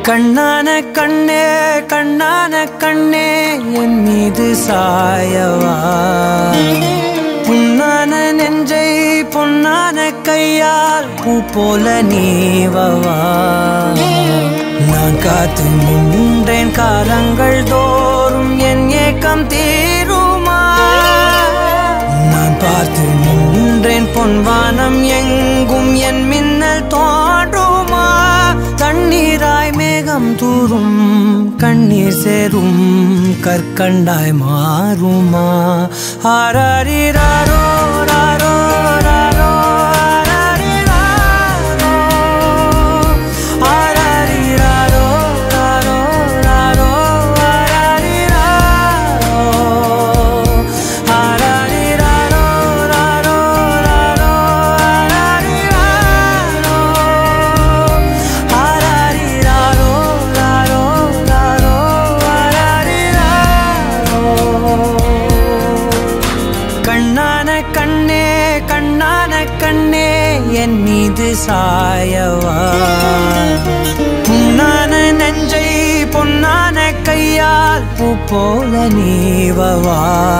கண்ணான கண்ணே கண்ணான கண்ணே என் மீது சாயவா புண்ணான நெஞ்சை பொன்னான கையால் பூ போல நீவவா நான் காத்து நின்றேன் காலங்கள் தோறும் என் ஏக்கம் தீருமா நான் பார்த்து நின்றேன் பொன்வானம் எங்கும் என் மின்னல் தோன்றுமா தண்ணீராய் மேகம் தூரும் கண்ணீர் சேரும் கற்கண்டாய் மாறுமா ஆராரிராரோ ராரோ ராரோ ஆராரிராரோ ஆராரிராரோ ராரோ ராரோ ஆராரிராரோ ஆராரிராரோ ராரோ ராரோ ஆராரிராரோ ஆராரிராரோ ராரோ ராரோ ஆராரிராரோ கண்ணான கண்ணே கண்ணான கண்ணே என் மீது சாயவா புண்ணான நெஞ்சை பொன்னான கையால் பூ போல நீவவா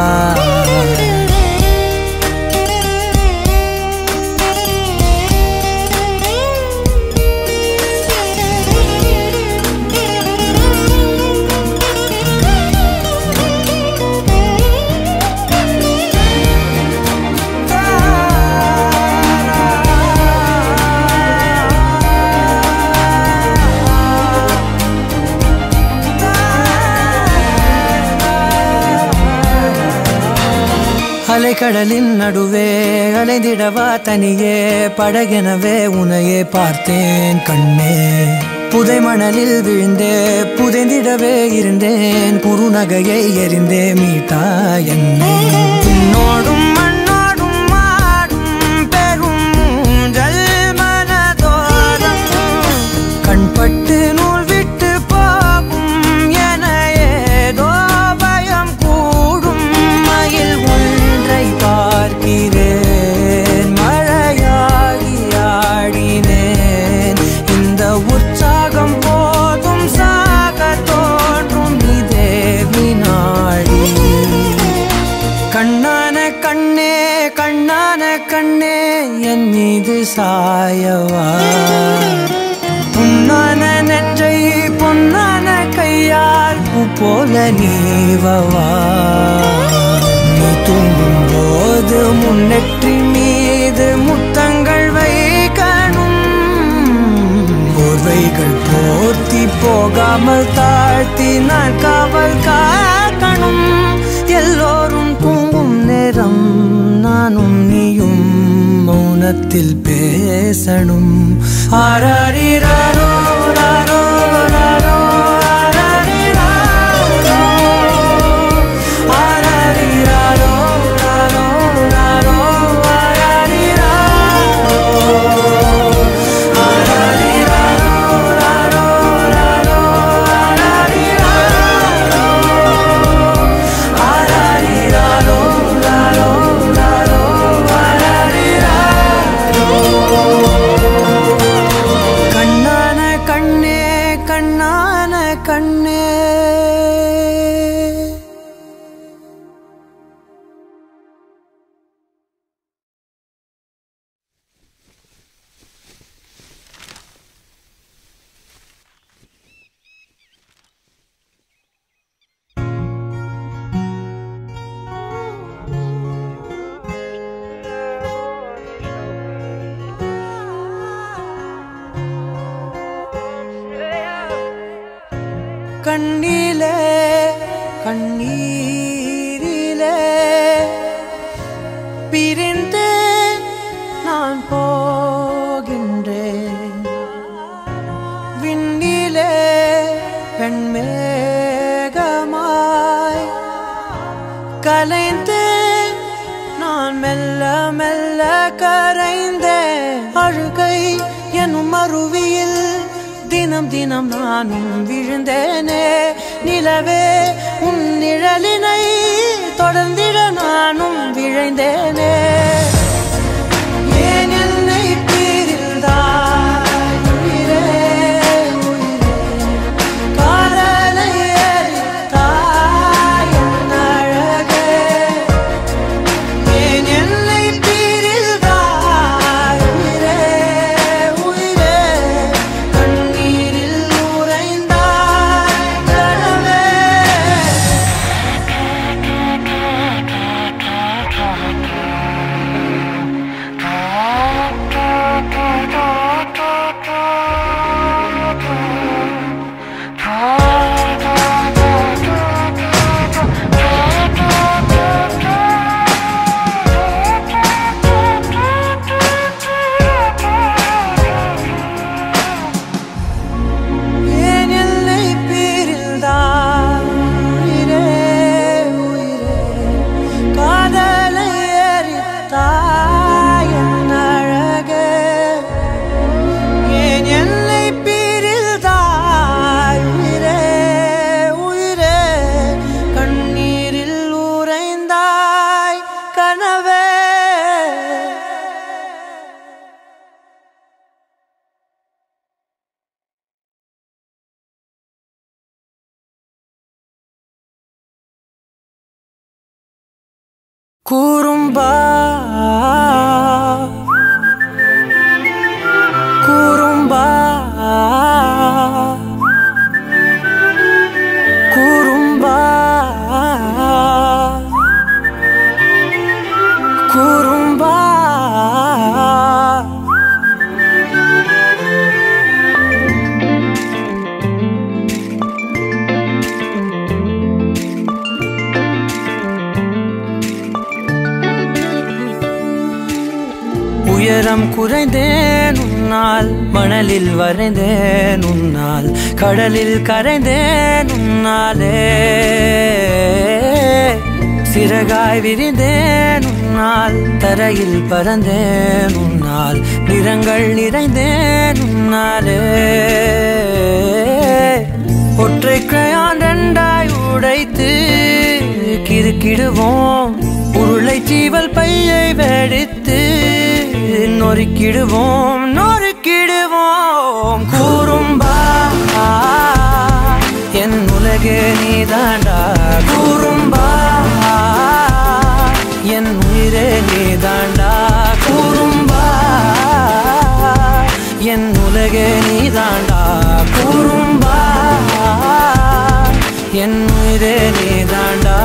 அலைக்கடலின் நடுவே அலைந்திடவா தனியே படகெனவே உனையே பார்த்தேன் கண்ணே புதை மணலில் விழுந்தே புதைந்திடவே இருந்தேன் குறுநகையை எறிந்தே மீட்டா என்னை உன்னோடும் மண்ணோடும் மாடும் பெரும் ஊஞ்சல் மனதோரம் கண்பட்டு நூல் விட்டு போகும் என ஏதோ பயம் கூடும் மயில் ஒன்றை பார்க்கிறேன் மழையாகி ஆடினேன் இந்த உற்சாகம் போதும் சாக தோன்றும் இதே வினாடி கண்ணான கண்ணே கண்ணான கண்ணே என் மீது சாயவா புண்ணான நெஞ்சை பொன்னான கையால் பூ போல நீவவா நீ தூங்கும் போது முன்னெற்றி மீது முத்தங்கள் வைக்கணும் போர்வைகள் போர்த்தி போகாமல் தாழ்த்தி நான் காவல் காக்கணும் எல்லோரும் தூங்கும் நேரம் நானும் நீயும் மௌனத்தில் பேசணும் ஆராரிராரோ ராரோ ராரோ ஆராரிராரோ ஆராரிராரோ ராரோ ராரோ ஆராரிராரோ ஆராரிராரோ ராரோ ராரோ ஆராரிராரோ ஆராரிராரோ ராரோ ராரோ ஆராரிராரோ கண்ணான கண்ணே கண்ணான கண்ணே கண்ணிலே கண்ணீரிலே பிரிந்தே நான் போகின்றேன் விண்ணிலே பெண்மேகமாய் கலைந்தேன் நான் மெல்ல மெல்ல கரைந்தேன் அழுகை எனும் அருவியில் தினம் தினம் நானும் விழுந்தேனே நிலவே உன் நிழலினை தொடர்ந்திட நானும் விழைந்தேனே ஏன் என்னை பிரிந்தாய் உயிரே, உயிரே? கூறும்பா கூறும்பா கூறும்பா கூறும்பா உயரம் குறைந்தேன் உன்னால் மணலில் வரைந்தேன் உன்னால் கடலில் கரைந்தேன் உன்னாலே சிறகாய் விரிந்தேன் உன்னால் தரையில் பறந்தேன் உன்னால் நிறங்கள் நிறைந்தேன் உன்னாலே ஒற்றை கிரையான் ரெண்டாய் உடைத்து கிறுக்கிடுவோம் உருளை சீவல் பையை வெடித்து நொறுக்கிடுவோம் நொறுக்கிடுவோம் கூறும்பா என் உலகே நீதாண்டா கூறும்பா என் உயிரே நீதாண்டா கூறும்பா என் உலகே நீதாண்டா கூறும்பா என் உயிரே நீதாண்டா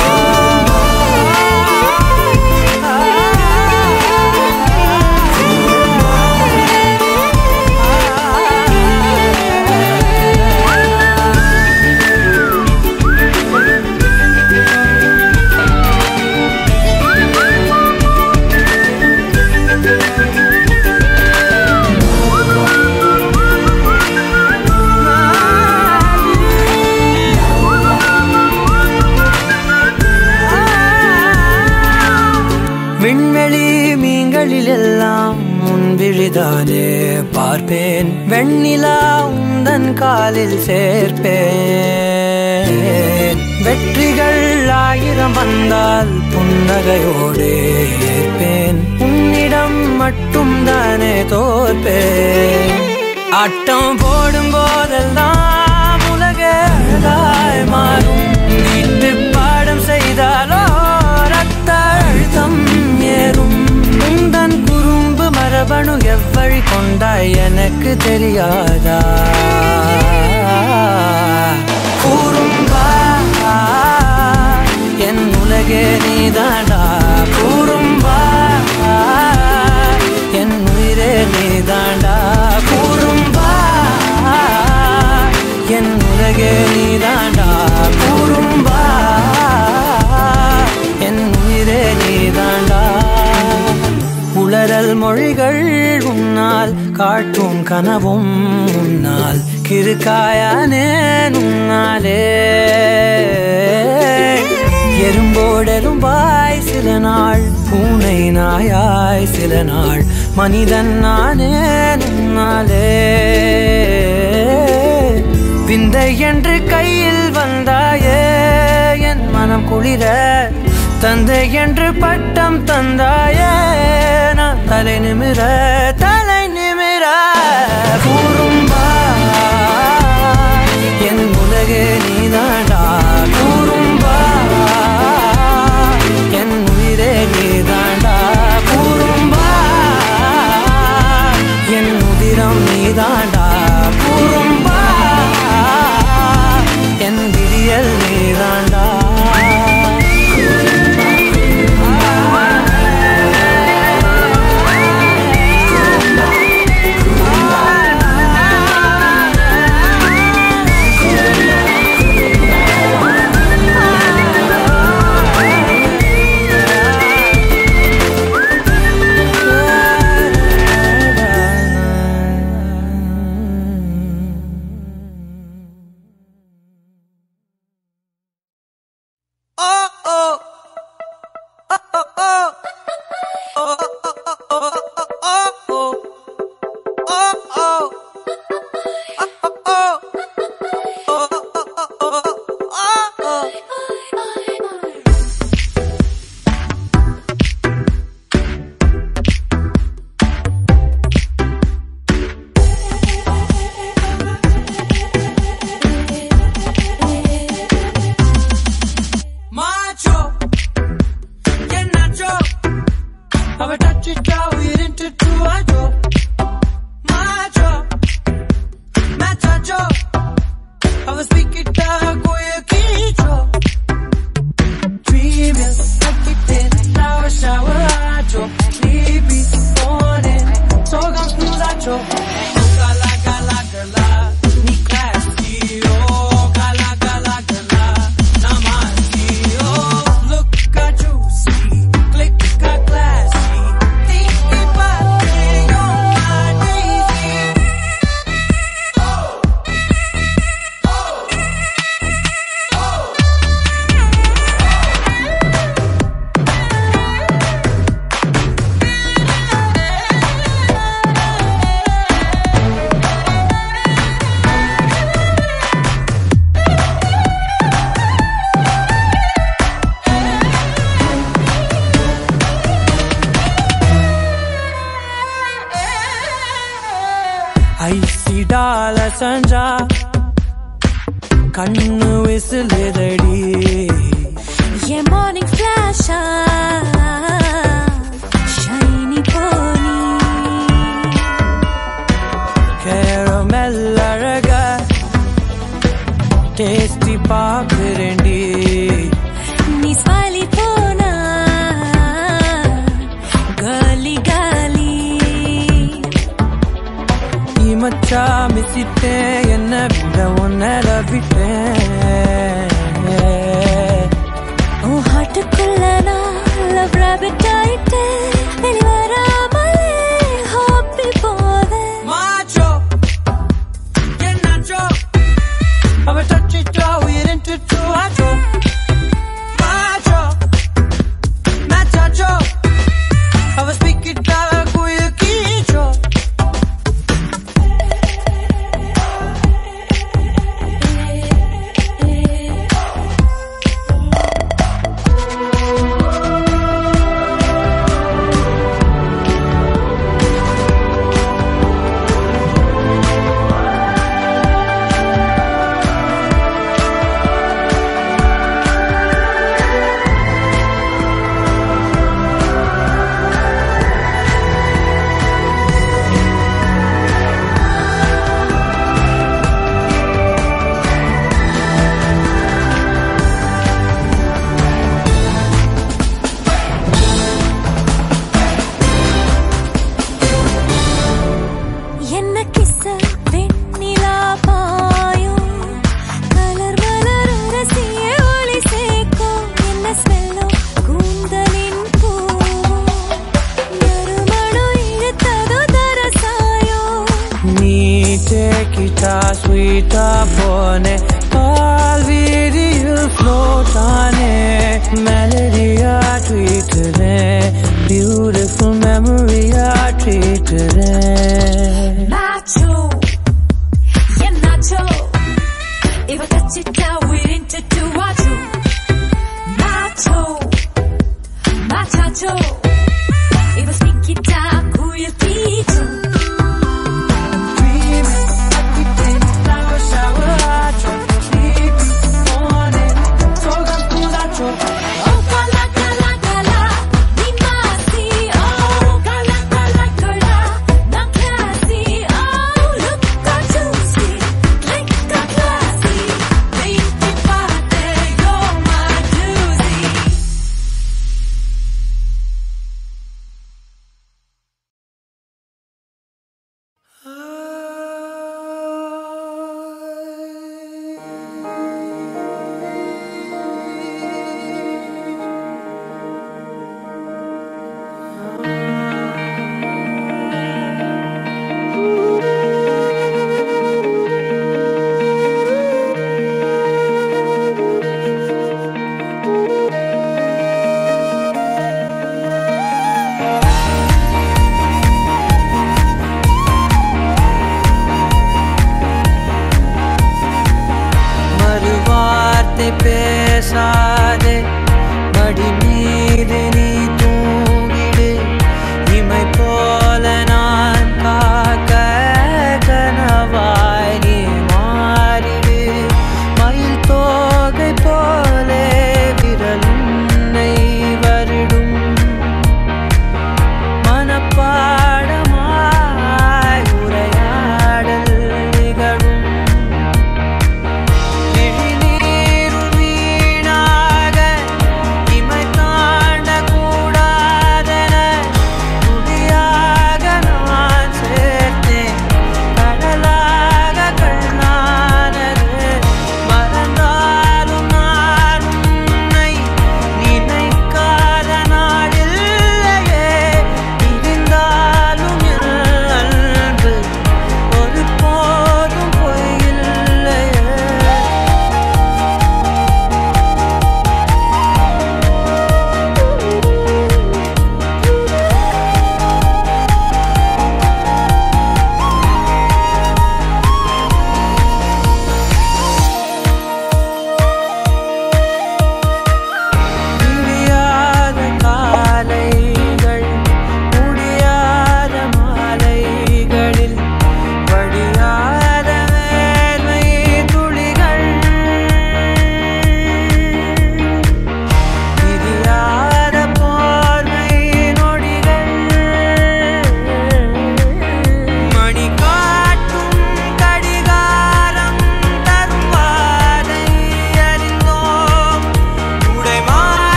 விண்வெளி மீன்களில் எல்லாம் முன்விழிதானே பார்ப்பேன் வெண்ணிலா உந்தன் காலில் சேர்ப்பேன் வெற்றிகள் ஆயிரம் வந்தால் புன்னகையோடு ஏற்பேன் உன்னிடம் மட்டும் தானே தோற்பேன் ஆட்டம் போடும் போதெல்லாம் உலக அழகாய் மாறும் வீட்டு பாடம் செய்தாலோ ரத்த அழுத்தம் ஏறும் உந்தன் குறும்பு மரபணு எவ்வழி கொண்டாய் எனக்கு தெரியாதா கூறும்பா என் உலகே நீதாண்டா கூறும்பா என் உயிரே நீதாண்டா கூறும்பா என் உலகே நீதாண்டா கூறும்பா என் உயிரே நீதாண்டா உளறல் மொழிகள் உன்னால் காட்டும் கனவும் உன்னால் கிருக்காயானே உன்னாலே எறும்போடெரும்பாய் சில நாள் பூனை நாயாய் சில நாள் மனிதன் நானே உன்னாலே விந்தை என்று கையில் வந்தாயே என் மனம் குளிர தந்தை என்று பட்டம் தந்தாயே நான் தலை நிமிர தலை நிமிர கூறும்பா என் உலகே நீதாண்டா கூறும்பா என் உயிரே நீதாண்டா கூறும்பா என் உதிரம் நீதாண்டா கூறும்பா என் விடியல் நீதாண்டா Oh, oh. Oh, oh, oh. Oh, oh, oh, oh, oh, oh, oh. Oh, oh. Oh, oh, oh. Oh, oh, oh, oh, oh, oh. Macho, என்ன touch it, draw it into two. I draw. My draw. Match I draw. I was speak it down, go your key draw. Dreaming, like it in shower, shower, I draw. Sleepy, morning, so confused, I draw. Gala, gala, gala, ni classy, oh, gala, gala, gala, namaste, oh. Look at you, see, click, got classy. Think about it, on my daisy. ஐசிடால சஞ்சா கண்ணு விசிலுதடி Yeah, morning flash shiny pony. Caramel அழக tasty பாக்குறேண்டி நீ smiley போனா காலி காலி நீ மச்சா மிசிட்டேன் என்ன விட உன்னை விட்டேன் உன் ஹார்ட்டுக்குள்ள நான் லவ் ராபிட் ஆயிட்டேன் வெளிவராமலே ஹாப்பி போதேன் Macho, get nacho. I'm a touch it, draw it into two. I draw. Macho, macho. I was speak it back with your key draw. என்ன கிச வெண்ணிலா பாயும் கலர் மலர் ரசிய ஒளி சேர்க்கும் என்ன ஸ்மெல்லோ கூந்தலின் பூவும் நறுமணம் இழுத்ததோ தரசாயோ நீ take it as sweet upon it. All video float on it. Melody I treated it. Beautiful memory I treated it. Nacho, yeah nacho. If I touch it down, we're into two or two. Nacho, machacho. If I speak it down, who you teach? Dreaming, like it in shower, shower, I drop. Sleepy, morning, so confused, I drop. Oh, gala, gala, gala, ni masi. Oh, gala, gala, gala, na classy.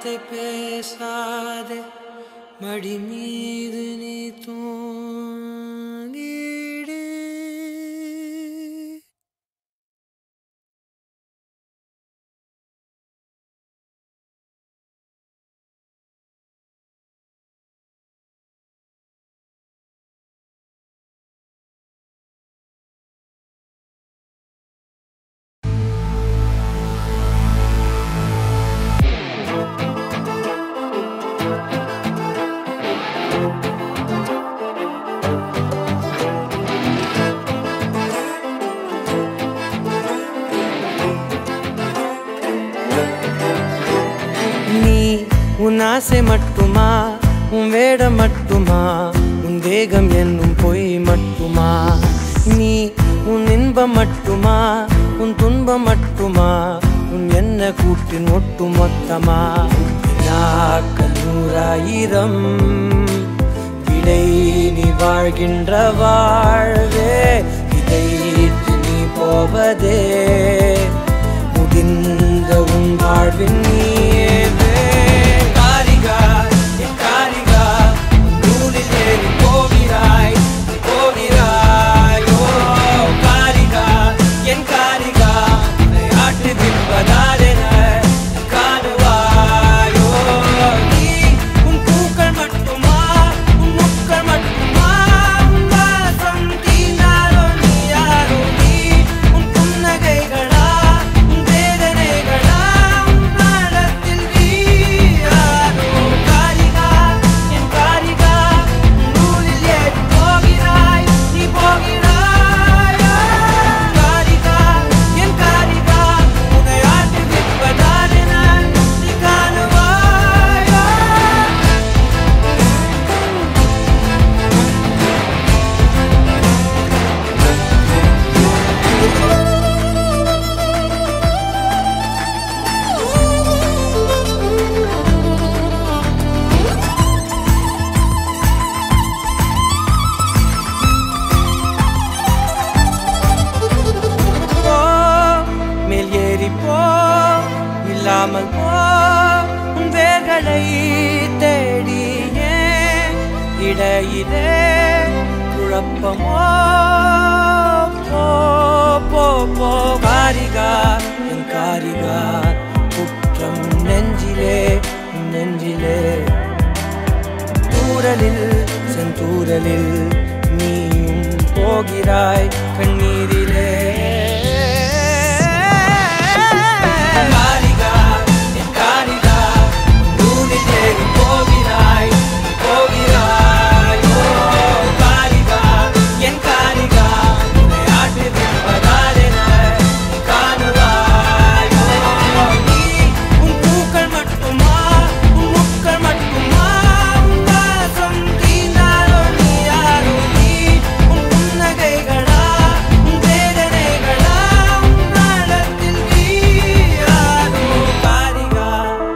வார்த்தை பேசாதே மடி மீது நீ தூங்கிடு நீ உன் ஆசை மட்டுமா உன் வேடம் மட்டுமா உன் தேகம் என்னும் பொய் மட்டுமா நீ உன் இன்பம் மட்டுமா உன் துன்பம் மட்டுமா உன் என்ன கூட்டின் ஒட்டு மொத்தமா வினாக்கள் நூறாயிரம் விடை நீ வாழ்கின்ற வாழ்வே இதை நீ போவதே முடிந்த உன் வாழ்வின் நீவே காரிகா என் காரிகா உன் நூலில் ஏறி போகிறாய் நீ போகிறாய் ஓ காரிகா என் காரிகா உன்னை ஆட்டு விற்பதாரென காணுவாயோ நீ உன் பூக்கள் மட்டுமா உன் முக்கள் மட்டுமா உன் வாசம் தீண்டாரோ நீ யாரோ நீ உன் புன்னகைகளா உன் வேதனைகளா உன் நாளத்தில் நீ யாரோ காரிகா என் காரிகா உன் நூலில் ஏறி போகிறாய் நீ போகிறாய் காரிகா என் காரிகா உன்னை ஆட்டி விற்பதாரென நீ காணுவாயா போ மேல் ஏறி போ இல்லாமல் போ உன் வேர்களை தேடியே இடையிலே குழப்பமோ போ போ போ காரிகா என் காரிகா குற்றம் நெஞ்சிலே உன் நெஞ்சிலே தூரலில் செந்தூரலில் நீயும் போகிறாய் கண்ணீரிலே காரிகா என் காரிகா நூலில் ஏறி போகிறாய் போகிறாய் ஓ காரிகா என் காரிகா உன்னை ஆட்டி விற்பதாரென காணுவாயோ நீ உன் பூக்கள் மட்டுமா உன் முக்கள் மட்டுமா உன் வாசம் தீண்டாரோ நீ யாரோ நீ உன் புன்னகைகளா உன் வேதனைகளா உன் நாளத்தில் நீ யாரோ காரிகா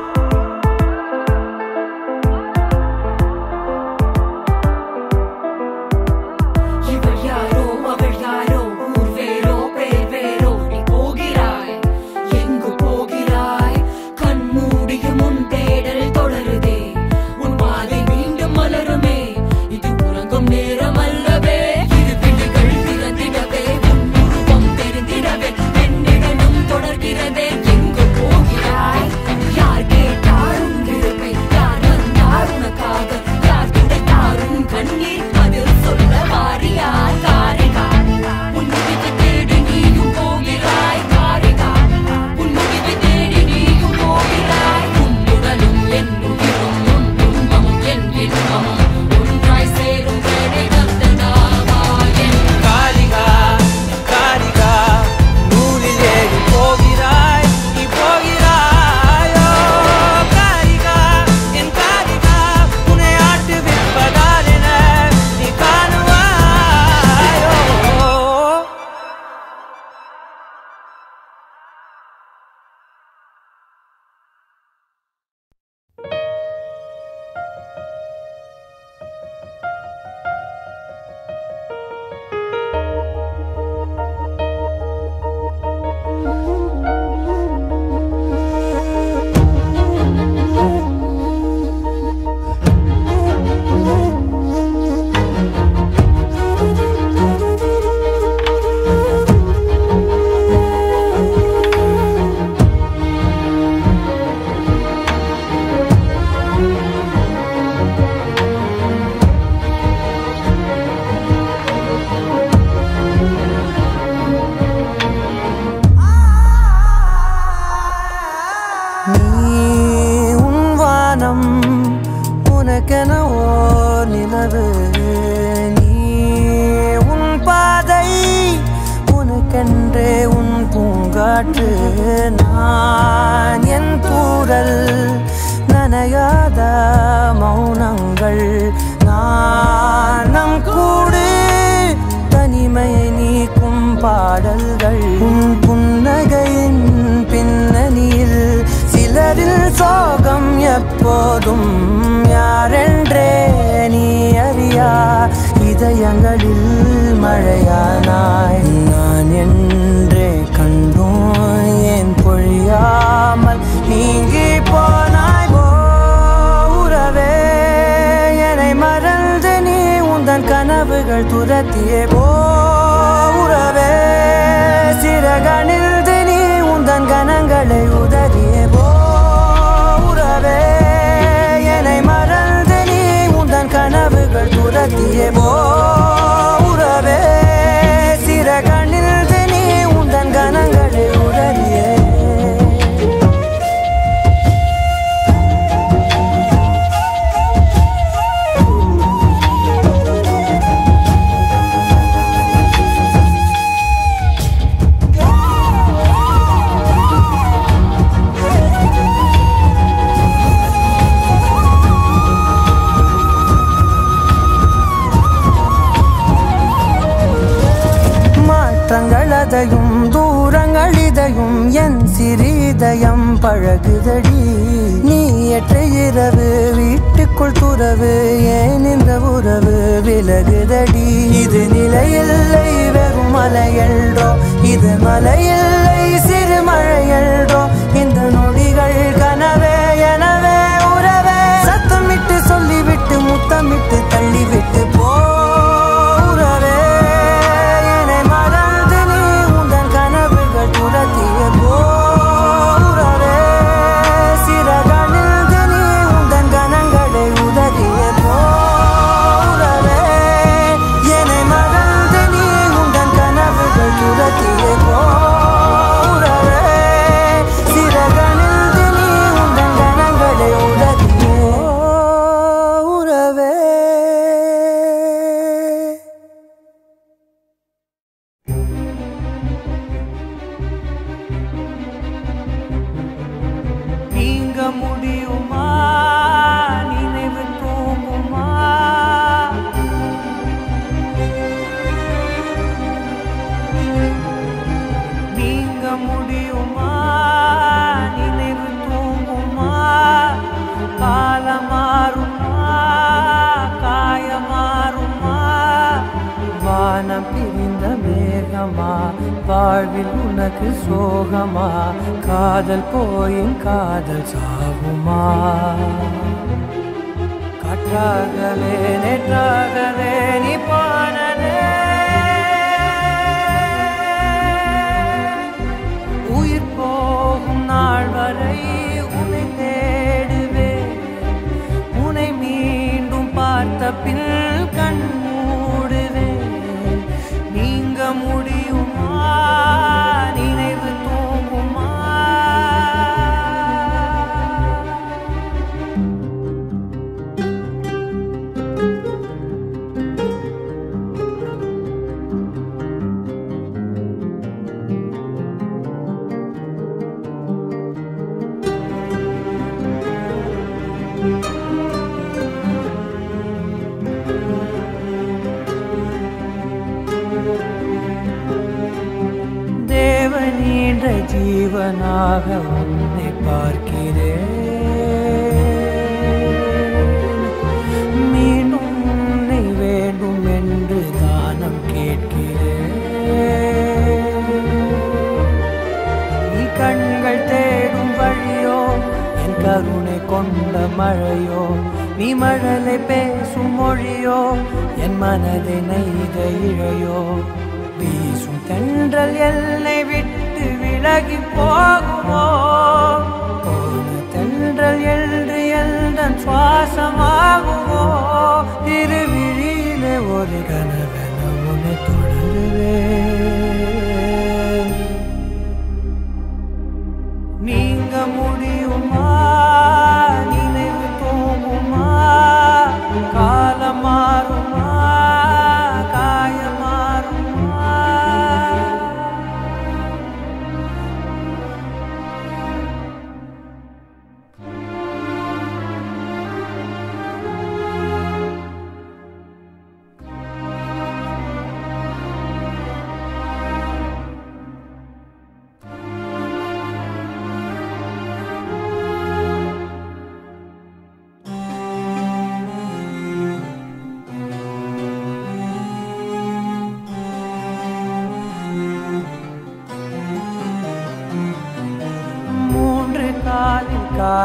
இவள் யாரோ அவள் யாரோ ஊர் வேறோ பேர் வேறோ நீ போகிறாய் எங்கு போகிறாய் கண் மூடியும் உன் தேடல் தொடருதே உன் பாதை மீண்டும் மலருமே இது உறங்கும் நேரம் அல்லவே இரு விழிகள் திறந்திடவே உன் உருவம் தெரிந்திடவே என்னிடனும் தொடர்கிறதே எங்கு போகிறாய் யார் கேட்டார் உன் இருப்பை யார் வந்தார் உனக்காக யார் துடைத்தார் உன் கண்ணீர் அதில் சொல்ல வாரியார் காரிகா உன் முடிவை தேடி நீயும் போகிறாய் காரிகா உன் முடிவை தேடி நீயும் போகிறாய் உன் உடலும் என் வானம் உனக்கென ஓர் நிலவு நீ உன் பாதை உனக்கென்றே உன் பூங்காற்று நான் என் கூடல் நனையாத மௌனங்கள் நாணம் கூடு தனிமையை நீக்கும் பாடல்கள் உன் புன்னகையின் பின்னணியில் சிலரில் சோகம் எப்போதும் யாரென்றே நீ அறியா இதயங்களில் மழையானாய் நான் என்றே கண்டோம் ஏன் பொழியாமல் நீங்கி போனாய் ஓ உறவே என்னை மறந்து நீ உந்தன் கனவுகள் துரத்தியே போ உறவே சிறகணிந்து நீ உந்தன் கனங்களை உதறியே போ உறவே என்னை மறந்து நீ உந்தன் கனவுகள் துரத்தியே போ உறவே சிறகணிந்து நீ உந்தன் கனங்களை உதறியே மாற்றங்கள் அதையும் தூரங்கள் இதையும் என் சிறிதயம் பழகுதடி நீ ஏற்ற இரவு வீட்டுக்குள் துறவு ஏன் இந்த உறவு விலகுதடி இது நிலையில்லை வெறும் மலையல்டோ இது மலையில்லை சிறு மழையல்டோ இந்த நொடிகள் கனவே எனவே உறவே சத்தமிட்டு சொல்லிவிட்டு முத்தமிட்டு தள்ளிவிட்டு போ உறவே என்னை மறந்து நீ உந்தன் கனவுகள் துரத்திய போ உறவே சிறகணிந்து நீ உந்தன் கனங்களை உதறிய போ உறவே என்னை மறந்து நீ உந்தன் கனவுகள் துரத்திய போ உறவே சிறகணிந்து நீ உந்தன் கனங்களை உதறிய உறவே நீங்க முடியுமா நினைவு தூங்குமா நீங்க முடியுமா நினைவு தூங்குமா காலம் மாறுமா காய மாறுமா வானம் பிரிந்த மேகமா வாழ்வில் உனக்கு சோகமா காதல் போயின் காதல் சாகுமா காற்றாகவே நேற்றாகவே நீ போனதே உயிர் போகும் நாள் வரை உன்னை தேடுவேன் உன்னை மீண்டும் பார்த்த பின் கண் மூடுவேன் நீங்க முடியுமா நினைவு தூங்குமா தேவனீன்ற ஜீவனாக உன்னை பார்க்கிறேன் மீண்டும் உன்னை வேண்டும் என்று தானம் கேட்கிறேன் நீ கண்கள் தேடும் வழியோ என் கருணை கொண்ட மழையோ நீ மழலை பேசும் மொழியோ என் மனதை நெய்த இழையோ வீசும் தென்றல் என்னை விட்டு விலகி போகுமோ போன தென்றல் என்று எந்தன் சுவாசமாகுமோ திருவிழியிலே ஒரு கனவென உன்னை தொடருவேன் நீங்க முடியுமா நினைவு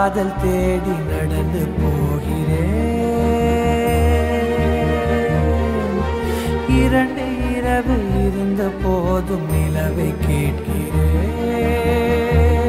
காதல் தேடி நடந்து போகிறேன் இரண்டு இரவு இருந்த போதும் நிலவை கேட்கிறேன்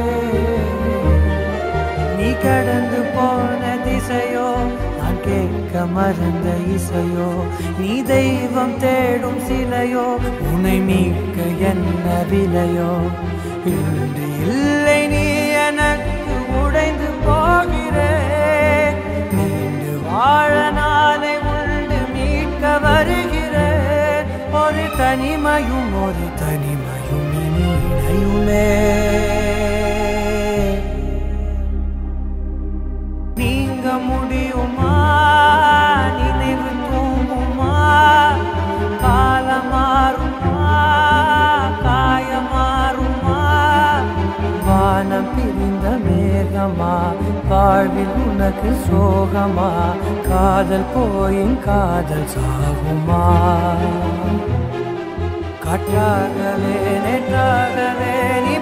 நீ கடந்து போன திசையோ நான் கேட்க மறந்த இசையோ நீ தெய்வம் தேடும் சிலையோ உன்னை மீட்க என்ன விலையோ இன்று இல்லை நீ எனக்கு உடைந்து போகிறேன் மீண்டு வாழ நாளை உண்டு மீட்க வருகிறேன் ஒரு தனிமையும் ஒரு தனிமையும் இனி இணையுமே நீங்க முடியுமா நினைவு தூங்குமா காலம் மாறுமா காயம் மாறுமா வானம் பிரிந்த மேகமா வாழ்வில் உனக்கு சோகமா காதல் போயின் காதல் சாகுமா காற்றாகவே நேற்றாகவே நீ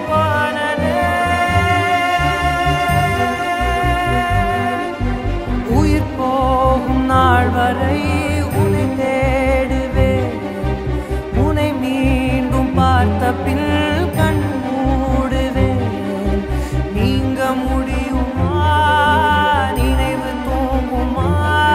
பாடலே உயிர் போகும் நாள் வரை உன்னை தேடுவேன் உன்னை மீண்டும் பார்த்த பின் கண் மூடுவேன் நீங்க முடியுமா நினைவு தூங்குமா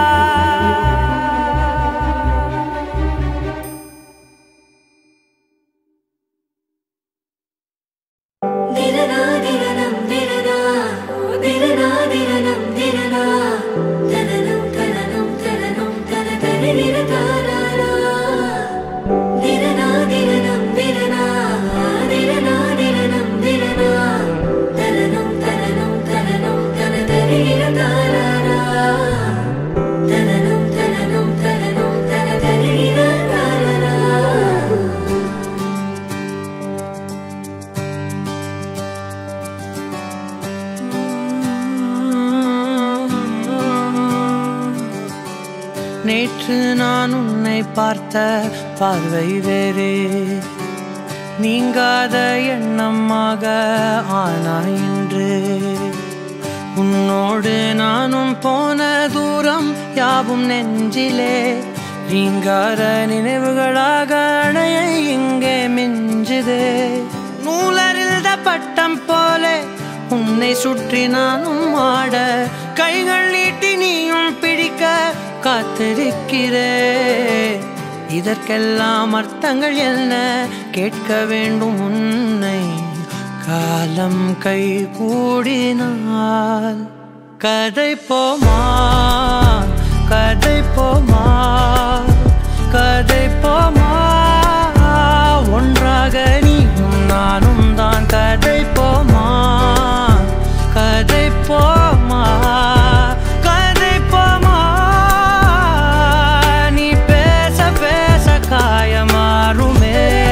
திரனா திரனம் திரனா திரனா திரனம் திரனா தனனம் தனனம் தனனம் தன தரிர தாராரா திரனா திரனம் திரனா திரனா திரனம் திரனா தனனம் தனனம் தனனம் தன தரிர தாராரா தனனம் தனனம் தனனம் தன தரிர தாராரா நேற்று நான் உன்னை பார்த்த பார்வை வேறே நீங்காத எண்ணமாக ஆனாய் இன்று உன்னோடு நானும் போன தூரம் யாவும் நெஞ்சிலே நீங்காத நினைவுகளாக அணைய இங்கே மிஞ்சுதே நூலறிந்த பட்டம் போலே உன்னை சுற்றி நானும் ஆட கைகள் நீட்டி நீயும் பிடிக்க காத்திருக்கிறே இதற்கெல்லாம் அர்த்தங்கள் என்ன கேட்க வேண்டும் உன்னை காலம் கை கூடினால் கதை போமா கதை போமா கதை போமா ஒன்றாக நீயும் நானும் தான் கதை போமா கதை போமா கதை போமா நீ பேச பேச காயமாறுமே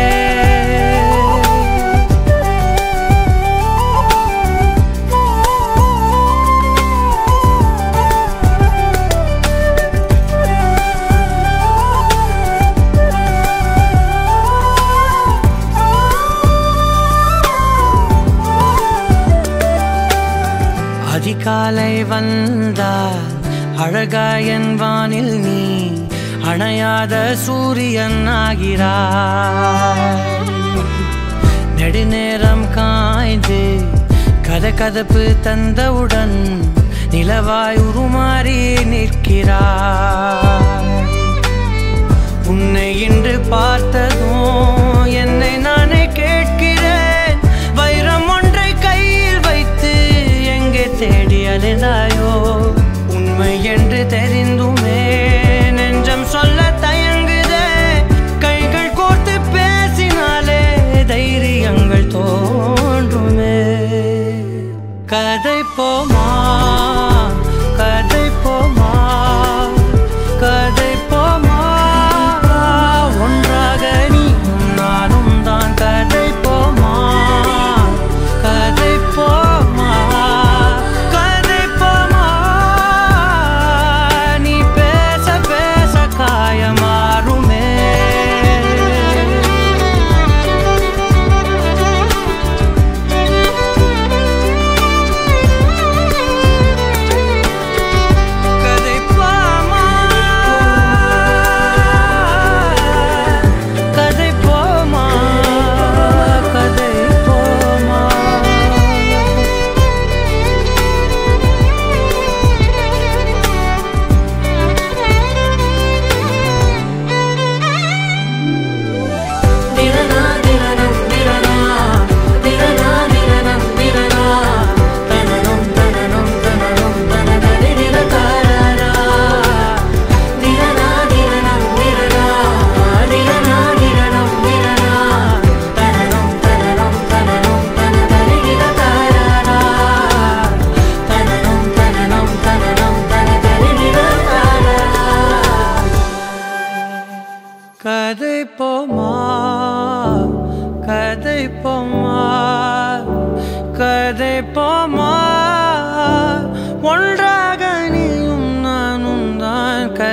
அதிகாலை வந்தால் அழகாயன் வானில் நீ அணையாத சூரியன் ஆகிறாய் நெடுநேரம் காய்ந்து கதகதப்பு தந்தவுடன் நிலவாய் உருமாறி நிற்கிறாய் உன்னை இன்று பார்த்ததும் என்னை நானே கேட்கிறேன் வைரம் ஒன்றை கையில் வைத்து எங்கே தேடி அலைந்தாயோ உண்மை என்று தெரிந்துமே நெஞ்சம் சொல்ல தயங்குதே கைகள் கோர்த்து பேசினாலே தைரியங்கள் தோன்றுமே கதை போமா கதை போமா கதை போமா ஒன்றாக நீயும் நானும் தான் கதை போமா கதை போமா கதை போமா நீ பேச பேச காயமாறுமே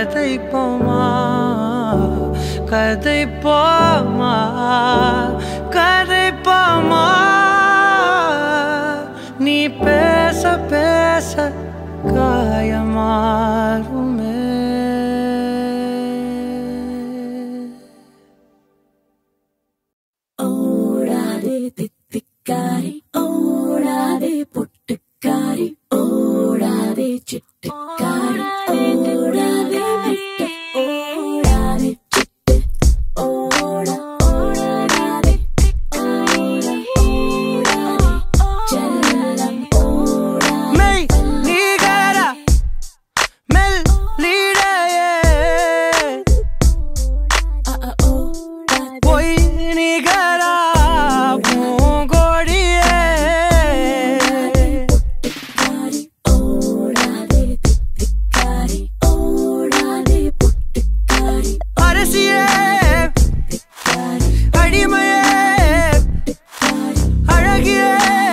கதைப்போமா கதைப்போமா கதைப்போமா நீ பேச பேச காயமாறுமே ഓടാതെ തിത്തിക്കാരി ഓടാതെ പൊട്ടുക്കാരി ഓടാതെ ചുട്ടുകാരി ഓടാതെ വിട്ട് ഓടാതെ ചുട്ട് ഓട ഓടാതെ ഓട ഓടാതെ ചെല്ലം ഓടാ மெய் நீகர மெல் லீடையே ഓടാതെ பொய் நிகரா பூங்கோடியே കാരി ഓടാതെ തിത്തിക്കാരി ഓടാതെ പൊട്ടുക്കാരി அரசியே കാരി அடிமையே அழகியே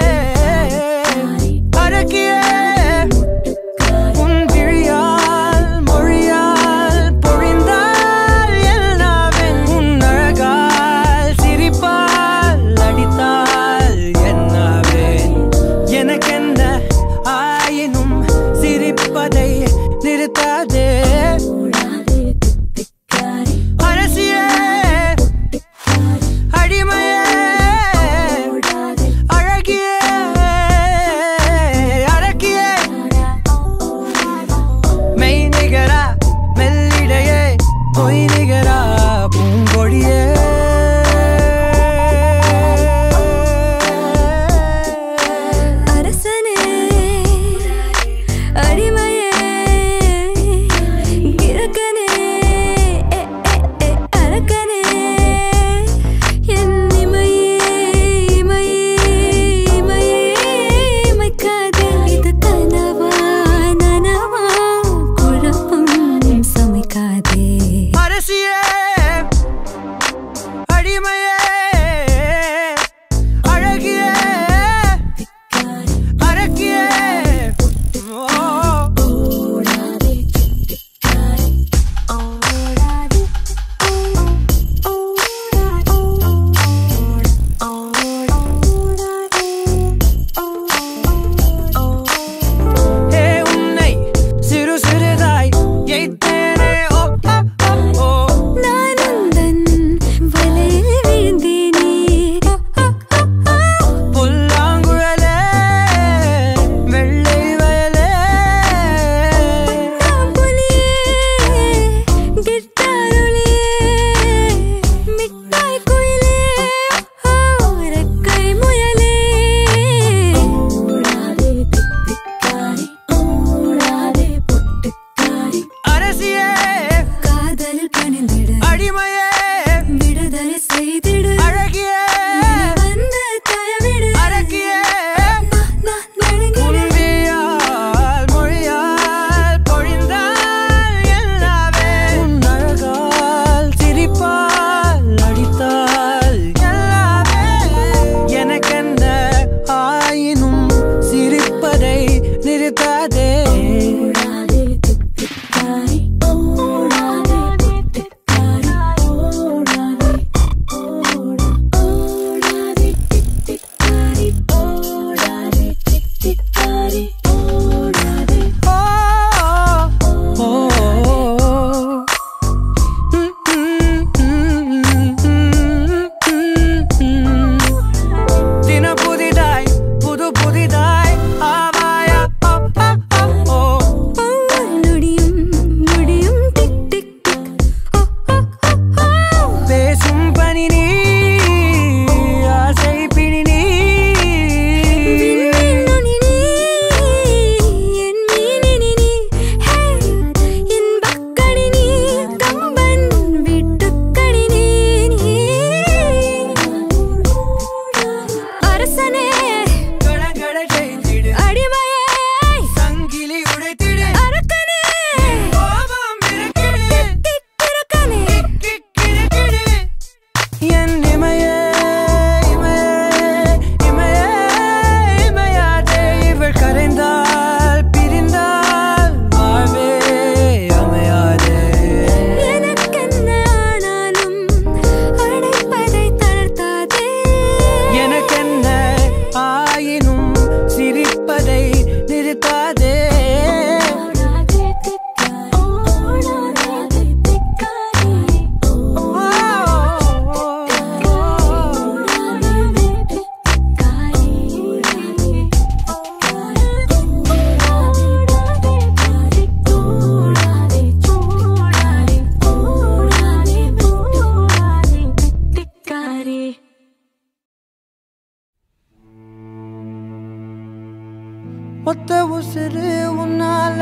அரக்கியே உன் விழியால் மொழியால் பொழிந்தால் எல்லாவேன் உன் அழகால் சிரிப்பால் அடித்தால் என்னாவேன் எனக்கென்ன ஆயினும் சிரிப்பதை நிறுத்தாதே ഓടാതെ തിത്തിക്കാരി அரசியே அடிமையே ഓടാതെ அழகியே அரக்கியே மெய் நிகரா மெல்லிடையே பொய் நிகரா பூங்கொடியே அரசனே அடிமையே கிழக்கனே எ, எ, எ, அரக்கனே என் இமையே இமையே இமையே இமைக்காதே இது கனவா நனவா குழப்பம் சமைக்காதே அரசியே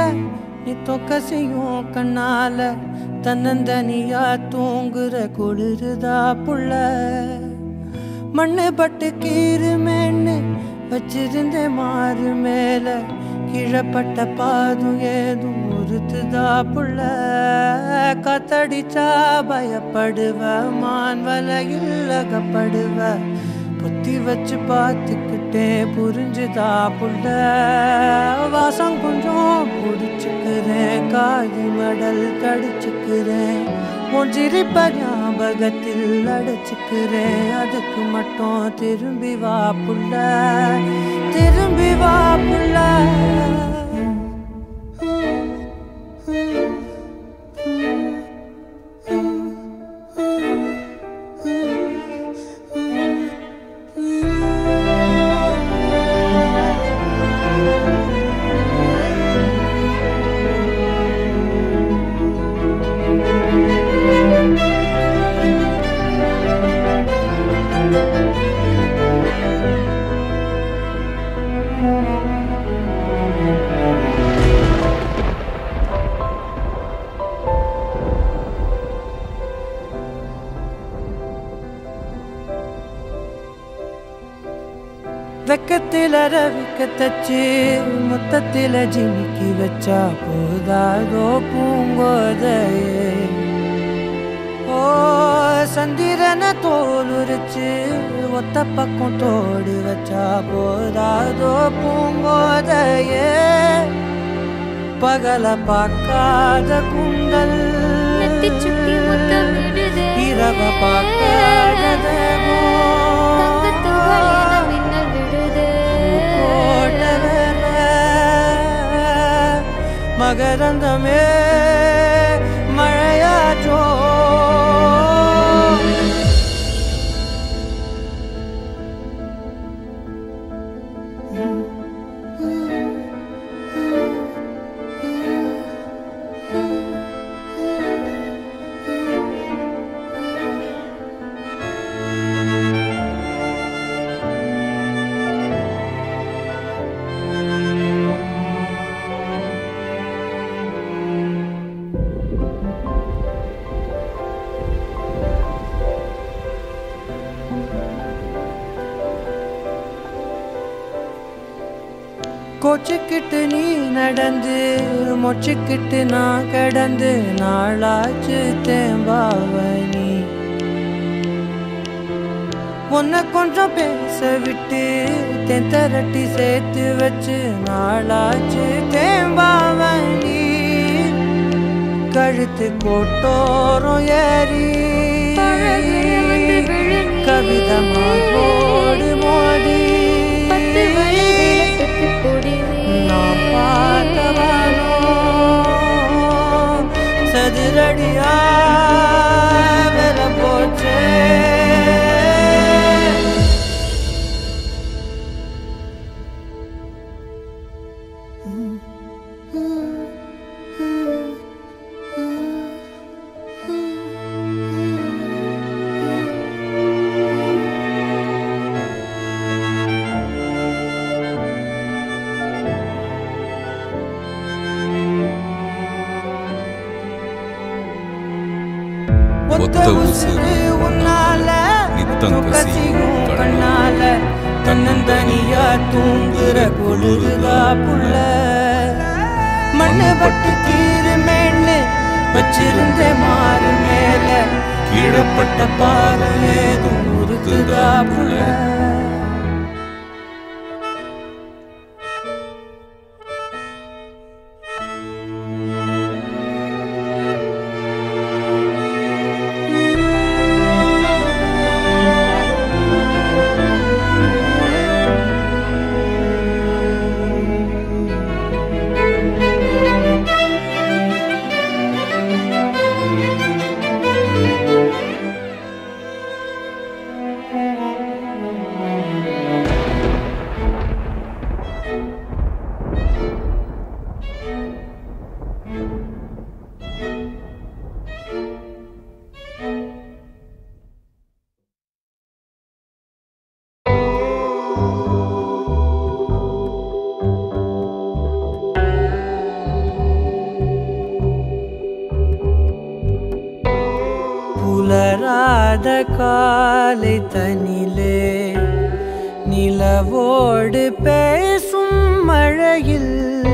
நீ தொக்கசையும் கண்ணால தன்னந்தனியா தூங்குற குளிருதா புள்ள மண்ணு பட்டு கீருமேன்னு வச்சிருந்தே மாறு மேல கீழப்பட்ட பாதும் ஏதும் உறுத்துதா புள்ள காத்தடிச்சா பயப்படுவ மான் வலையில் அகப்படுவ புத்தி வச்சு பார்த்துக்கிட்டே புரிஞ்சுதா புள்ள வாசம் கொஞ்சம் பிடிச்சுக்கிறேன் காது மடல் கடிச்சுக்கிறேன் உன் சிரிப்ப ஞாபகத்தில் அடைச்சுக்கிறேன் அதுக்கு மட்டும் திரும்பி வா புள்ள திரும்பி வா புள்ள வெக்கத்தில ரவிக்க தச்சு மொத்தத்தில ஜிமிக்கி வச்சா போதாதோ பூங்கோதையே ஓ சந்திரன தோல் உரிச்சு ஒத்த பக்கம் தோடு வச்சா போதாதோ பூங்கோதையே பகல பார்க்காத குண்டல் நெத்திச் சுட்டி முத்தமிடுதே. இரவ பார்க்காத தேகம். தங்கத்துகள் என மின்னல் விடுதே. போட்டவர மகரந்தமே மழையாற்றோ கோச்சுக்கிட்டு நீ நடந்து மொச்சுக்கிட்டு நான் கடந்து நாளாச்சு தேம்பாவனி உன்னை கொஞ்சம் பேச விட்டு தென் திரட்டி சேர்த்து வச்சு நாளாச்சு தேம்பாவனி கழுத்து கோட்டோரம் ஏறி பழகுற வந்து விழு நீ. கவிதை மார்போடு மோதி பத்து வரை விளக்கத்து பொடி நீ. நான் பார்த்தவனோ சதுரடியா வில போச்சே ஒத்த உசுறு உன்னால நித்தம் கசியும் கசியும் கண்ணால. கண்ணால தன்னந்தனியா தூங்குற குளிருதா புள்ள மண்ணு பட்டு கீறு மேன்னு வச்சிருந்த மாறு மேல கீழப்பட்ட பாரு ஏதும் உறுத்துதா புள்ள புலராத காலை தனிலே நிலவோடு பேசும் மழையில்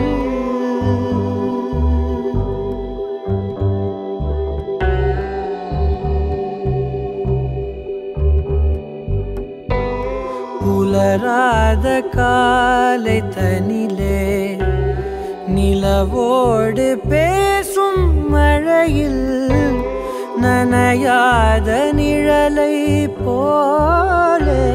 புலராத காலை தனிலே நிலவோடு பேசும் மழையில் நனையாத நிழலை போலே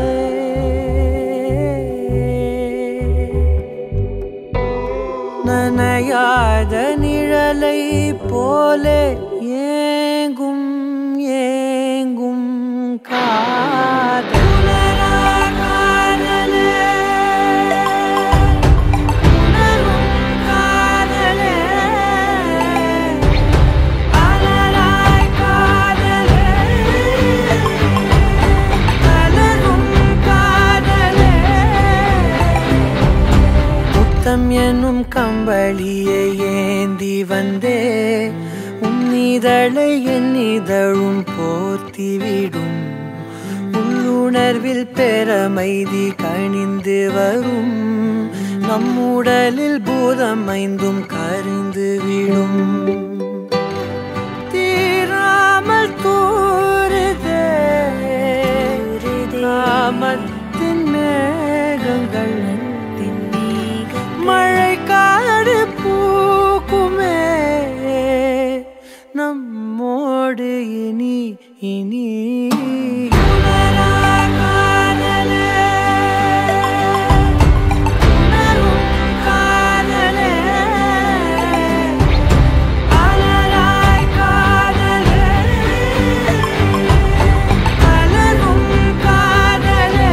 நனையாத நிழலை போலே ஏங்கும் ஏங்கும் காதலே உணரும் காதலே அலராய் காதலே அலரும் காதலே முத்தம் என்னும் கம்பளியை ஏந்தி வந்தே உன்னிதழை என் இதழும் போர்த்திவிடும் உள்ளுணர்வில் பெறமைதி கணிந்து வரும் நம்முடலில் பூதம் ஐந்தும் கரிந்து விடும் தீராமல் தூருதே நாமத்தின் மேகங்கள் மழை காடு பூக்குமே நம்மோடு இனி இனி உணரா காதலே, உணரும் காதலே, அலராய் காதலே, அலரும் காதலே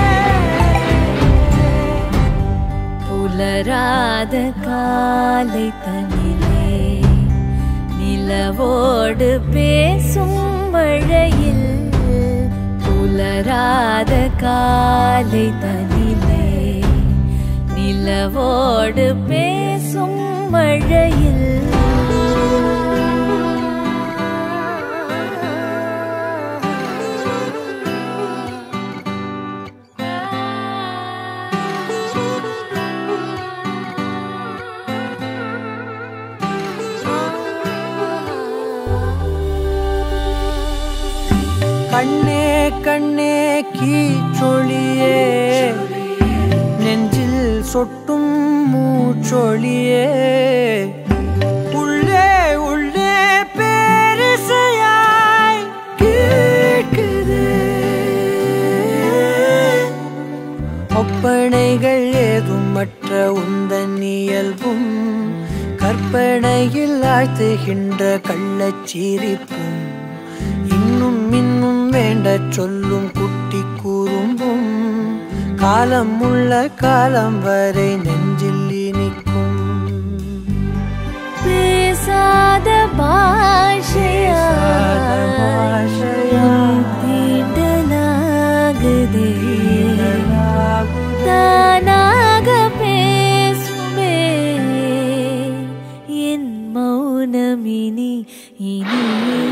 புலராத காலை தனிலே நிலவோடு பேசும் மழையில் புலராத காலை தனிலே நிலவோடு பேசும் மழையில் கண்ணே கண்ணே கீச்சொழியே நெஞ்சில் சொட்டும் மூச்சொழியே உள்ளே உள்ளே பேரிசையாய் கேட்குதே ஒப்பனைகள் ஏதும் மற்ற உந்தன் இயல்பும் கற்பனையில் ஆழ்த்துகின்ற கள்ளச்சிரிப்பும் இன்னும் இன்னும் வேண்டச் சொல்லும் குட்டி கூறும்பும் காலம் உள்ள காலம் வரை நெஞ்சில் இனிக்கும் பேசாத பாஷையா பேசாத பாஷையா தீண்டலாகுதே தானாக பேசுமே என் மௌனமினி இனி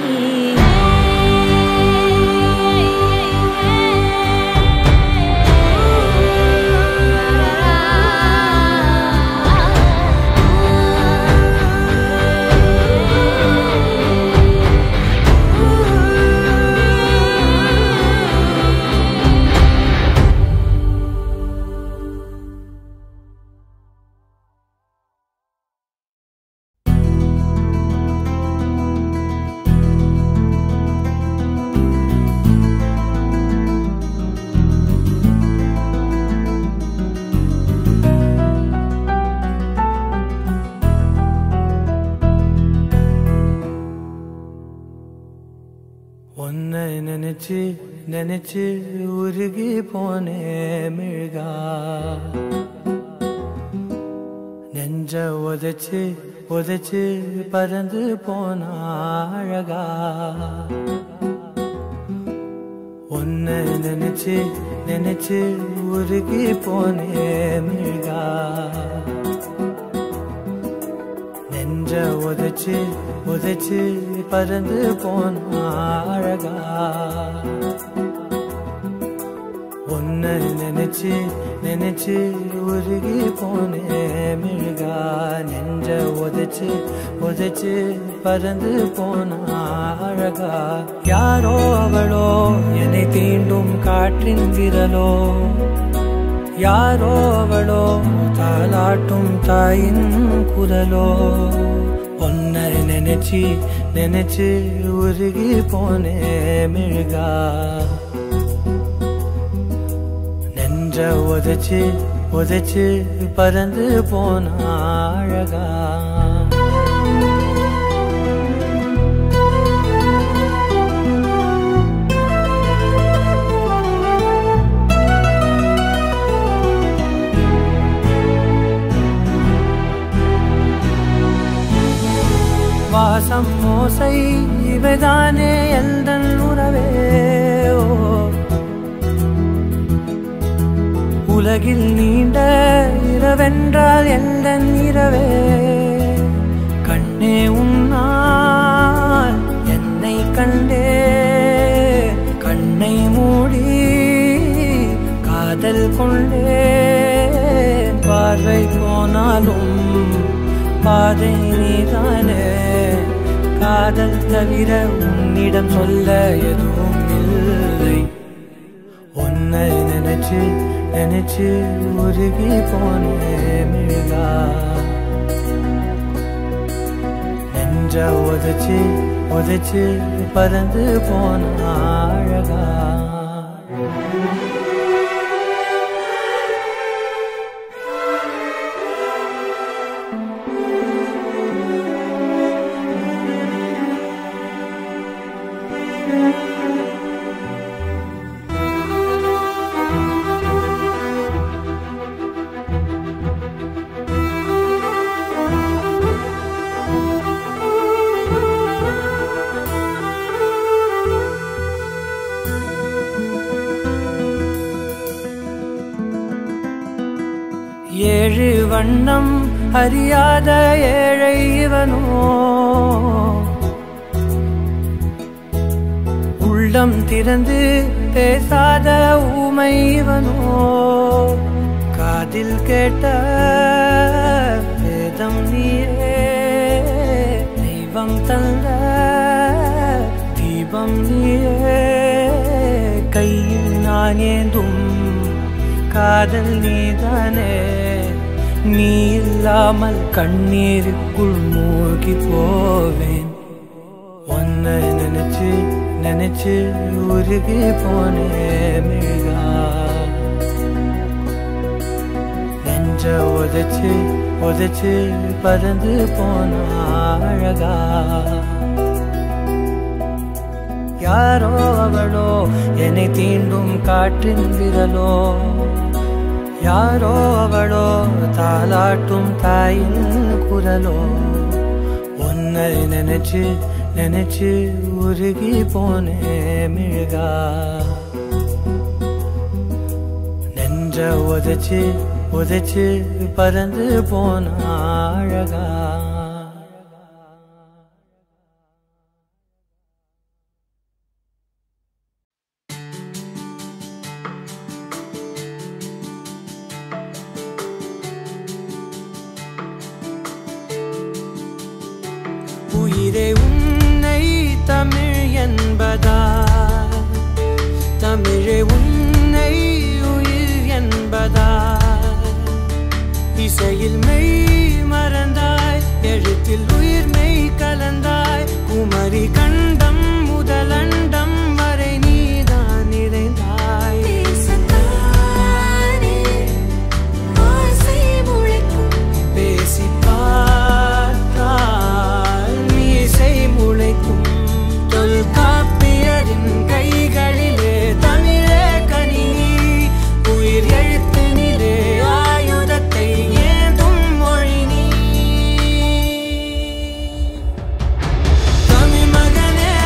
உன்னை நினைச்சு நினைச்சு உருகி போனே மிழ்கா நெஞ்ச உதைச்சு உதைச்சு பறந்து போனா அழகா உன்னை நினைச்சு நினைச்சு உருகி போனே மிழ்கா நெஞ்ச உதைச்சு உதைச்சு பறந்து போனா அழகா உன்னை நினைச்சு நினைச்சு உருகி போனேன் மிழ்கா நெஞ்ச உதைச்சு உதைச்சு பறந்து போனா அழகா யாரோ அவளோ என்னை தீண்டும் காற்றின் விரலோ யாரோ அவளோ தாலாட்டும் தாயின் குரலோ உன்னை நினைச்சு நினைச்சு உருகி போனேன் மிழ்கா நெஞ்ச உதைச்சு உதைச்சு பறந்து போன அழகா வாசம் மோசை இவைதானே எந்தன் உறவே ஓ உலகில் நீண்ட இரவென்றால் எந்தன் இரவே கண்ணே உன்னால் என்னை கண்டே கண்ணை மூடி காதல் கொண்டே பார்வை போனாலும் பாதை நீதானே காதல் தவிர உன்னிடம் சொல்ல எதுவும் இல்லை உன்னை நினைச்சு நினைச்சு உருகி போனேன் மிழ்கா நெஞ்ச உதைச்சு உதைச்சு பறந்து போன அழகா ஏழு வண்ணம் அறியாத ஏழை இவனோ உள்ளம் திறந்து பேசாத ஊமை இவனோ காதில் கேட்ட வேதம் நீயே தெய்வம் தந்த தீபம் நீயே கையில் நான் ஏந்தும் காதல் நீதானே நீ இல்லாமல் கண்ணீருக்குள் மூழ்கி போவேன் உன்னை நினைச்சு நினைச்சு உருகி போனேன் மிழ்கா நெஞ்ச உதைச்சு உதைச்சு பறந்து போன அழகா யாரோ அவளோ என்னை தீண்டும் காற்றின் விரலோ யாரோ அவளோ தாலாட்டும் தாயின் குரலோ உன்னை நினைச்சு நினைச்சு உருகி போனேன் மிழ்கா நெஞ்ச உதைச்சு உதைச்சு பறந்து போன அழகா உயிரே உன்னை தமிழ் என்பதா தமிழே உன்னை உயிர் என்பதா இசையில் மெய் மறந்தாய் எழுத்தில் உயிர் மெய் கலந்தாய் குமரி கண்டம் முதலண்டம் வரை நீதான் நிறைந்தாய் பேசத்தானே ஆசை முளைக்கும் பேசி பார்த்தால் மீசை முளைக்கும் தொல்காப்பியரின் கைகளிலே தமிழே கனி உயிர் எழுத்தினிலே ஆயுதத்தை ஏந்தும் மொழி நீ தமிழ் மகனே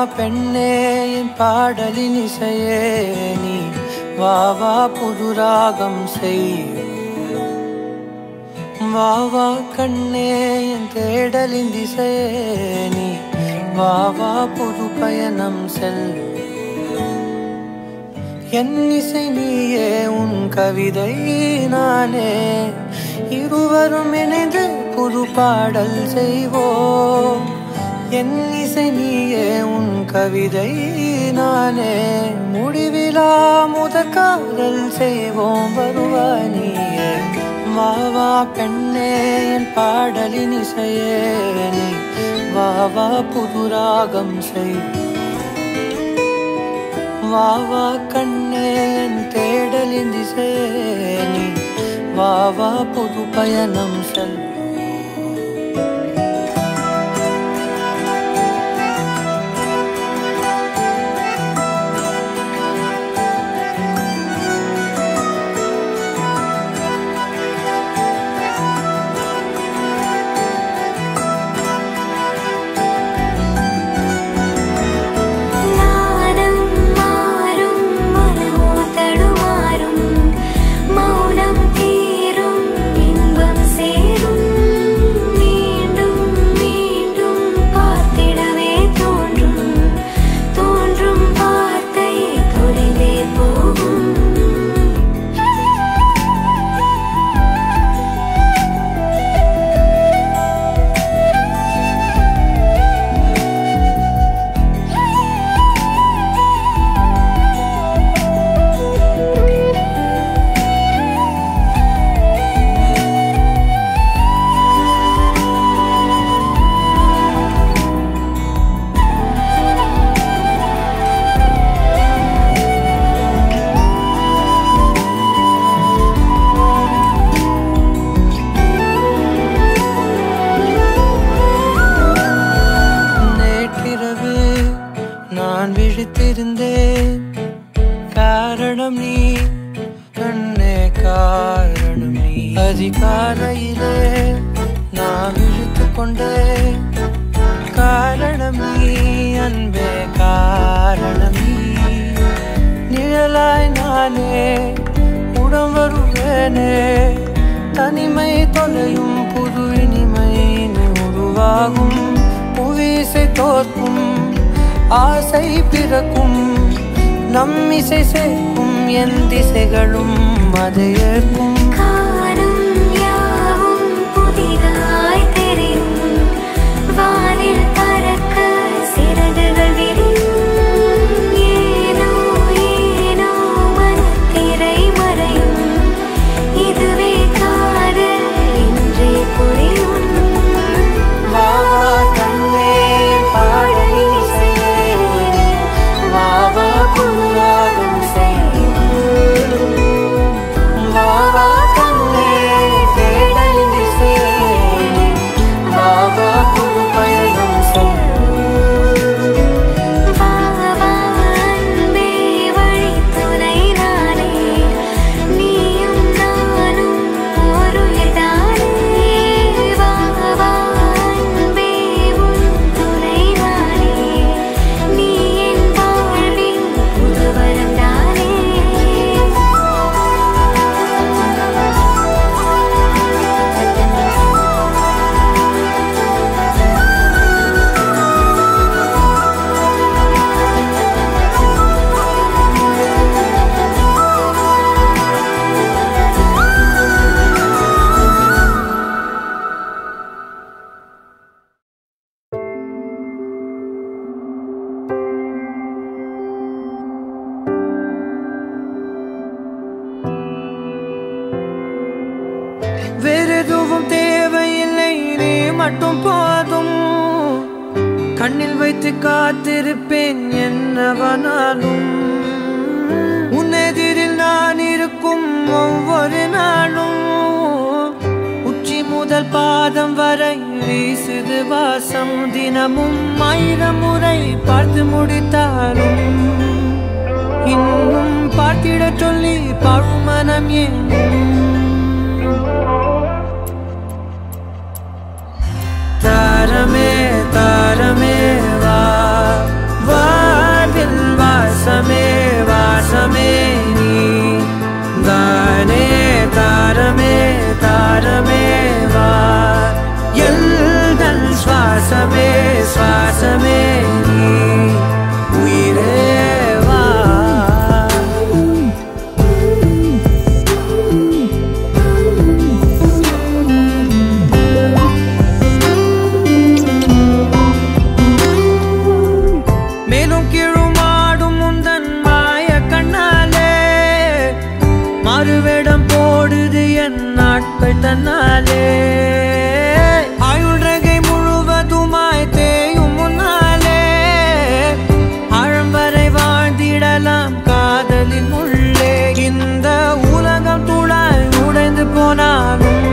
பெண்ணே என் பாடலின் இசையே நீ வா வா புது ராகம் செய் வா வா கண்ணே என் தேடலின் திசையே நீ வா வா புது பயணம் செல் என் இசை நீயே உன் கவிதை நானே இருவரும் இணைந்து புது பாடல் செய்வோம் என் இசை நீயே உன் கவிதை நானே முடிவிலா முதற் காதல் செய்வோம் வருவாய் நீயே வா வா பெண்ணே என் பாடலின் இசையே நீ வா வா புது ராகம் செய் வா வா கண்ணே என் தேடலின் திசையே நீ வா வா புது பயணம் செல் நாதம் மாறும் மனமோ தடுமாறும் மௌனம் தீரும் இன்பம் சேரும் மீண்டும் மீண்டும் பார்த்திடவே தோன்றும் தோன்றும் வார்த்தை தொலைவே போகும் நேற்றிரவு நான் விழித்திருந்தேன் காரணம் நீ கண்ணே காரணம் நீ அதிகாலையிலே நான் விழித்து கொண்டேன் காரணம் நீ அன்பே காரணம் நீ நிழலாய் நானே உடம் வருவேனே தனிமை தொலையும் புது இனிமை இனி உருவாகும் புவிசை தோற்கும் ஆசை பிறக்கும் நம் இசை சேர்க்கும் என் திசைகளும் அதை ஏற்கும் காணும் யாவும் புதிதாய் தெரியும் வானில் பறக்க சிறகுகள் விரியும் ஏனோ ஏனோ மனத்திரை மறையும் இதுவே காதல் என்றே புரியும் வா வா கண்ணே பாடலின் இசையே நீ. வா வா புதுராகம் செய்யும் வா வா கண்ணே தேடலின் இசையே நீ. வா வா புது பயணம் செய்யும் வா வா அன்பே வழித்துணை நானே நீயும் நானும் ஒரு தானே வா வா அன்பே உன் துணை நானே நீ என் வாழ்வின் புதுவரம் தானே வேறெதுவும் தேவையில்லை நீ மட்டும் போதும் கண்ணில் வைத்து காத்திருப்பேன் என்னவனாலும் உன்னெதிரில் நான் இருக்கும் ஒவ்வொரு நாளும் உச்சி முதல் பாதம் வரை வீசுது வாசம் தினமும் ஆயிரம் முறை பார்த்து முடித்தாலும் இன்னும் பார்த்திட சொல்லி பழுமனம் ஏனும் தாரமே தாரமே வா வா மாறுவேடம் போடுது என் நாட்கள் தன்னாலே ஆயுள்ரகை முழுவதுமாய் தேயும் முன்னாலே ஆழம் வரை வாழ்ந்திடலாம் காதலின் உள்ளே இந்த உலகம் துளாய் உடைந்து போனாலும்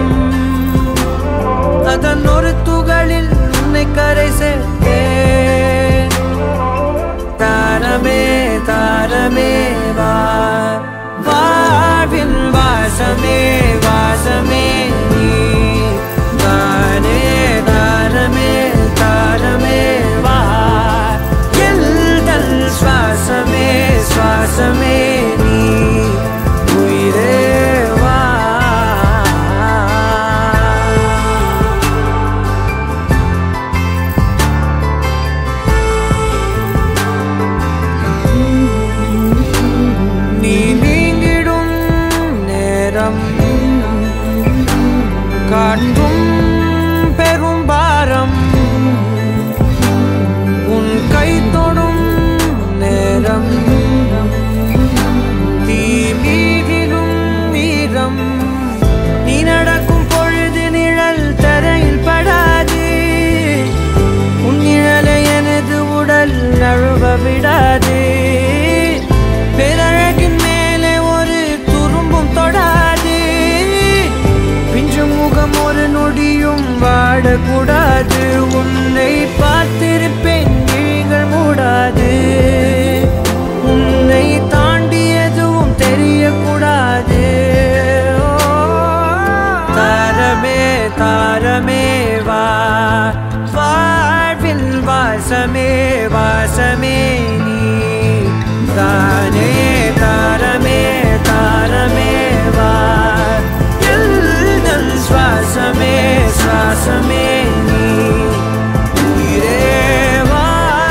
அதன் ஒரு துகளில் உன்னை கரை சேர்த்தேன் தாரமே தாரமே வா வாழ்வின் வாசமே வாசமே நீ தானே தாரமே தாரமே வா எல்தல் சுவாசமே சுவாசமே நீ உயிரே வா நீ நீங்கிடும் நேரம் காட்டும் பெரும் பாரம் உன் கை தொடும் நேரம் தீ மீதிலும் வீரம் நீ நடக்கும் பொழுது நிழல் தரையில் படாது உன் நிழலை எனது உடல் நழுவ விடாது பேரழகின் மேலே ஒரு துரும்பும் தொடாது பிஞ்சு முகம் ஒரு நொடியும் வாடக்கூடாது உன்னை பார்த்திருப்பேன் விழிகள் மூடாது உன்னை தாண்டி எதுவும் தெரியக்கூடாது ஓ, தாரமே தாரமே வா வாழ்வில் வாசமே வாசமே நீ தானே தாரமே தாரமே வா எல்தல் சுவாசமே சுவாசமே நீ உயிரே வா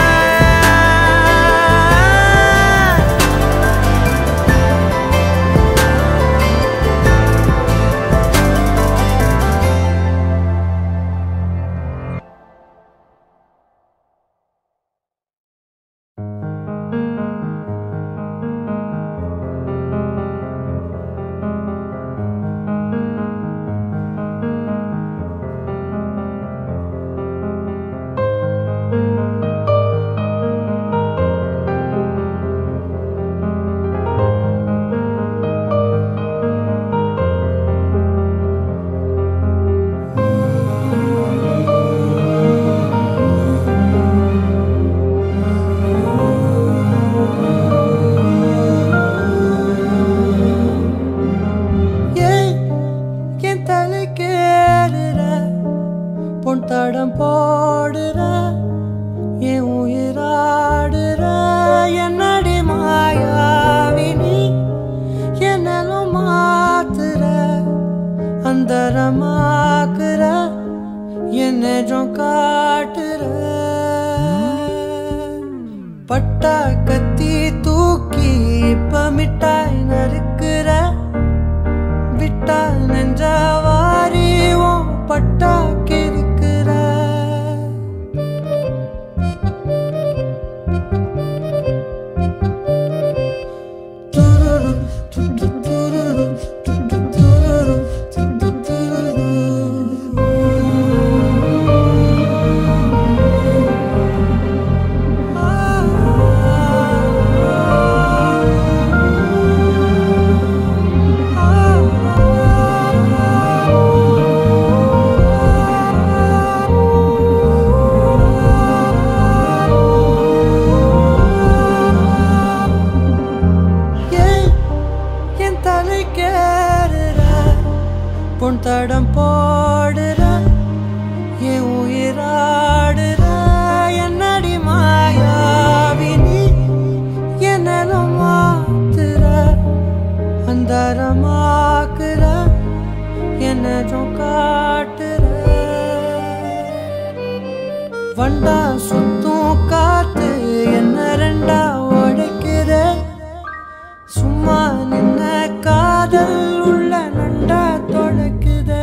ஏன் என் தலைக்கேறுற பொன் தடம் போடுற என் உயிராடுற என்னடி மாயாவினி என்னலும் மாத்துற அந்தரமாக்குற என் நெஜம் காட்டுற பட்டா கத்தி தூக்கி இப்ப மிட்டாய் நறுக்குற விட்டா நெஞ்சவாரி உன் பட்டா கிறுக்குற துருரு, துரு, துருரு, துரு, துருரு, துரு, துருரு. ஏன் என் தலை கேறுற பொன் தடம் போடுற என் உயிராடுற என்னடி மாயாவினி என்னலும் மாத்துற அந்தரமாக்குற என்னதும் காட்டுற வண்டா சுத்தும் காத்து என்ன ரெண்டா உடைக்கிற சும்மா நின்ன காதல் உள்ள நண்டா தொடக்குதே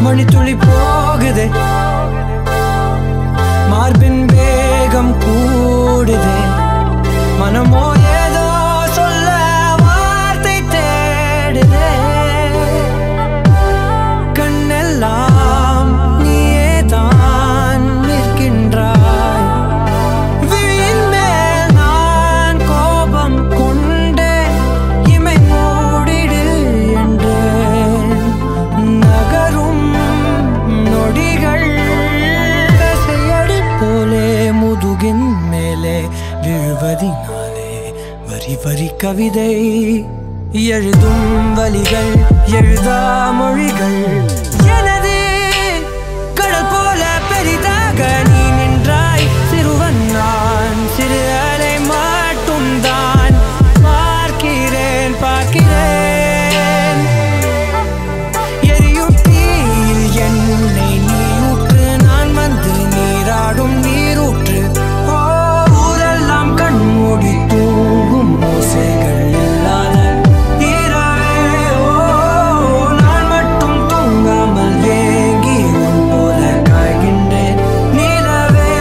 மணித்துளி போகுதே மார்பின் வேகம் கூடுதே மனமோ ஏதோ சொல்ல வார்த்தை தேடுதே கண்ணெல்லாம் நீயே தான் நிற்கின்றாய் விழியின் மேல் நான் கோபம் கொண்டேன் இமை மூடிடு என்றேன் நகரும் நொடிகள் கசையடி போலே முதுகின் மேலே விழுவதினாலே வரி வரி கவிதை எழுதும் வலிகள் எழுதா மொழிகள் எனது கடல் போல பெரிதாக நீ நின்றாய் சிறுவன் நான் சிறு அலை மட்டும் தான் பார்க்கிறேன் பார்க்கிறேன் எரியும் தீயில் என்னை நீ ஊற்று நான் வந்து நீராடும் நீரூற்று ஓ ஊரெல்லாம் கண்மூடி தூங்கும் ஓசைகள் இல்லாத இரவே ஓ நான் மட்டும் தூங்காமல் ஏங்கி உன் போல காய்கின்றேன் நிலவே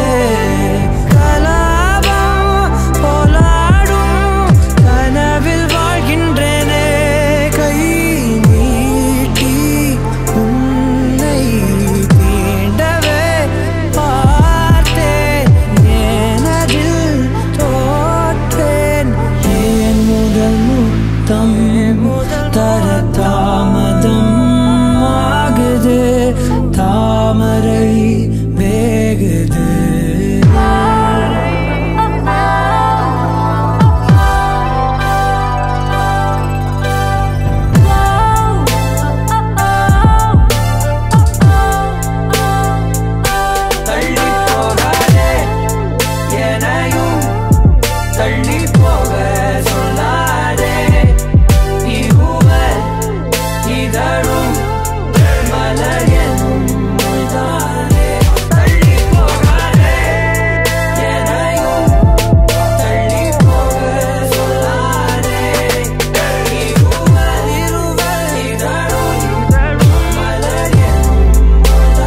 கலாபம் போலாடும் கனவில் வாழ்கின்றேனே கை நீட்டி உன்னை தீண்டவே பார்த்தேன் ஏனதில் தோற்றேன் ஏன் முதல் முத்தம் தர தாமதம் ஆகுது தாமரை வேகுது தள்ளி போகாதே எனையும் தள்ளி போக சொல்லாதே இகுவல் இதழும் மலர் எனும் மொய்தானே தள்ளி போகாதே எனையும் தள்ளி போக சொல்லாதே இகுவல் இருவல் இதழும் மலர் எனும்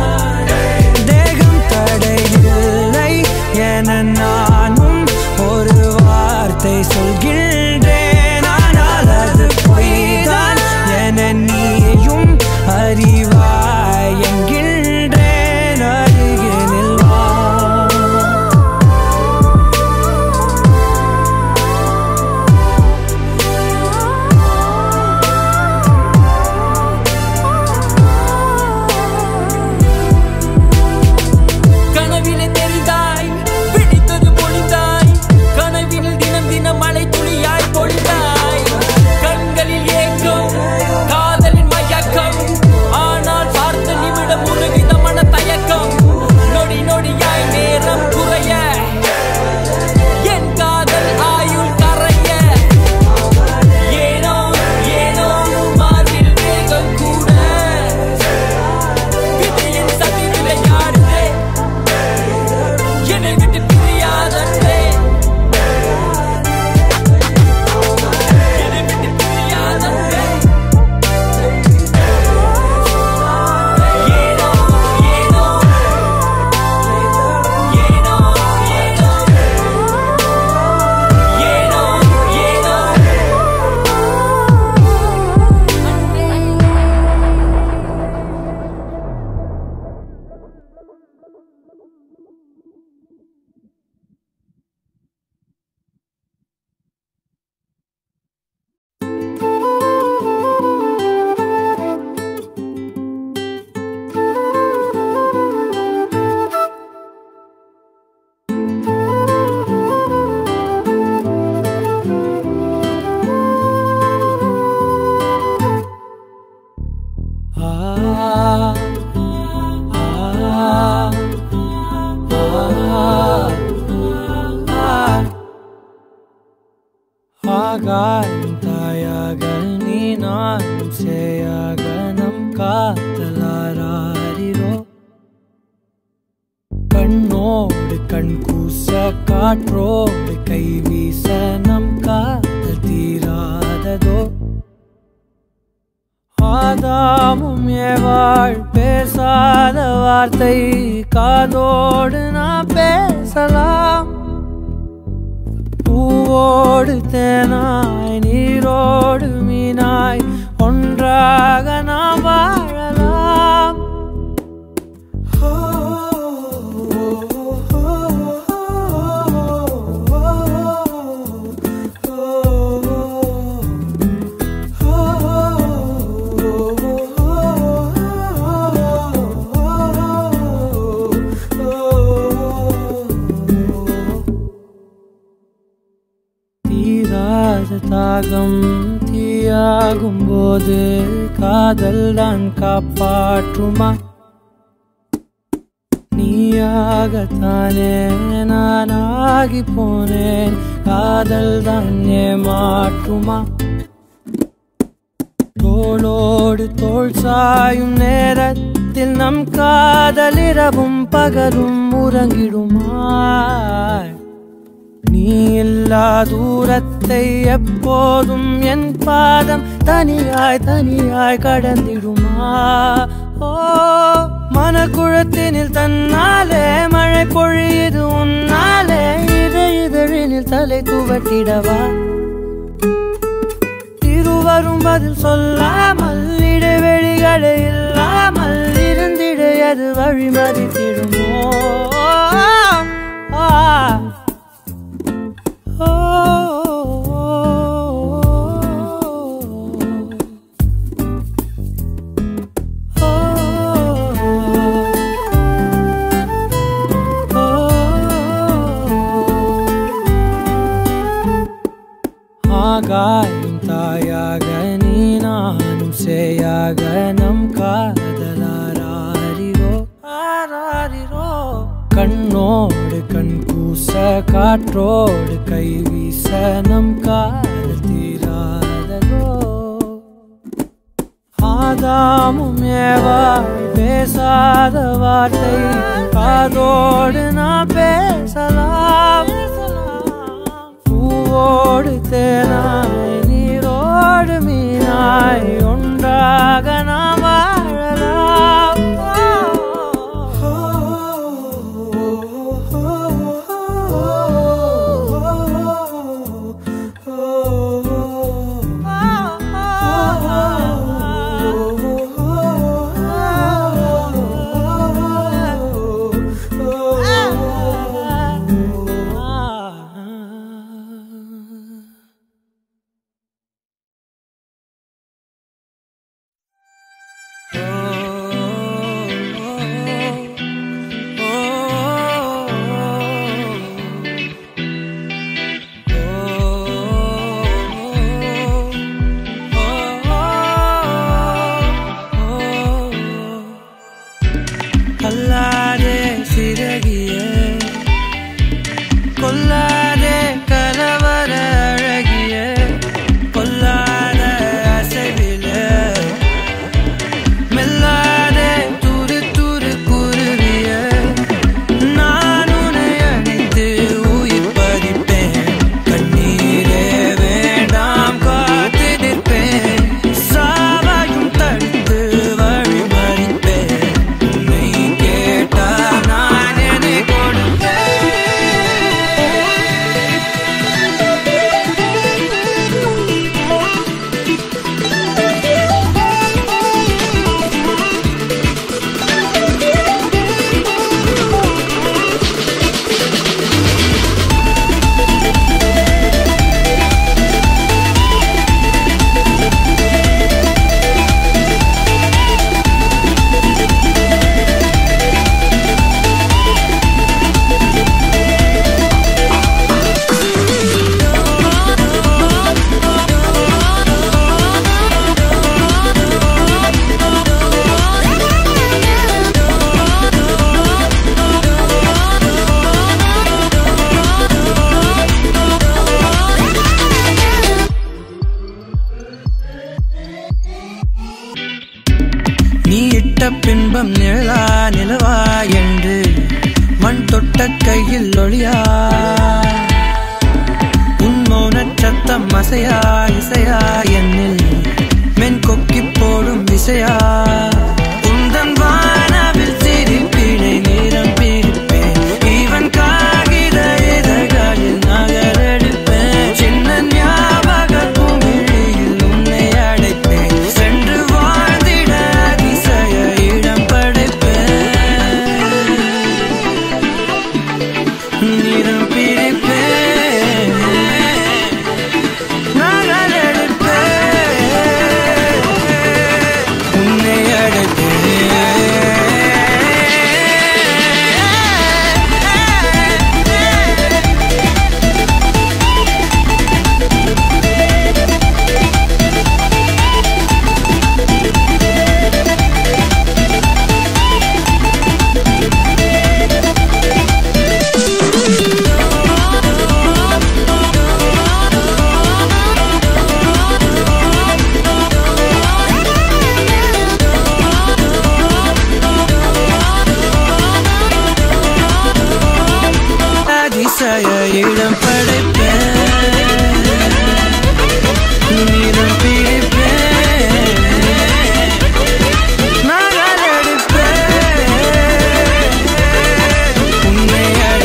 தேகம் தடையில்லை என நானும் ஒரு வார்த்தை சொல்கின்றேன் ஆனால் அது பொய்தான் என நீயும் அறிவாய் என்கின்றேன் அருகினில் வா கனவிலே தெரிந்தாய் பிடித்தது பொழிந்தாய் கனவில் தினம் தினம் மழை துளியாய் பொழிந்தாய் கண்களில் ஏக்கம் காதலின் மயக்கம் ஆனால் பார்த்த நிமிடம் உருகித மன தயக்கம் நொடி நொடியாய் நேரம் குறைய என் காதல் ஆயுள் கரைய ஏனோ ஏனோ மார்பில் வேகம் கூட விதியின் சதி விளையாடுதே என்னை விட்டு பிரியாதே என்னை விட்டு பிரியாதே ஏனோ ஏனோ ஏனோ ஏனோ ஏனோ ஏனோ ஆ ஆ ஆகாயம் தாயாக நீ நான் சேயாக நம் காத்தலாரோ கண்ணோடு கண் கூச காற்றோடு கை வீச நம் காதல் தீராததோ ஆ ஆதாமும் ஏவாள் பேசாத வார்த்தை காதோடு நான் பேசலாம் பூவோடு தேனாய் நீரோடு மீனாய் ஒன்றாக நாம் வாழலாம் தீராத தாகம் தீயாகும் போது காதல் தான் காப்பாற்றுமா நீயாகத்தானே நானாகி போனேன் காதல் தான் ஏமாற்றுமா தோளோடு தோள் சாயும் நேரத்தில் நம் காதலிரவும் பகலும் உறங்கிடுமாய் நீ இல்லா தூரத்தை எப்போதும் என் பாதம் தனியாய் தனியாய் கடந்திடுமா ஓ மனக்குழத்தினில் தன்னாலே மழை பொழியுது உன்னாலே இதை இதழினில் தலை துவட்டிடவா இருவரும் பதில் சொல்லாமல் இடைவெளிகளே இல்லாமல் இருந்திட அது வழிமறித்திடுமோ ஆ ஆகாயும் தாயாக நீ நானும் சேயாக நம் காதலாரிரோ ஆராரிரோ கண்ணோடு கண் கூச காற்றோடு கை வீச நம் காதல் தீராததோ ஆதாமும் ஏவா பேசாத வார்த்தை காதோடு நான் பேசலாம் பூவோடு தேனாய் நீரோடு மீனாய் ஒன்றாக நாம் வாழலாம் கல்லாதே சிறகியே கொல்லாதே கலவர அழகிய கொல்லாத அசைவிலே மெல்லாதே துரு துரு குருவிய நான் உன்னை அடித்து உயிர் பறிப்பேன் கண்ணீரே வேண்டாம் காத்திருப்பேன் சாவையும் தடுத்து வழி மறிப்பேன் உன்னை கேட்டால் நான் எதை கொடுப்பேன் நீ இட்ட பின்பம் நிழலா நிலவா என்று மண் தொட்ட கையில் ஒளியா உன் மௌனச் சத்தம் அசையா இசையா என்னில் மென் நெஞ்சம் கொக்கி போடும் விசையா உந்தன் வானவில் சிரிப்பினை நிறம் பிரிப்பேன் இவன் காகித இதழ்களில் நகரெடுப்பேன் சின்ன ஞாபக குமிழியில் உன்னை அடைப்பேன் சென்று வாழ்ந்திட அதிசய இடம் படைப்பேன் நிறம் பிரிப்பேன் நகரெடுப்பேன் உன்னை அடைப்பேன் அதிசய இடம் படைப்பேன் நிறம் பிடிப்பேன் நகல் எடுப்பேன் உன்னை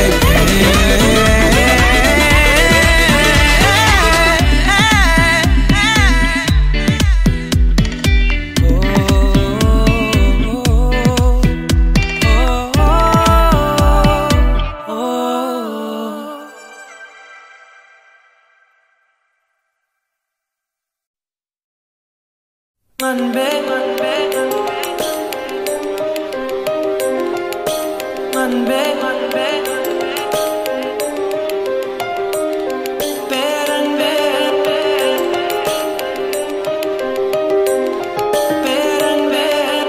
அடைப்பேன் அன்பே அன்பே அன்பே அன்பே பேரன்பே பேரன்பே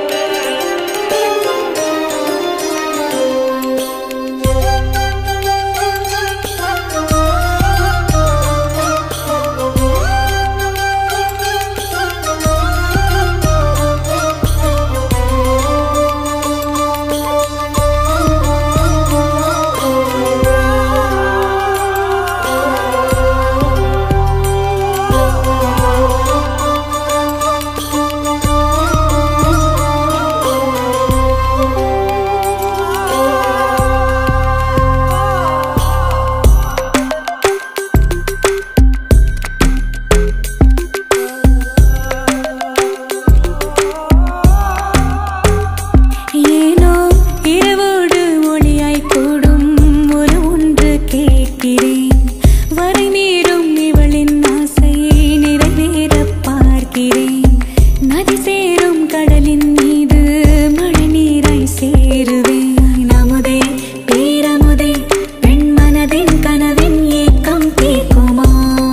ஏனோ இரவோடு ஒளியாய் கூடும் ஒரு ஒன்று கேட்கிறேன் வரை மீறும் இவளின் ஆசையை நிறைவேற பார்க்கிறேன் நதி சேரும் கடலின் மீது மழை நீராய் சேருவேன் அமுதே பேரமுதே பெண் மனதின் கனவின் ஏக்கம் தீர்க்குமா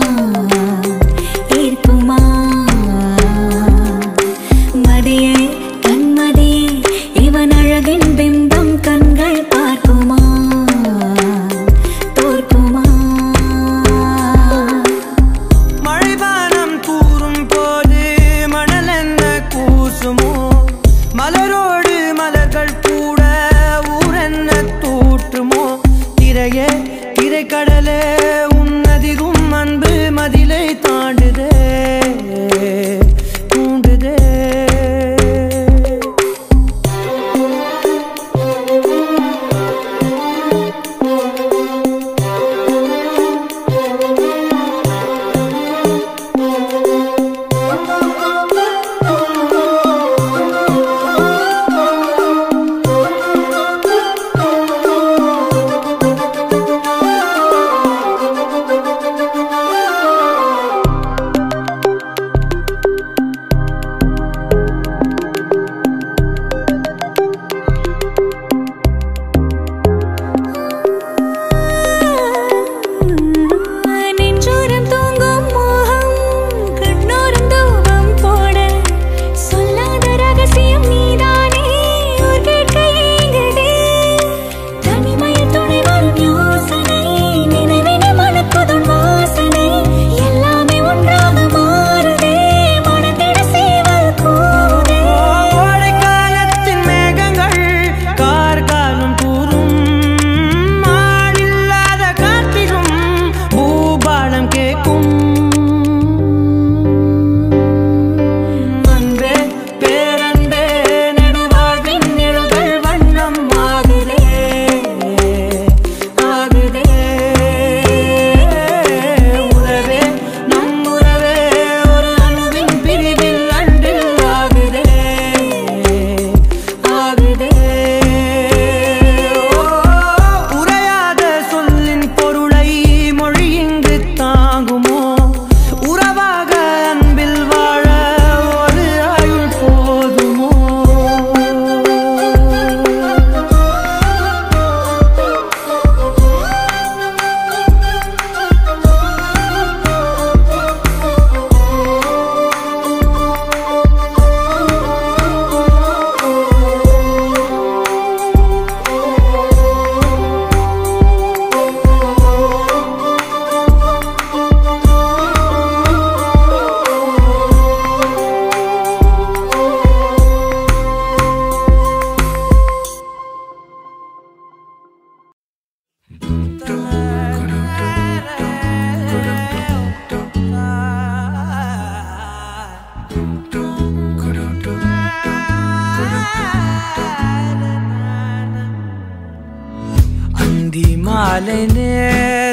ஈர்க்குமா மதியே கண்மதியே இவன் அழகின் பிம்பம் கண்கள் பார்க்குமா தோற்குமா மழைவானம் கூறும் போது மணல் என்ன கூசுமோ மலரோடு மலர்கள் கூட ஊரென்ன தூற்றுமோ திரையே திரைக்கடலே உன்னதிகும் அன்பு மதிலை தாண்டுதே தூண்டுதே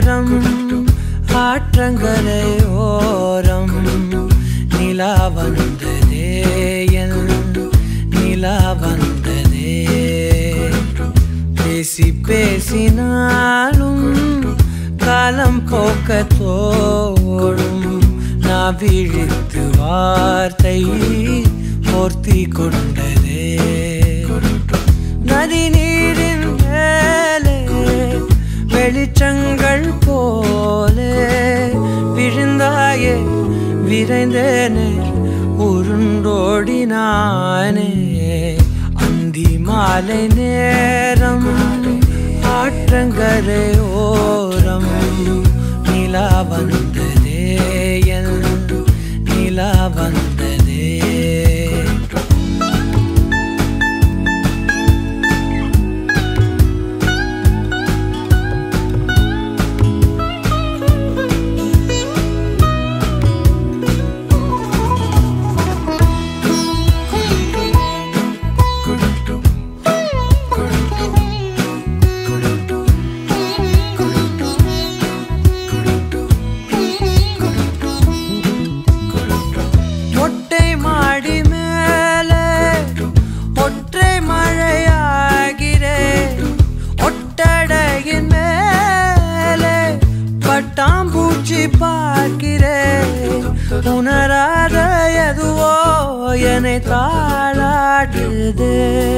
நேரம் ஆற்றங்கரையோரம் நிலா வந்ததே என் நிலா வந்ததே பேசி பேசினாலும் காலம் போக்க தோடும் நான் விழித்து வார்த்தை போர்த்தி கொண்டதே நதி நீரின் மேலே வெளிச்சங்கள் போலே விழுந்தாயே விரைந்தேனே உருண்டோடினானே அந்தி மாலை நேரம் ஆற்றங்கரை ஓரம் நிலா வந்ததே என் நிலா வந்ததே மொட்டை மாடி மேலே ஒற்றை மழையாகிறேன் ஒட்டடையின் மேலே பட்டாம்பூச்சி பார்க்கிறேன் உணராத எதுவோ என்னை தாளாட்டுதே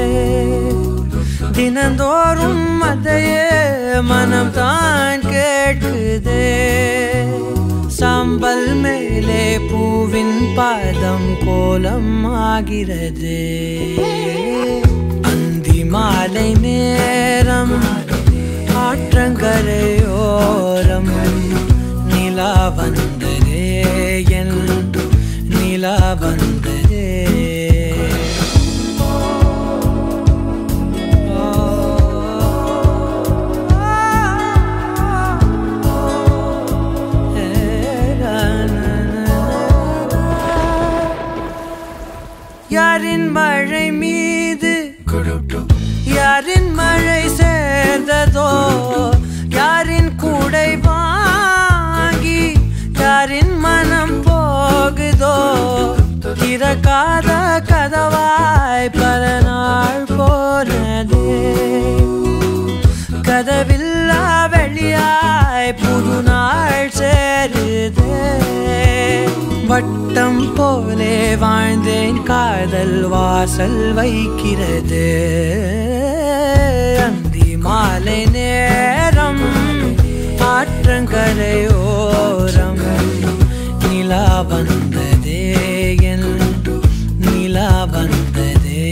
தினந்தோறும் அதையே மனம் தான் கேட்குதே சாம்பல் மேலே பூவின் பாதம் கோலம் ஆகிறது அந்தி மாலை நேரம் ஆற்றங்கரையோரம் நிலா வந்ததே என் நிலா வந்ததே யாரின் மழை மீது யாரின் மழை சேர்ந்ததோ யாரின் கூடை வாங்கி யாரின் மனம் போகுதோ திறக்காத கதவாய் பல நாள் போனதே கதவில்லா வெளியாய் புது நாள் சேருதே வட்டம் போலே வாழ்ந்தேன் காதல் வாசல் வைக்கிறது அந்தி மாலை நேரம் ஆற்றங்கரையோரம் நிலா வந்ததே என் நிலா வந்ததே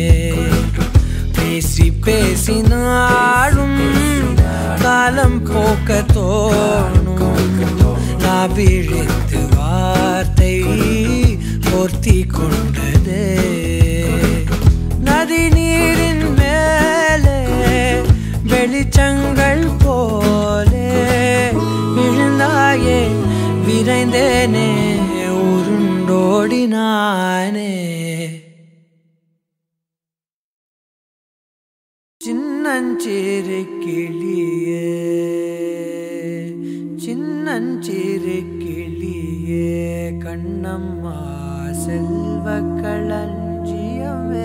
பேசி பேசினாலும் காலம் போக்க தோணும் நான் விழித்து வார்த்தை போர்த்தி கொண்டதே நதி நீரின் மேலே வெளிச்சங்கள் போலே விழுந்தாயே விரைந்தேனே உருண்டோடினானே சின்னஞ்சிறு கிளியே சின்னஞ்சிறு கிளியே கண்ணம்மா செல்வ களஞ்சியமே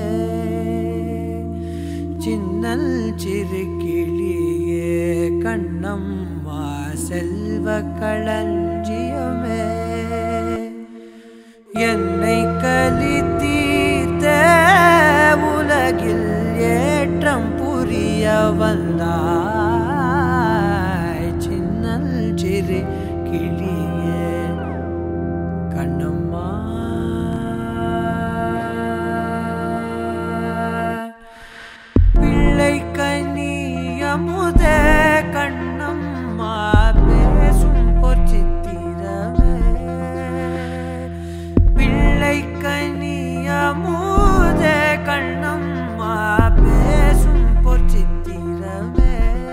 சின்னல் சிறு கிளியே கண்ணம்மா செல்வ களஞ்சியமே என்னை கலித்தீர்த்த உலகில் ஏற்றம் புரிய வந்தாய் சின்னல் சிறு கிளியே கண்ணம்மா பிள்ளை கனியமுத கண்ணம்மா பேசும் பொற்சித்திரமே பிள்ளை கனியமுத கண்ணம்மா பேசும் பொற்சித்திரமே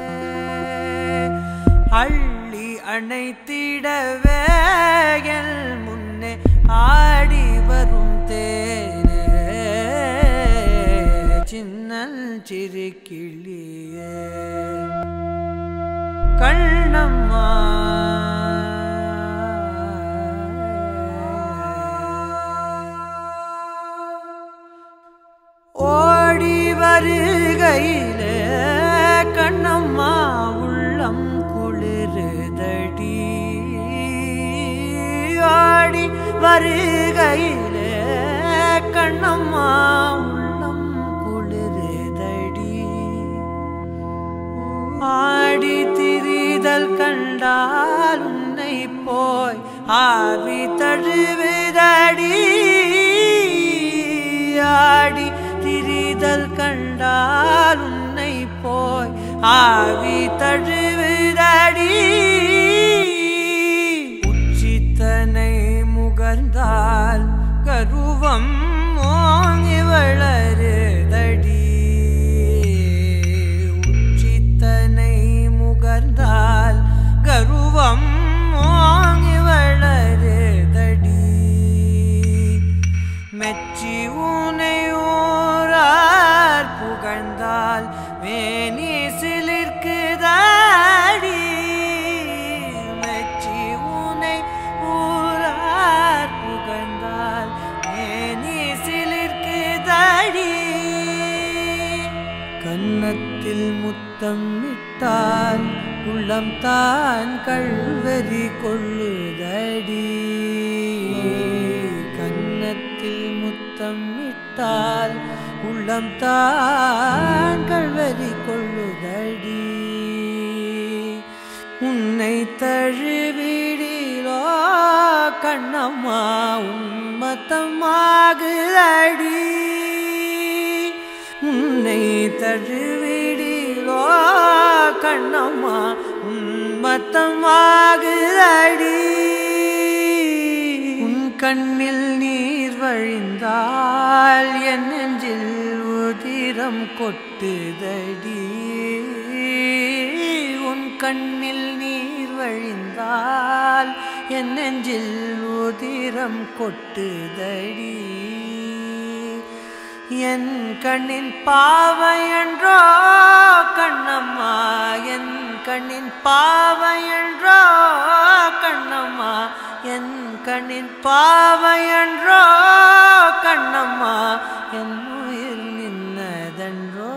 அள்ளி அணைத்திடவே என் முன்னே ஆடி வரும் தேனே சின்னல் சிறு கிளியே கண்ணம்மா வருகையிலே கண்ணம்மா உள்ளம் குளிருதடி ஆடி திரிதல் கண்டால் உன்னை போய் ஆவி தழுவுதடி ஆடி திரிதல் கண்டால் உன்னை போய் ஆவி தழுவுதடி உச்சித்தனை முகர்ந்தால் கருவம் ஓங்கி வளருதடி உச்சித்தனை முகர்ந்தால் கருவம் ஓங்கி வளருதடி மெச்சி உனை ஊரார் புகழ்ந்தால் வேணி சிலிர்க்குதாடி மெச்சி உனை ஊரார் புகழ்ந்தால் வேணி சிலிர்க்குதாடி கன்னத்தில் முத்தம் இட்டால் உள்ளம் தான் கல்வரி கொள்ளுதடி கன்னத்தில் முத்தம் இட்டால் உள்ளம் தான் கல்வரி கொள்ளுதடி உன்னை தழுவிடிலோ கண்ணம்மா உன்மத்தமாகுதடி உன்னை தழுவிடிலோ கண்ணம்மா உன்மத்தமாகுதடி உன் கண்ணில் நீர் வழிந்தால் என் நெஞ்சில் உதிரம் கொட்டுதடி உன் கண்ணில் நீர் வழிந்தால் என் நெஞ்சில் உதிரம் கொட்டுதடி என் கண்ணின் பாவையன்றோ கண்ணம்மா என் கண்ணின் பாவையன்றோ கண்ணம்மா என் கண்ணின் பாவையன்றோ கண்ணம்மா என் உயிர் நின்னதன்றோ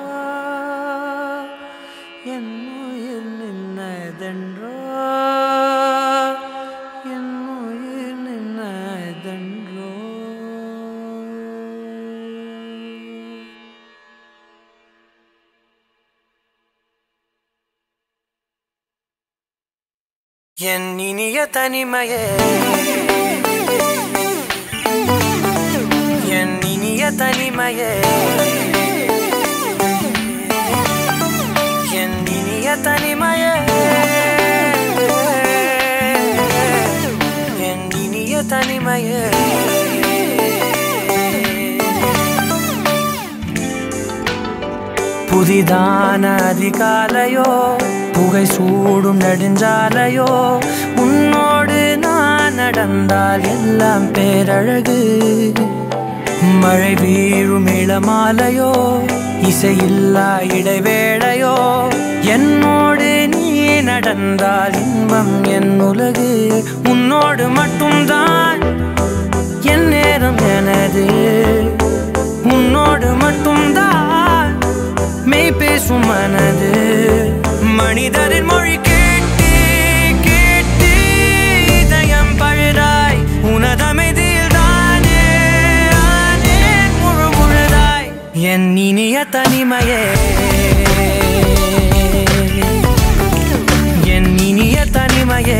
என் உயிர் நின்னதன்றோ என் உயிர் நின்னதன்றோ என் இனிய தனிமையே என் இனிய தனிமையே என் இனிய தனிமையே என் இனிய தனிமையே புதிதான அதிகாலையோ புகை சூடும் நெடுஞ்சாலையோ உன்னோடு நான் நடந்தால் எல்லாம் பேரழகு மழை வீழும் இளமாலையோ இசையில்லா இடைவேளையோ என்னோடு நீ நடந்தால் இன்பம் என் உலகு உன்னோடு மட்டும்தான் என் நேரம் எனது உன்னோடு மட்டும்தான் மெய் பேசும் மனது மனிதரின் மொழி கேட்டு கேட்டு இதயம் பழுதாய் உனதமைதில் தானே ஆனேன் முழு முழுதாய் என் இனிய தனிமையே என் இனிய தனிமையே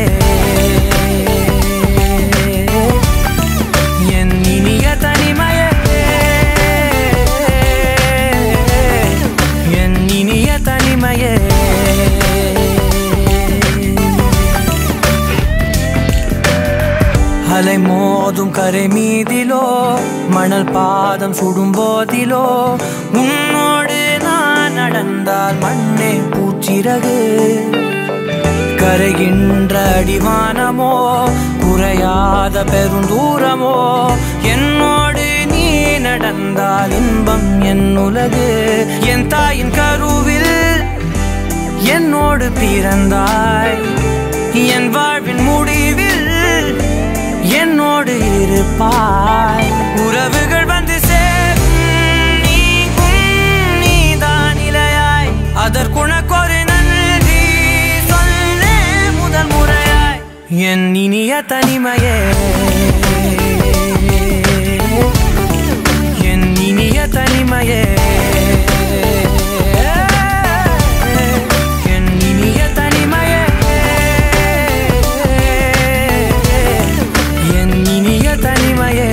என் இனிய தனிமையே என் இனிய தனிமையே அலை மோதும் கரை மீதிலோ மணல் பாதம் சுடும் போதிலோ உன்னோடு நான் நடந்தால் மண்ணே பூச்சிறகு கரைகின்ற அடிவானமோ குறையாத பெருந்தூரமோ என்னோடு நீ நடந்தால் இன்பம் என் உலகு என் தாயின் கருவில் என்னோடு பிறந்தாய் என் வாழ்வின் முடிவில் என்னோடு இருப்பாய் உறவுகள் வந்து சேரும் நீக்கும் நீதான் இலையாய் அதற்குணக்கொரு நன்றி சொல்லே முதல் முறையாய் என் இனிய தனிமையே தனிமையே என் இனிய தனிமையே என் இனிய தனிமையே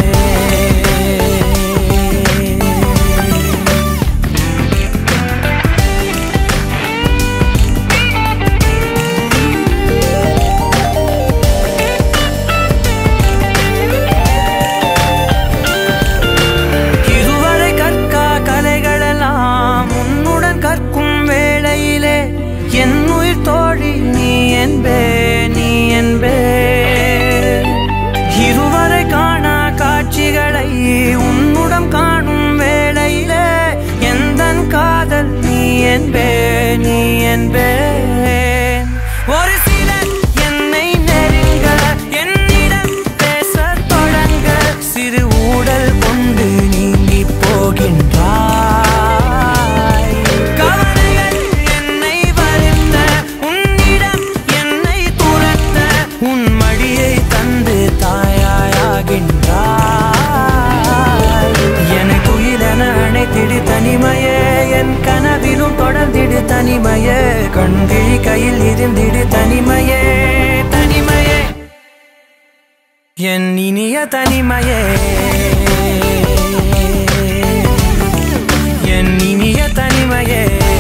இதுவரை கற்கா கலைகளெல்லாம் உன்னுடன் கற்கும் வேளையிலே என் உயிர் தோழி நீ என்பே நீ என்பே இருவரை காணா காட்சிகளை உன்னுடன் காணும் வேளையிலே எந்தன் காதல் நீ என்பே நீ என்பே ஒரு சிலர் என்னை நெருங்க என்னிடம் பேசத் தொடங்க சிறு ஊடல் கொண்டு நீங்கி போகின்றாய் கவலைகள் என்னை வருந்த உன்னிடம் என்னை துரத்த உன் மடியை தந்து தாயாயாகின்றாய் எனக்கு உயிரென அணைத்திடு தனிமையே என் கனவிலும் தொடர்ந்திடு தனிமையே கண்கிழி கையில் இருந்திடு தனிமையே தனிமையே என் இனிய தனிமையே என் இனிய தனிமையே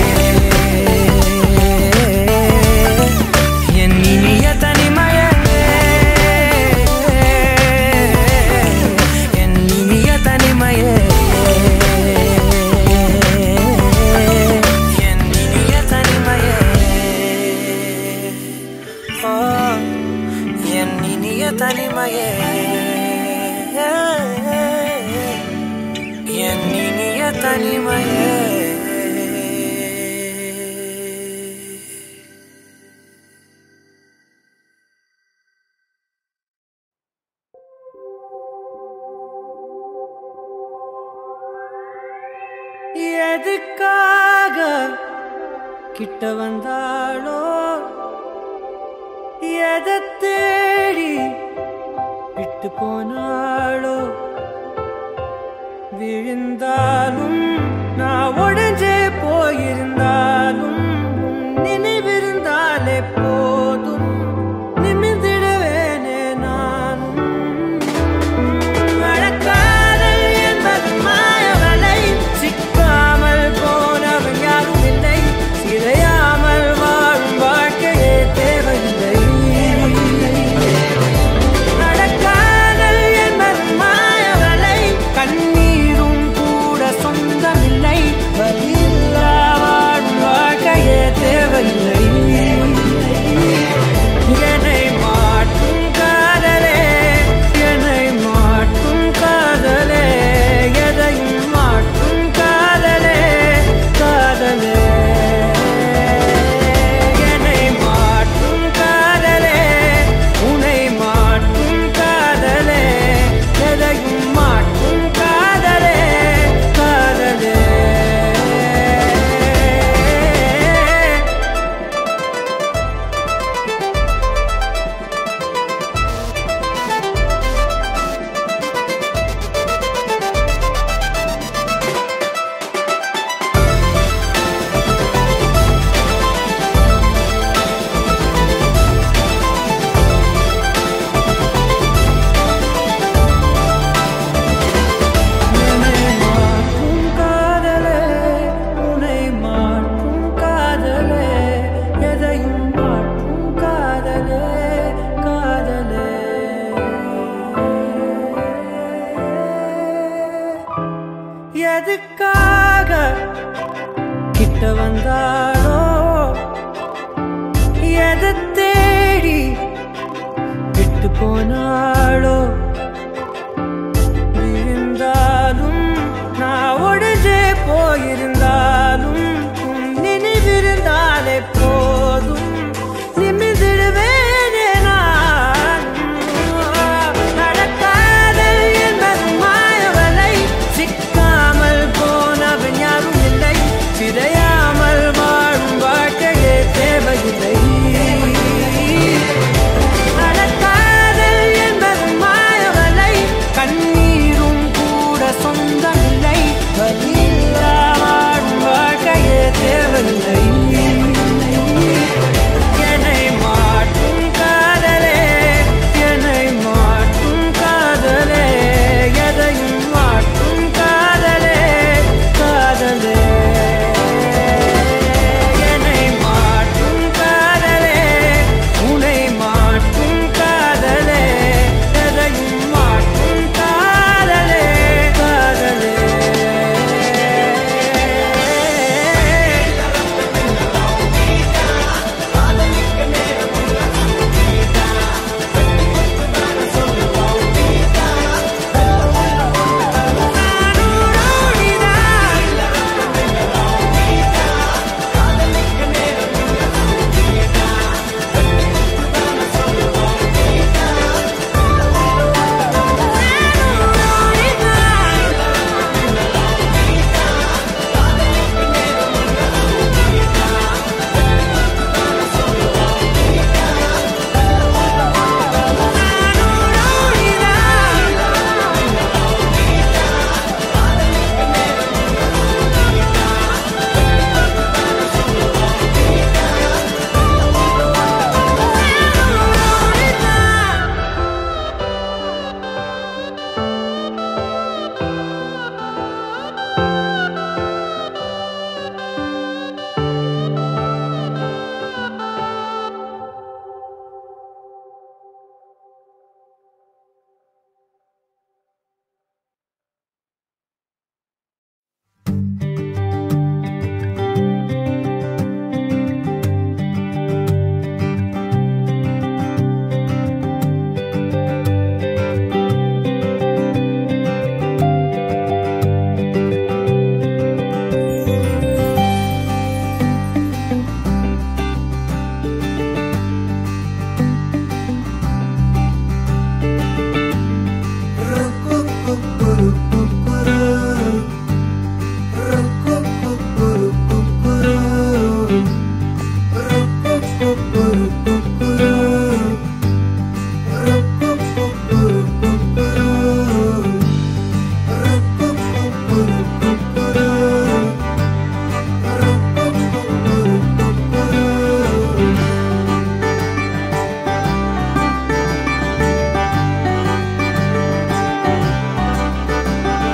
என் இனிய தனிமையே என் இனிய தனிமையே என் இனிய தனிமையே ஆ, என் இனிய தனிமையே என் இனிய தனிமையே எதுக்காக கிட்ட வந்தாளோ எதை தேடி விட்டு போனாளோ விழுந்தாலும் நான் உடஞ்சே போயிருந்தாலும் உன் நினைவிருந்தாலே போதும் நிமிர்ந்திடுவேனே நானும் மழக்காதல் என்பது மாயவலை சிக்காமல் போனவன் யாரும் இல்லை சிதையாமல் வாழும் வாழ்க்கையே தேவையில்லை நடக்காதல் என்பது மாயவலை கண்ணீரும் கூட சொந்தமில்லை வலியில்லா வாழும் வாழ்க்கையே தேவையில்லை என்னை மாற்றும் காதலே என்னை மாற்றும் காதலே எதையும் மாற்றும் காதலே காதலே என்னை மாற்றும் காதலே உன்னை மாற்றும் காதலே எதையும் மாற்றும் காதலே காதலே என்னை மாற்றும் காதலே உன்னை மாற்றும் காதலே எதையும் மாற்றும் காதலே காதலே எதுக்காக கிட்ட வந்தாளோ எதை தேடி விட்டு போனாளோ இருந்தாலும் நான் உடஞ்சே போயிருந்தாலும் உன் நினைவிருந்தாலே போதும் நிமிர்ந்திடுவேனே நான் நடக்காதல் என்பது மாயவலை சிக்காமல் போனவன் யாரும் இல்லை சிதையாமல் வாழ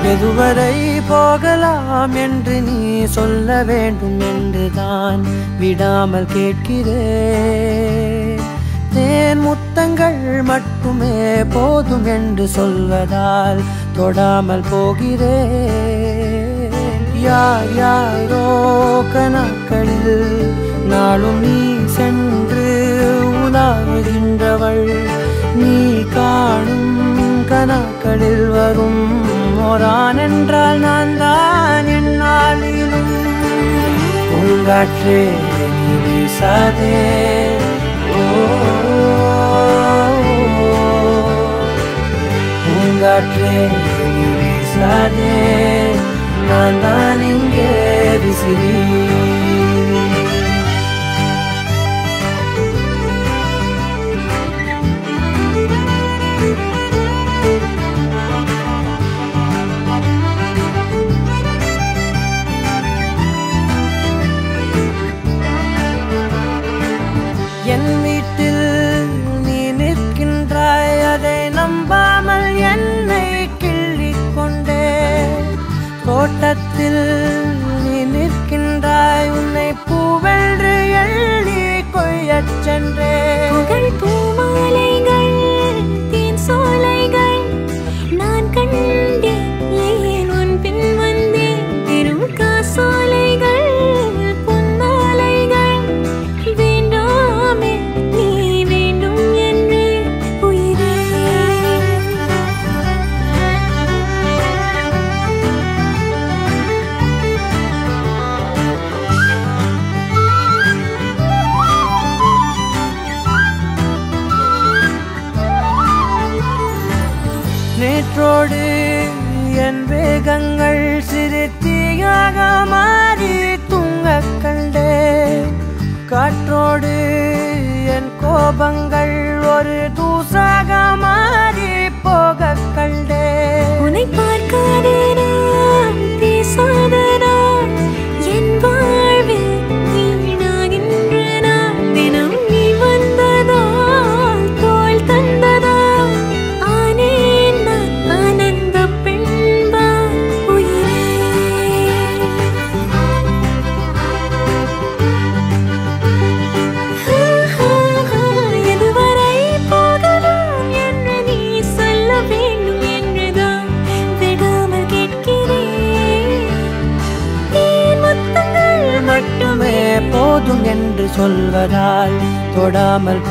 எதுவரை போகலாம் என்று நீ சொல்ல வேண்டும் என்றுதான் விடாமல் கேட்கிறேன் தேன் முத்தங்கள் மட்டுமே போதும் என்று சொல்வதால் தொடாமல் போகிறேன் யார் யாரோ கணக்களில் நாளும் நீ சென்று உலாவுகின்றவள் நீ காணும் கணக்களில் வரும் ஓரான் என்றால் நான் தான் என்னாலிலும் பூங்காற்றே நீ வீசாதே ஓ, பூங்காற்றே நீ வீசாதே நான் தான் இங்கே விசிறி என் வீட்டில் நீ நிற்கின்றாய் அதை நம்பாமல் என்னை கிள்ளிக் கொண்டே தோட்டத்தில் நீ நிற்கின்றாய் உன்னை பூவென்று எள்ளி கொய்யச் சென்றே புகழ் பூமாலைகள் தேன் சோலைகள் நான் கண்டேன் ஏன் உன் பின் வந்தேன் பெரும் காசோலைகள் பொன்னாலைகள் வேண்டாமே நீ வேண்டும் என்று உயிரே நேற்றோடு என் வேகங்கள் சிறு தீயாக மாறி தூங்கக் கண்டே காற்றோடு என் கோபங்கள் ஒரு தூசாக மாறி போகக் கண்டே உன்னை பார்க்காத நான் பேசாத நான் என் வாழ்வில் வீணாகின்ற நான் தினம் நீ வந்ததால் தோள் தந்ததால் ஆனேன் நான் ஆனந்த பெண்பா உயிரே எதுவரை போகலாம் என்று நீ சொல்ல வேண்டும் என்றுதான் விடாமல் கேட்கிறேன் தேன் முத்தங்கள் மட்டுமே போதும் என்று சொல்வதால் தொடாமல்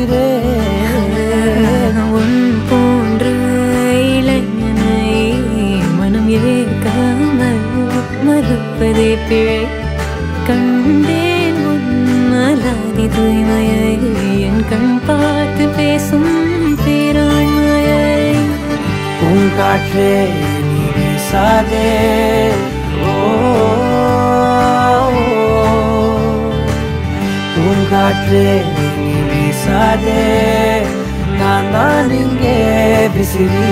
போகிறேன் உன் போன்ற இளைஞனை மனம் ஏற்காமல் மறுப்பதே பிழை கண்டேன் உன்னலாதி தூய்மையை என் கண் பார்த்து பேசும் பேராண்மையை பூங்காற்றே நீ வீசாதே ஓ, பூங்காற்றே நீ வீசாதே நான் தான் இங்கே விசிறி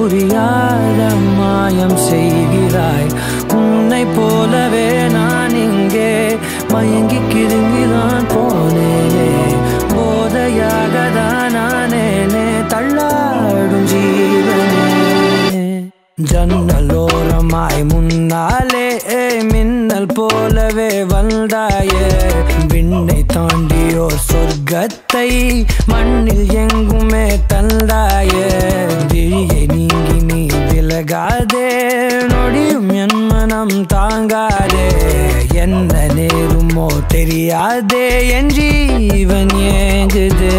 புரியாத மாயம் செய்கிறாய் உன்னை போலவே நான் இங்கே மயங்கி கிருங்கிதான் போனேனே போதையாக தான் நானேனே தள்ளாடும் ஜீவனே ஜன்னலோரமாய் முன்னாலே மின்னல் போலவே வந்தாயே விண்ணை தாண்டியோர் சொர்க்கத்தை மண்ணில் எங்குமே தந்தாயே விழியை நீங்கி நீ விலகாதே நொடியும் என் மனம் தாங்காதே என்ன நேருமோ தெரியாதே என் ஜீவன் ஏங்குதே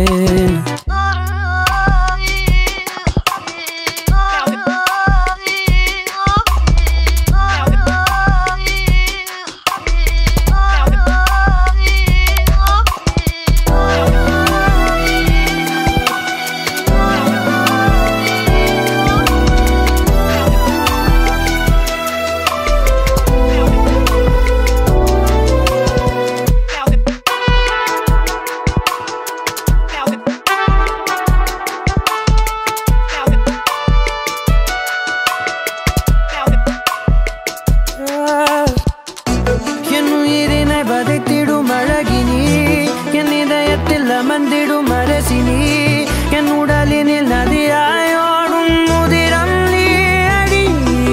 என் உயிரினை வதைத்திடும் அழகினி என் இதயத்தில் அமர்ந்திடும் அரசினி என் உடலினில் நதியாயோடும் முதிரம் நீ அடி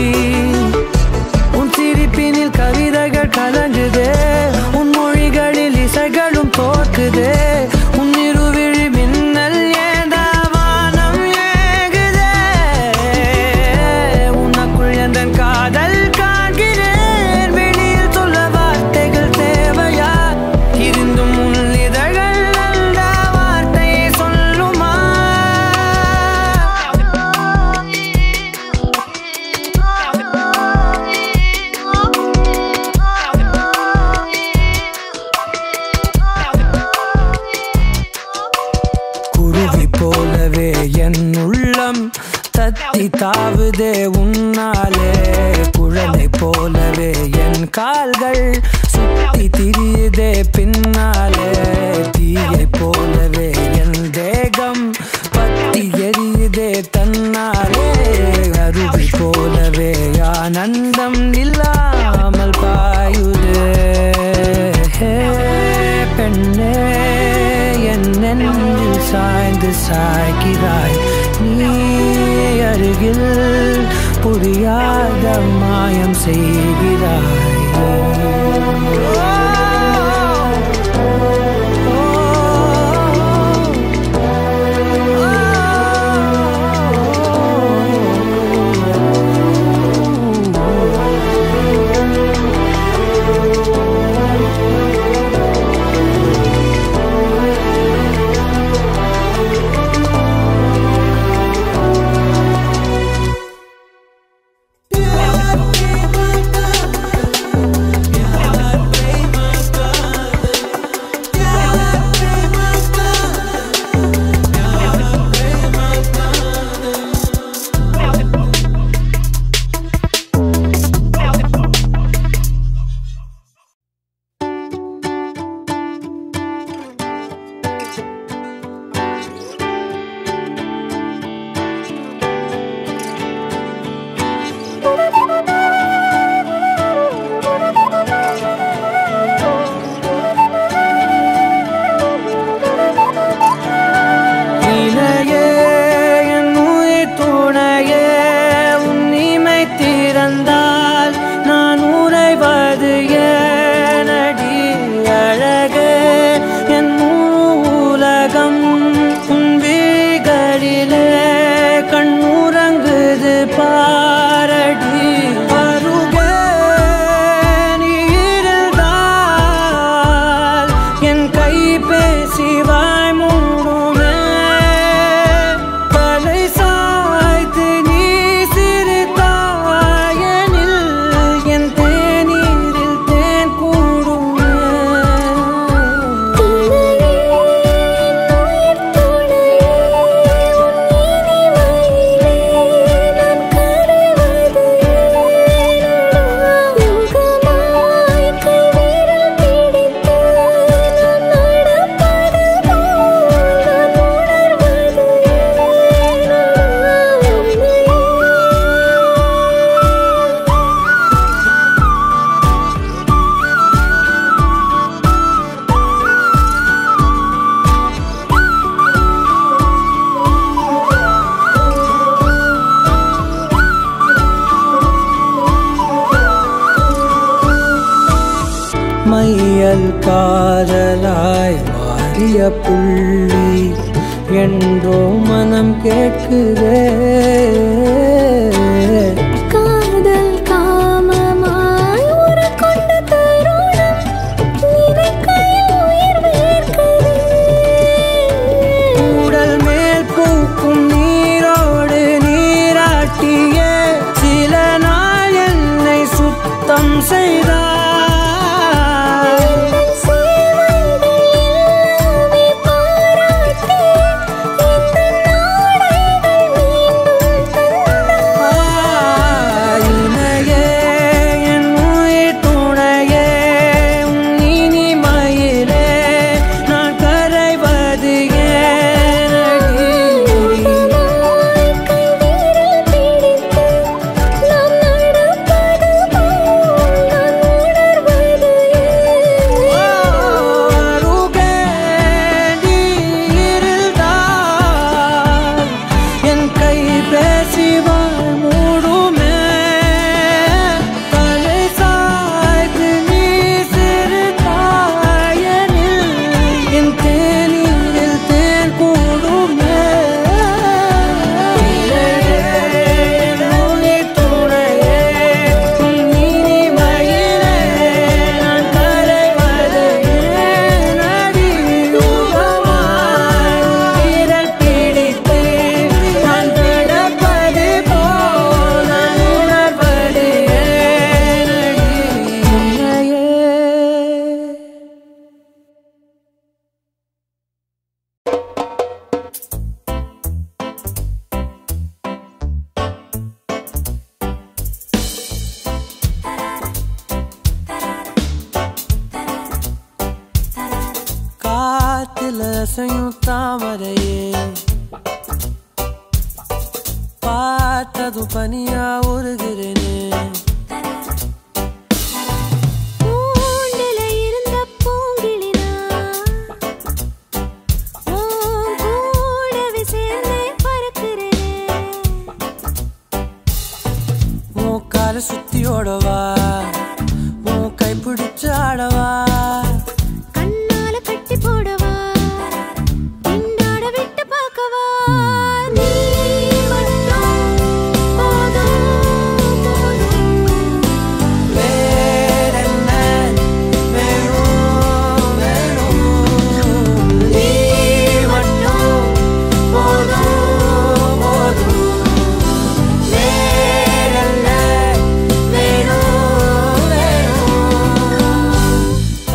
உன் சிரிப்பினில் கவிதைகள் கலங்குதே உன் மொழிகளில் இசைகளும் தோற்குதே உன் இருவிழி மின்னல் ஏந்தா வானம் ஏகுதே உனக்குள் எந்த காதல் காண்கிறேன் வெளியில் சொல்ல வார்த்தைகள் தேவையா இருந்தும் உன் இதழ்கள் அந்த வார்த்தையை சொல்லுமா குருவி போலவே என் உள்ளம் தத்தி தாவுதே உன்னாலே குழந்தை போலவே என் கால்கள் சுத்தி திரியுதே பின்னாலே தீயை போலவே என் தேகம் பத்தி எரியுதே தன்னாலே அருவி போலவே ஆனந்தம் இல்லாமல் பாயுதே ஹே, பெண்ணே என் நெஞ்சில் சாய்ந்து சாய்கிறாய் நீ அருகில் புரியாத மாயம் செய்கிறாய் Yeah. காதல் காதலாய் மாறிய புள்ளி என்றோ மனம் கேட்குதே காதல் காமமாய் உருக்கொண்ட தருணம் நினைக்கையில் உயிர் வேர்க்குதே உடல் மேல் பூக்கும் நீரோடு நீராட்டிய சில நாள் என்னை சுத்தம் செய்தார் சேவைகள் எல்லாமே பாராட்டி இந்த நாடைகள் மீண்டும் தந்தார் இணையே என் உயிர் துணையே உன் இனிமையிலே நான் கரைவது ஏனடி கை விரல் பிடித்து நாம் நடப்பது போல் நான் உணர்வது அருகே நீ இருந்தால் என் கை பேசிவாள் மூடுமே தலை சாய்த்து நீ சிறுதாயனில் என் தேநீரில் தேன் கூடுமே உயிர் துணையே உன் இனிமையிலே நான் கரைவது ஏனடி யுகமாய் விரல் பிடித்து நான் கிடப்பது போல் நான் உணர்வது ஏனடி உன்னையே காத்துல அசையும் தாமரையே பார்த்ததும் பனியா உருகிறேனே கூண்டுல இருந்த பூங்கிளினா உன் கூடவே சேர்ந்தே பறக்கிறேனே உன் காலை சுத்தி ஓடவா உன் கை பிடிச்சு ஆடவா கண்ணால கட்டி போடவா திண்டாட விட்டு பார்க்கவா நீ மட்டும் போதும் போதும் வேறென்ன வேணும் வேணும் நீ மட்டும் போதும் போதும் வேறென்ன வேணும் வேணும்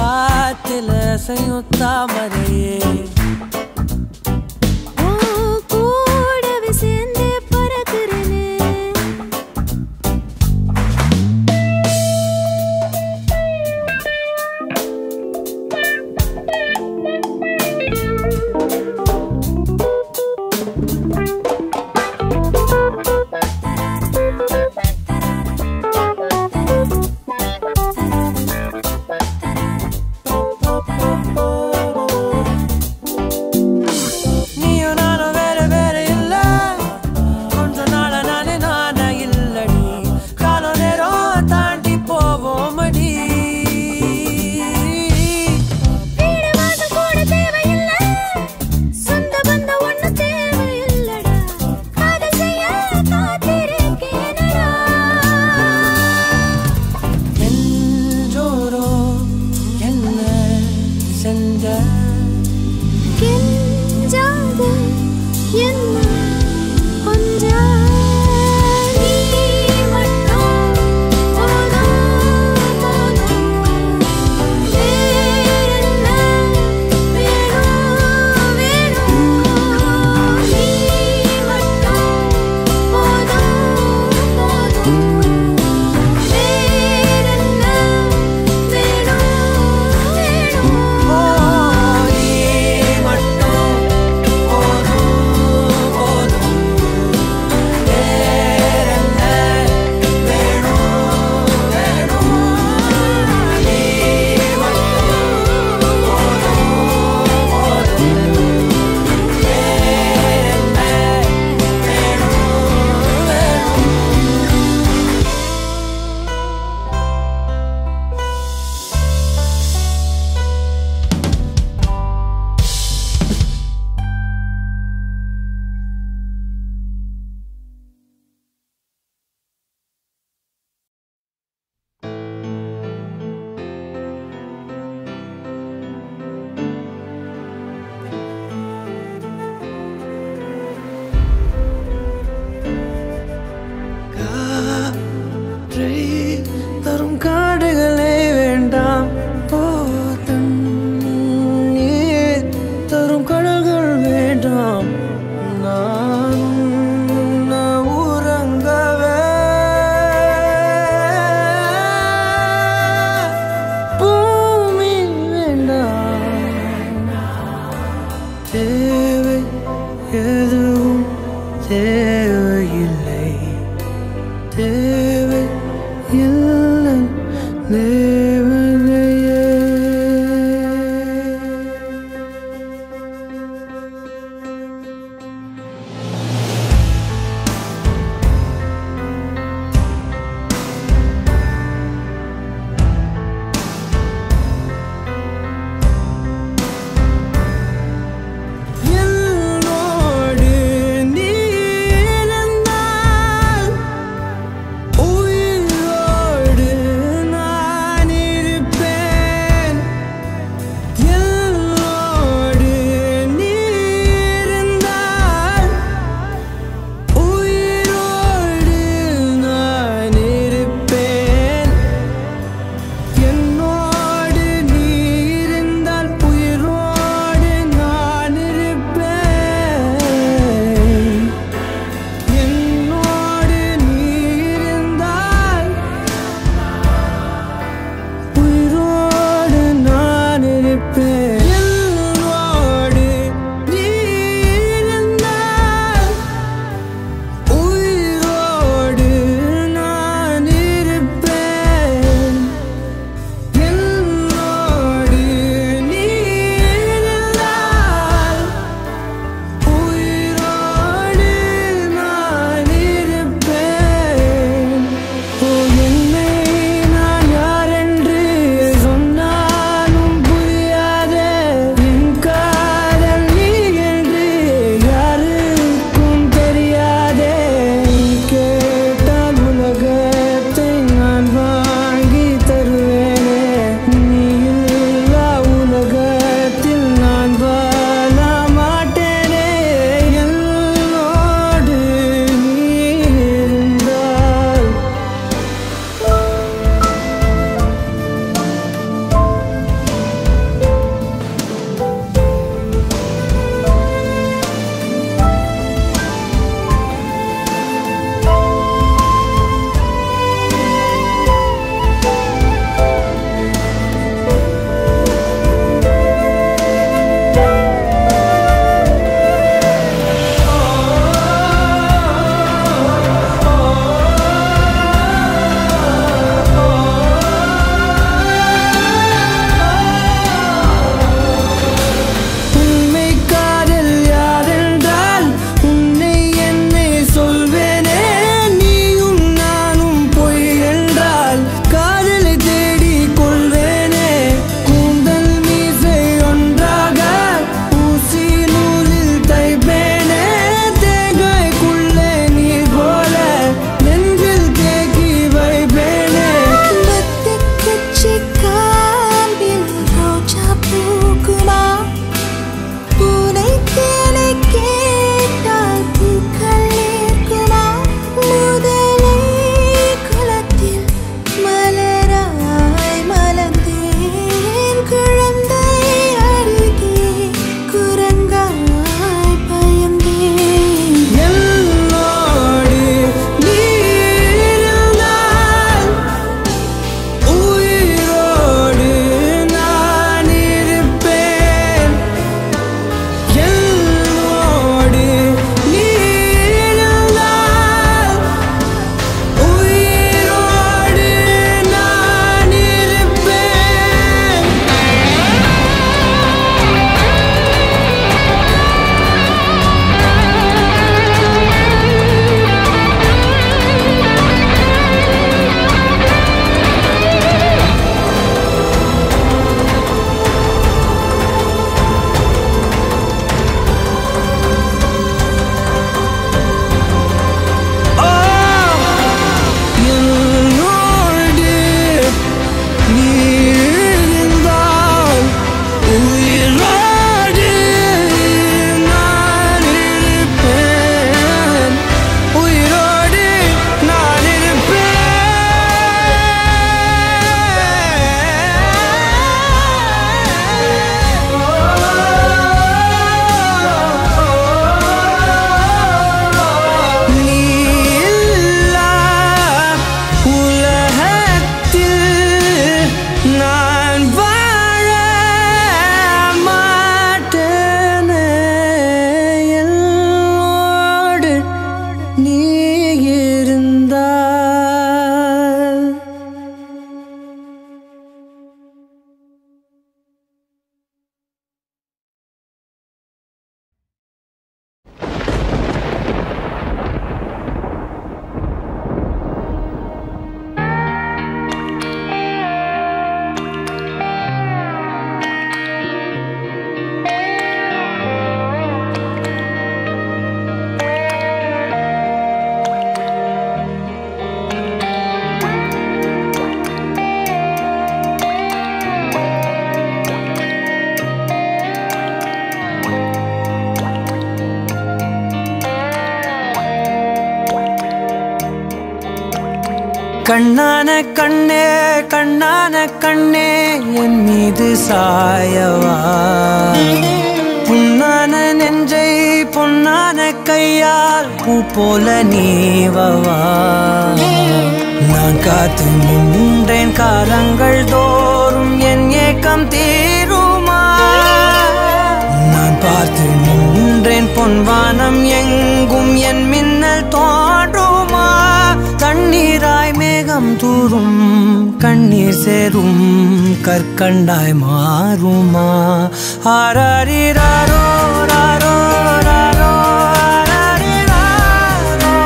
கண்ணான கண்ணே கண்ணான கண்ணே என் மீது சாயவா புண்ணான நெஞ்சை பொன்னான கையால் பூ போல நீவவா நான் காத்து நின்றேன் காலங்கள் தோறும் என் ஏக்கம் தீருமா நான் பார்த்து நின்றேன் பொன்வானம் எங்கும் என் மின்னல் தோன்றுமா தண்ணீராய் மேகம் தூரும் கண்ணீர் சேரும் கற்கண்டாய் மாறுமா ஆராரிராரோ ராரோ ராரோ ஆராரிராரோ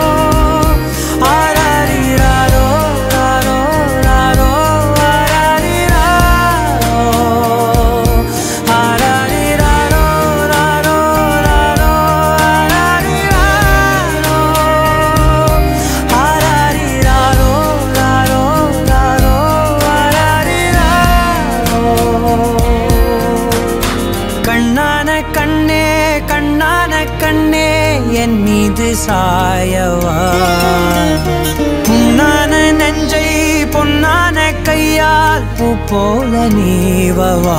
ஆராரிராரோ ராரோ ராரோ ஆராரிராரோ ஆராரிராரோ ராரோ ராரோ ஆராரிராரோ ஆராரிராரோ ராரோ ராரோ ஆராரிராரோ கண்ணான கண்ணே கண்ணான கண்ணே என் மீது சாயவா புண்ணான நெஞ்சை பொன்னான கையால் பூ போல நீவவா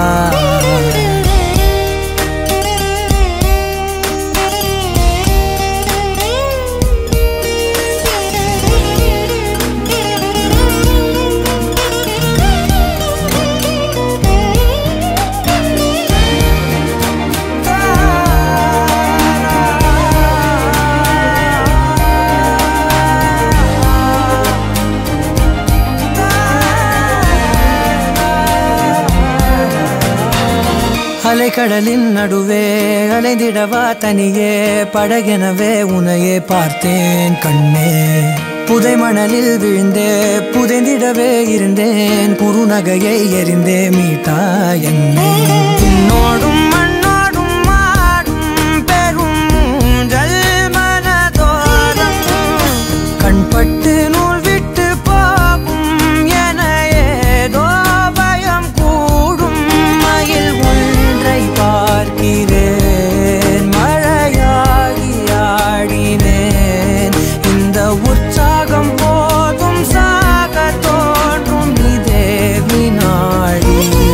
அலைக்கடலின் நடுவே அலைந்திடவா தனியே படகெனவே உனையே பார்த்தேன் கண்ணே புதை மணலில் விழுந்தே புதைந்திடவே இருந்தேன் குறுநகையை எறிந்தே மீட்டா என்னை உன்னோடும் மண்ணோடும் மாடும் பெரும் ஊஞ்சல் மனதோரம் கண்பட்டு நூல் விட்டு போகும் என ஏதோ பயம் கூடும் மயில் ஒன்றை பார்க்கிறேன் மழையாகி ஆடினேன் இந்த உற்சாகம் போதும் சாக தோன்றும் இதே வினாடி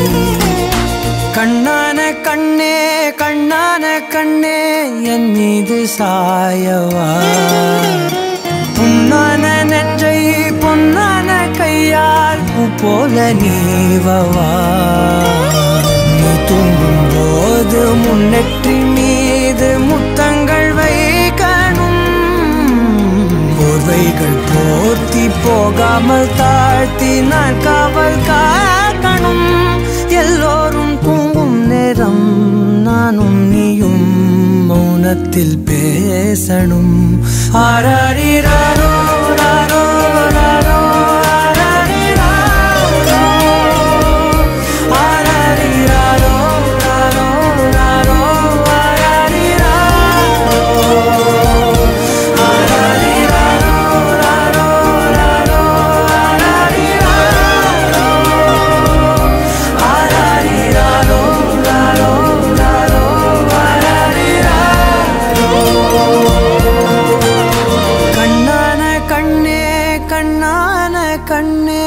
கண்ணான கண்ணே கண்ணான கண்ணே என் மீது சாயவா புண்ணான நெஞ்சை பொன்னான கையால் பூ போல நீவவா நீ தூங்கும் போது முன்னெற்றி மீது முத்தங்கள் வைக்கணும் போர்வைகள் போர்த்தி போகாமல் தாழ்த்தி நான் காவல் காக்கணும் எல்லோரும் தூங்கும் நேரம் நானும் நீயும் மௌனத்தில் பேசணும் ஆராரிராரோ ராரோ ராரோ ஆராரிராரோ ஆராரிராரோ ராரோ ராரோ ஆராரிராரோ ஆராரிராரோ ராரோ ராரோ ஆராரிராரோ ராரோ ராரோ கண்ணான கண்ணே கண்ணான கண்ணே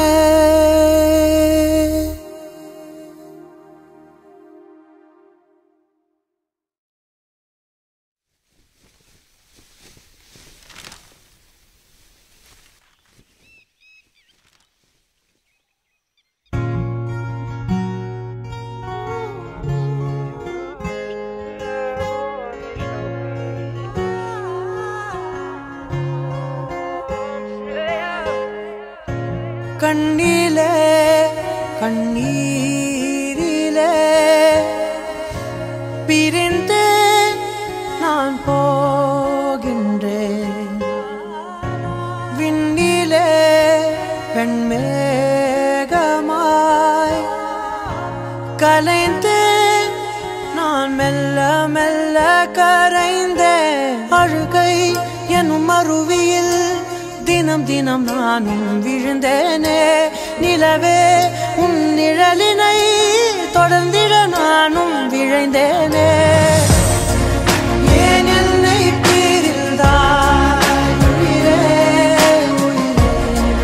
கண்ணிலே கண்ணீரிலே பிரிந்து நான் போகின்றேன் விண்ணிலே பெண்மேகமாய் கலைந்து நான் மெல்ல மெல்ல கரைந்தேன் அழுகை எனும் அருவியில் தினம் தினம் நானும் விழுந்தேனே நிலவே உன் நிழலினை தொடர்ந்திட நானும் விழைந்தேனே ஏன் என்னை பிரிந்தாய் உயிரே, உயிரே?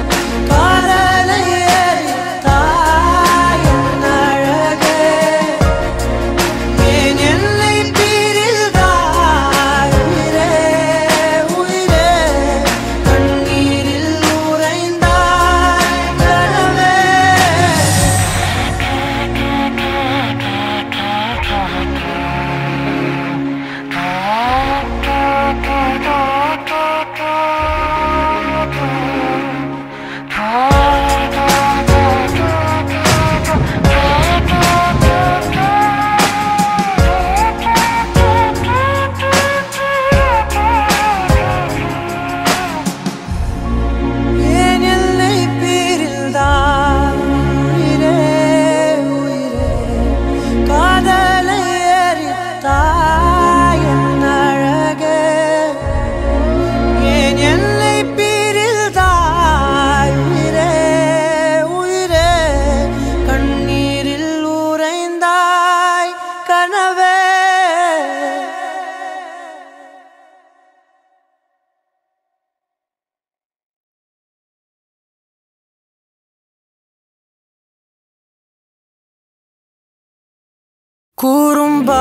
குறும்பா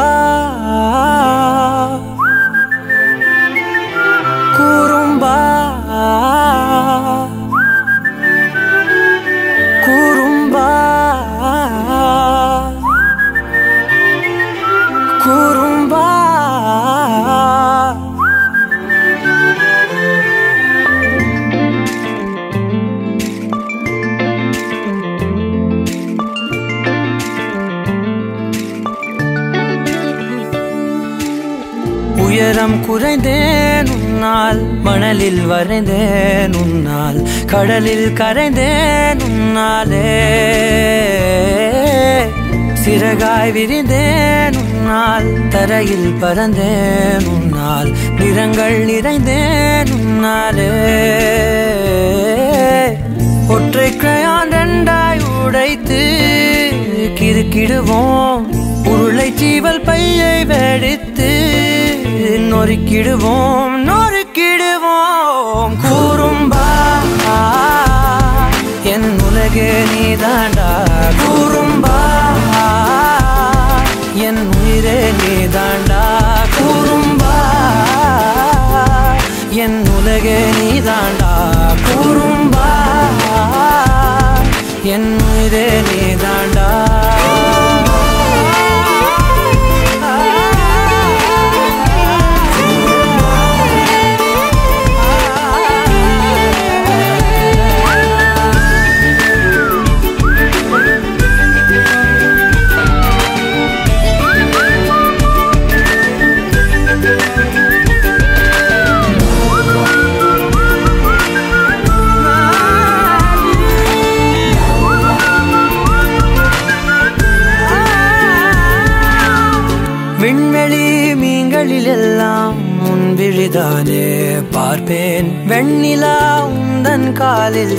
குறும்பா குறும்பா குறும்பா உயரம் குறைந்தேன் உன்னால் மணலில் வரைந்தேன் உன்னால் கடலில் கரைந்தேன் உன்னாலே சிறகாய் விரிந்தேன் உன்னால் தரையில் பறந்தேன் உன்னால் நிறங்கள் நிறைந்தேன் உன்னாலே ஒற்றை கிரையான் ரெண்டாய் உடைத்து கிறுக்கிடுவோம் உருளை சீவல் பையை வெடித்து நொறுக்கிடுவோம் நொறுக்கிடுவோம் கூறும்பா என் உலகே நீதாண்டா கூறும்பா என் உயிரே நீதாண்டா கூறும்பா என் உலகே நீதாண்டா கூறும்பா என் உயிரே நீதாண்டா விண்வெளி மீன்களில் எல்லாம் உன் விழிதானே பார்ப்பேன் வெண்ணிலா உந்தன் காலில்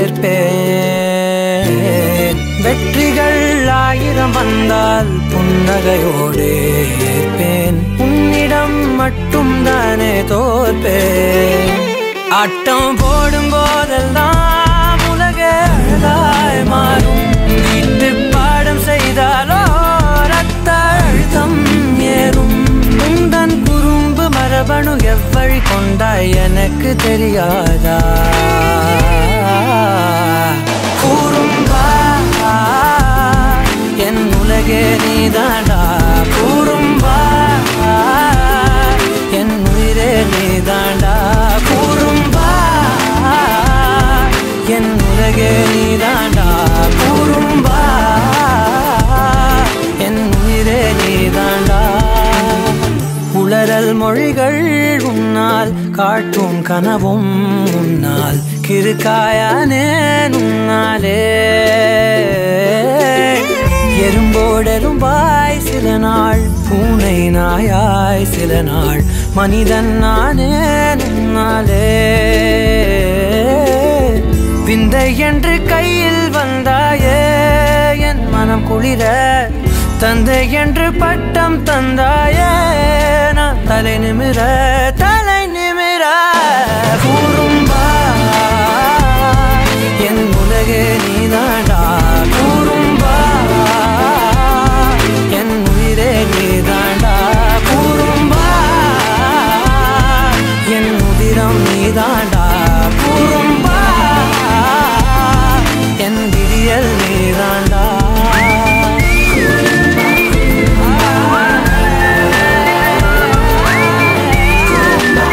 சேர்ப்பேன் வெற்றிகள் ஆயிரம் வந்தால் புன்னகையோடு ஏற்பேன் உன்னிடம் மட்டும் தானே தோற்பேன் ஆட்டம் போடும் போதெல்லாம் உலக அழகாய் மாறும் வீட்டு பாடம் செய்தாலோ ரத்த அழுத்தம் ஏறும் உந்தன் குறும்பு மரபணு எவ்வழி கொண்டாய் எனக்கு தெரியாதா கூறும்பா என் உலகே நீதாண்டா கூறும்பா என் உயிரே நீதாண்டா கூறும்பா என் உலகே நீதாண்டா கூறும்பா என் உயிரே நீதாண்டா உளறல் மொழிகள் உன்னால் காட்டும் கனவும் உன்னால் கிருக்காயானே உன்னாலே எறும்போடெரும்பாய் சில நாள் பூனை நாயாய் சில நாள் மனிதன் நானே உன்னாலே விந்தை என்று கையில் வந்தாயே என் மனம் குளிர தந்தை என்று பட்டம் தந்தாயே நான் தலை நிமிர தலை நிமிர கூறும்பா என் உலகே நீதாண்டா கூறும்பா என் உயிரே நீதாண்டா கூறும்பா என் உதிரம் நீதாண்டா கூறும்பா என் விடியல் நீதாண்டா கூறும்பா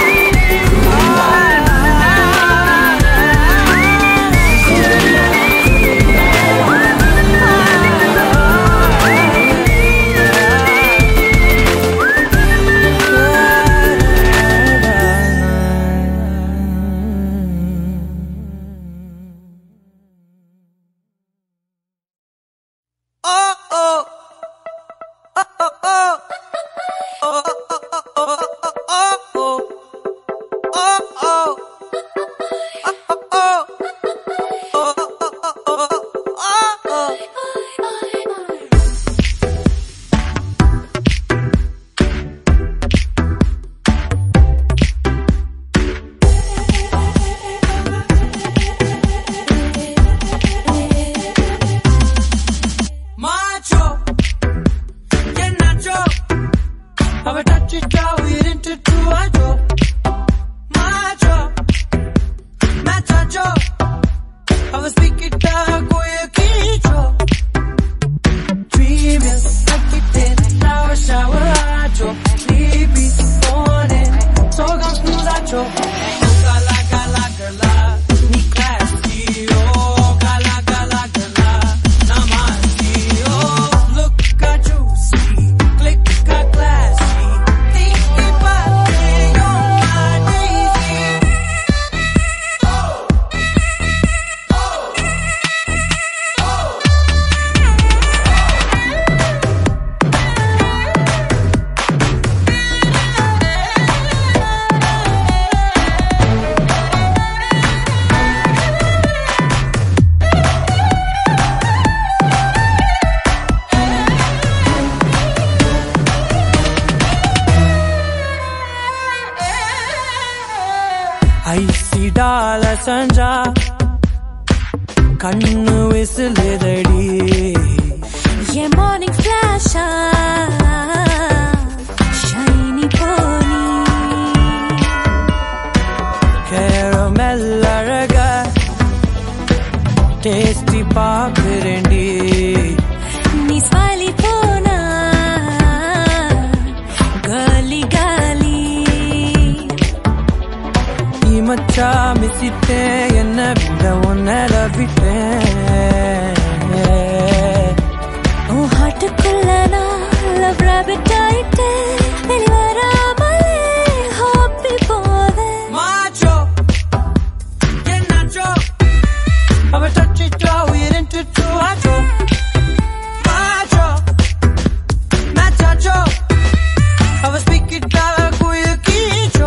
macho அவஸ்பிக்கிட்டா Koya கீச்சோ Dreaming, like it in shower, shower, acho Sleepy, morning, sogang snooze, acho Gala, gala, gala, ni classy, oh Gala, gala, gala, namasti, oh Look at you, see, click at classy Think about it, you're my daisy ஐசிடால சஞ்சா கண்ணு விசிலுதடி என் morning ஃபிளாஷா shiny pony caramel அழக tasty பாக்குறேன்டி நீ smiley போனா காலி காலி நீ மச்சா மிசிட்டேன் என்ன விட உன்னை ரவிட்டேன் உன் ஹார்ட்டுக்குள்ள நான் லவ் ராபிட் ஆயிட்டேன் வெளிவராமலே ஹாப்பி போதேன் Macho, get nacho. I'm a touchy jaw, we're into two macho. Macho, macho. I was speaking dog, we're quicho.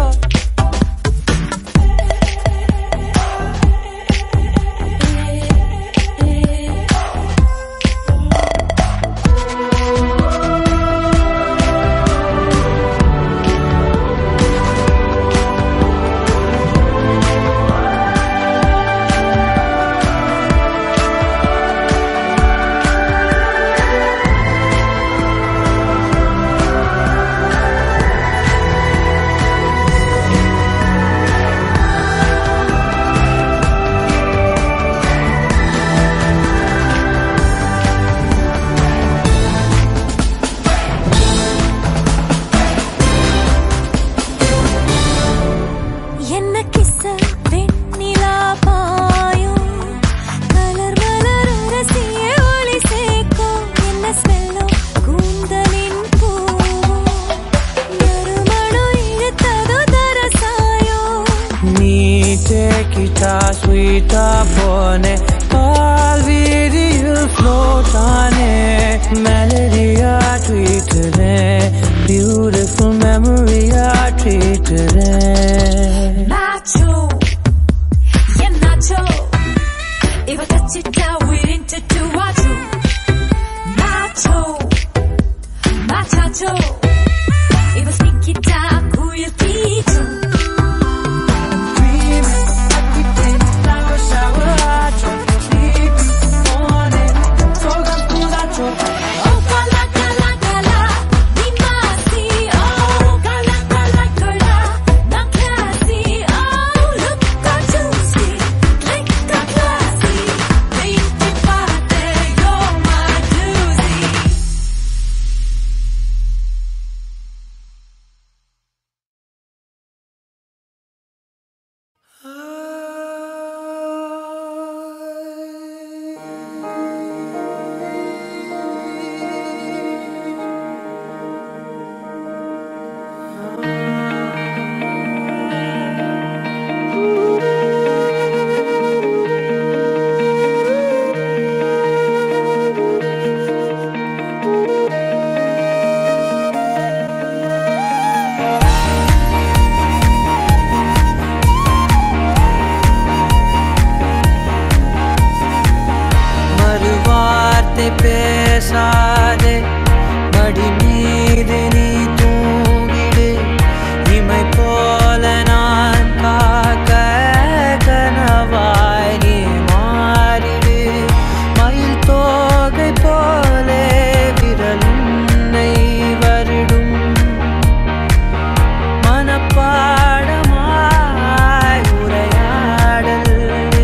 என்ன கிஸ்ஸ வெண்ணிலா பாயும் கலர் மலர் ரசிய ஒளி சேர்க்கும் என்ன ஸ்மெல்லோ கூந்தலின் பூவும் நறுமணம் இழுத்ததோ தரசாயோ நீ டேக்கிட்டா ஸ்வீட்டா போனே பால் வீதியில் ஃப்ளோட்டானே மெலடியா ட்வீட்டுறேன் பியூட்டிஃபுல் மெமரியா ட்ரீட்டுறேன் Nacho, yeah Nacho. If I touch it down, we're into two Nacho. Nacho, Nacho. If I stick it down, who you teach? Dreaming, everything, shower, shower, acho. Sleepy, morning, sogang snooze, acho. Oh, gala, gala, gala, ni masti. Oh, gala, gala, gala, not classy. Oh, look at you, see, click got classy. Think about it, you're my doozy. மறுவார்த்தை பேசாதே மடி மீது நீ தூங்கிடு இமை போல நான் காக்க கனவாய் நீ மாறிடு மயில் தோகை போலே விரல் உன்னை வருடும் மனப்பாடமாய் உரையாடல்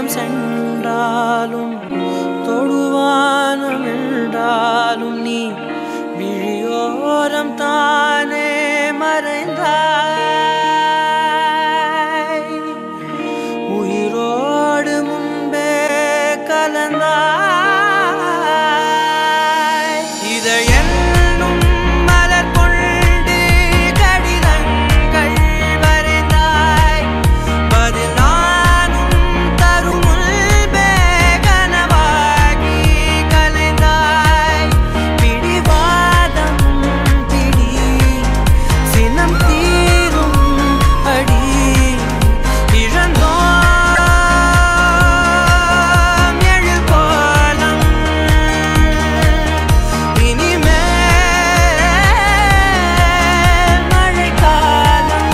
சென்றாலும் தொடுவானம் என்றாலும் நீ விழியோரம் தானே மறைந்தாய் உயிரோடு முன்பே கலந்தாய் இதை என்னும் மலர் கொண்டு கடிதங்கள் வரைந்தாய் பதில் நானும் தரும் முன்பே கனவாகி கலைந்தாய் பிடிவாதம் பிடி சினம் தீரும் அடி இழந்தோம் எழில் கோலம் இனிமேல் மழைக்காலம்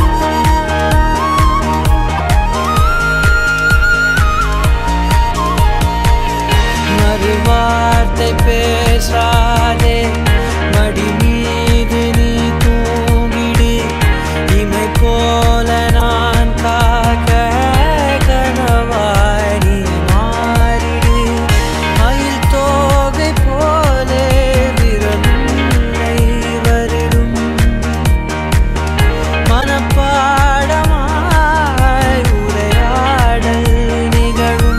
மறுவார்த்தை பேசாதே மடி மீது நீ தூங்கிடு இமை போல நான் காக்க கனவாய் நீ மாறிடு மயில் தோகை போலே விரலை வருடும் மனப்பாடமாய் உரையாடல் நிகழும்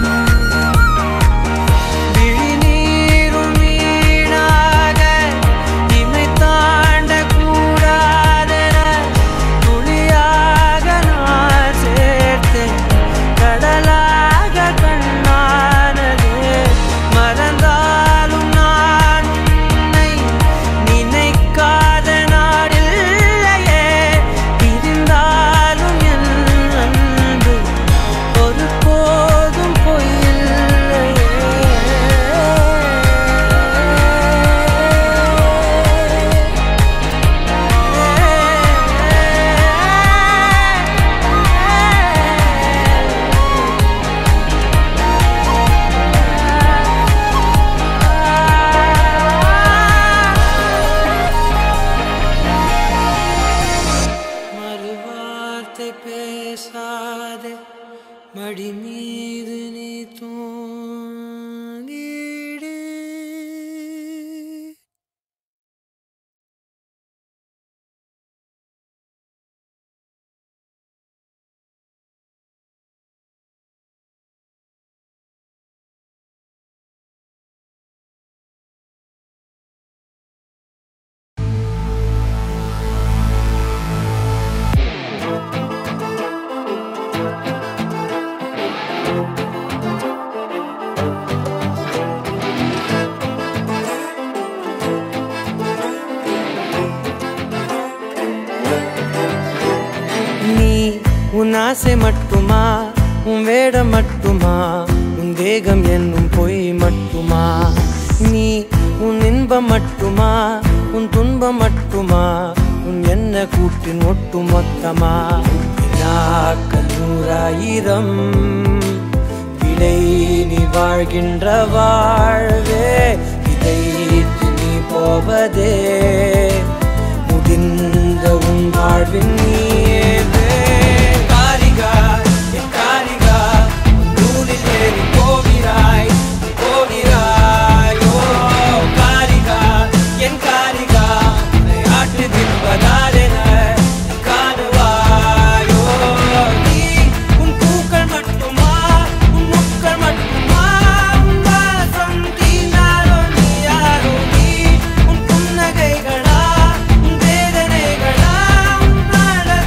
விழிநீரும் வீணாக இமை தாண்ட கூடாதென துளியாக நான் சேர்த்தேன் கடலாக கண்ணானதே மறந்தாலும் நான் உன்னை நினைக்காத நாடில்லையே பிரிந்தாலும் என் அன்பு ஒரு போதும் மறுவார்த்தை பேசாதே மடி மீது நீ தூங்கிடு நீ உன் ஆசை மட்டுமா உன் வேடம் மட்டுமா உன் தேகம் என்னும் பொய் மட்டுமா நீ உன் இன்பம் மட்டுமா உன் துன்பம் மட்டுமா உன் என்ன கூட்டின் ஒட்டு மொத்தமா வினாக்கள் நூறாயிரம் விடை நீ வாழ்கின்ற வாழ்வே இதை நீ போவதே முடிந்த உன் வாழ்வின் நீவே காரிகா என் காரிகா உன் நூலில் ஏறி போகிறாய் போகிறாயோ காரிகா என் காரிகா உன்னை ஆட்டு தின்பதாரென காணுவாயோ நீ உன் பூக்கள் மட்டுமா உன் முக்கள் மட்டுமா உன் வாசம் தீண்டாரோ நீ யாரோ நீ உன் புன்னகைகளா உன் வேதனைகளா உன்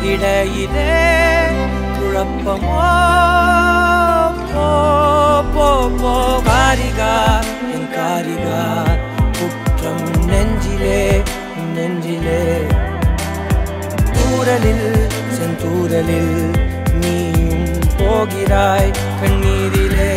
இடையிலே குழப்பமோ போ போ போ காரிகா என் காரிகா குற்றம் நெஞ்சிலே நெஞ்சிலே தூரலில் செந்தூரலில் நீயும் போகிறாய் கண்ணீரிலே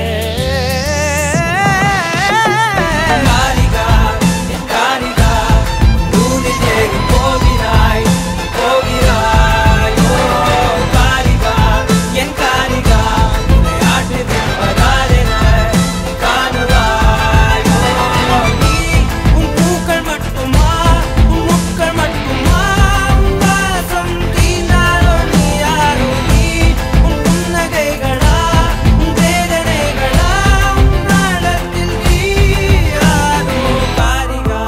காரிகா என் காரிகா நூலில் ஏறி போகிறாய் போகிறாய் ஓ காரிகா என் காரிகா உன்னை ஆட்டி விற்பதாலென காணுவாய் ஓ நீ உன் பூக்கள் மட்டுமா உன் முக்கள் மட்டுமா உன் வாசம் தீண்டாலோ நீ யாரோ நீ உன் புன்னகைகளா உன் வேதனைகளா உன் நாளத்தில் நீ யாரோ காரிகா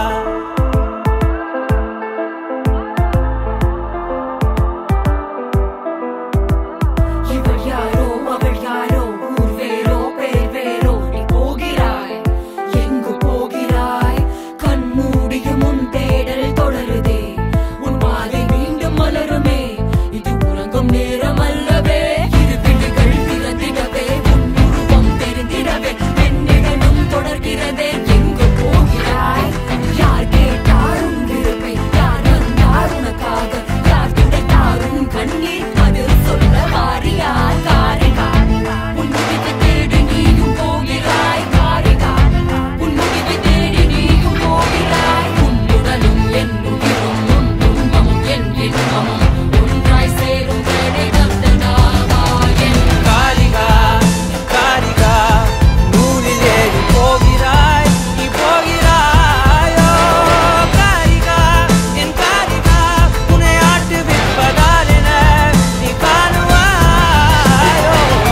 இவள் யாரோ அவள் யாரோ ஊர் வேறோ பேர் வேறோ நீ போகிறாய் எங்கு போகிறாய் கண் மூடிய முன் தேடல் தொடருதே உன் பாதை மீண்டும் மலருமே இது உறங்கும் நேரம் அல்லவே இரு விழிகள் திறந்திடவே உன் உருவம் தெரிந்திடவே என்னிடனும் தொடர்கிறதே எங்கு போகிறாய் யார் கேட்டாரும் இருப்பை யார் வந்தார் உனக்காக யார் துடைத்தாரும் கண்ணீர் அது சொல்ல வாரியா காரிகா உன் முடிவை தேடி நீயும் போகிறாய் காரிகா உன் முடிவை தேடி நீயும் போகிறாய் உன் உடலும் என் உயிரும் உன் துன்பமும் என் இன்பமும் ஒன்றாய் சேரும் வேலை தந்தனாவா என் காரிகா காரிகா நூலில் ஏறி போகிறாய் நீ போகிறாயோ காரிகா என் காரிகா உன்னை ஆட்டு விற்பதால் என நீ காணுவாயோ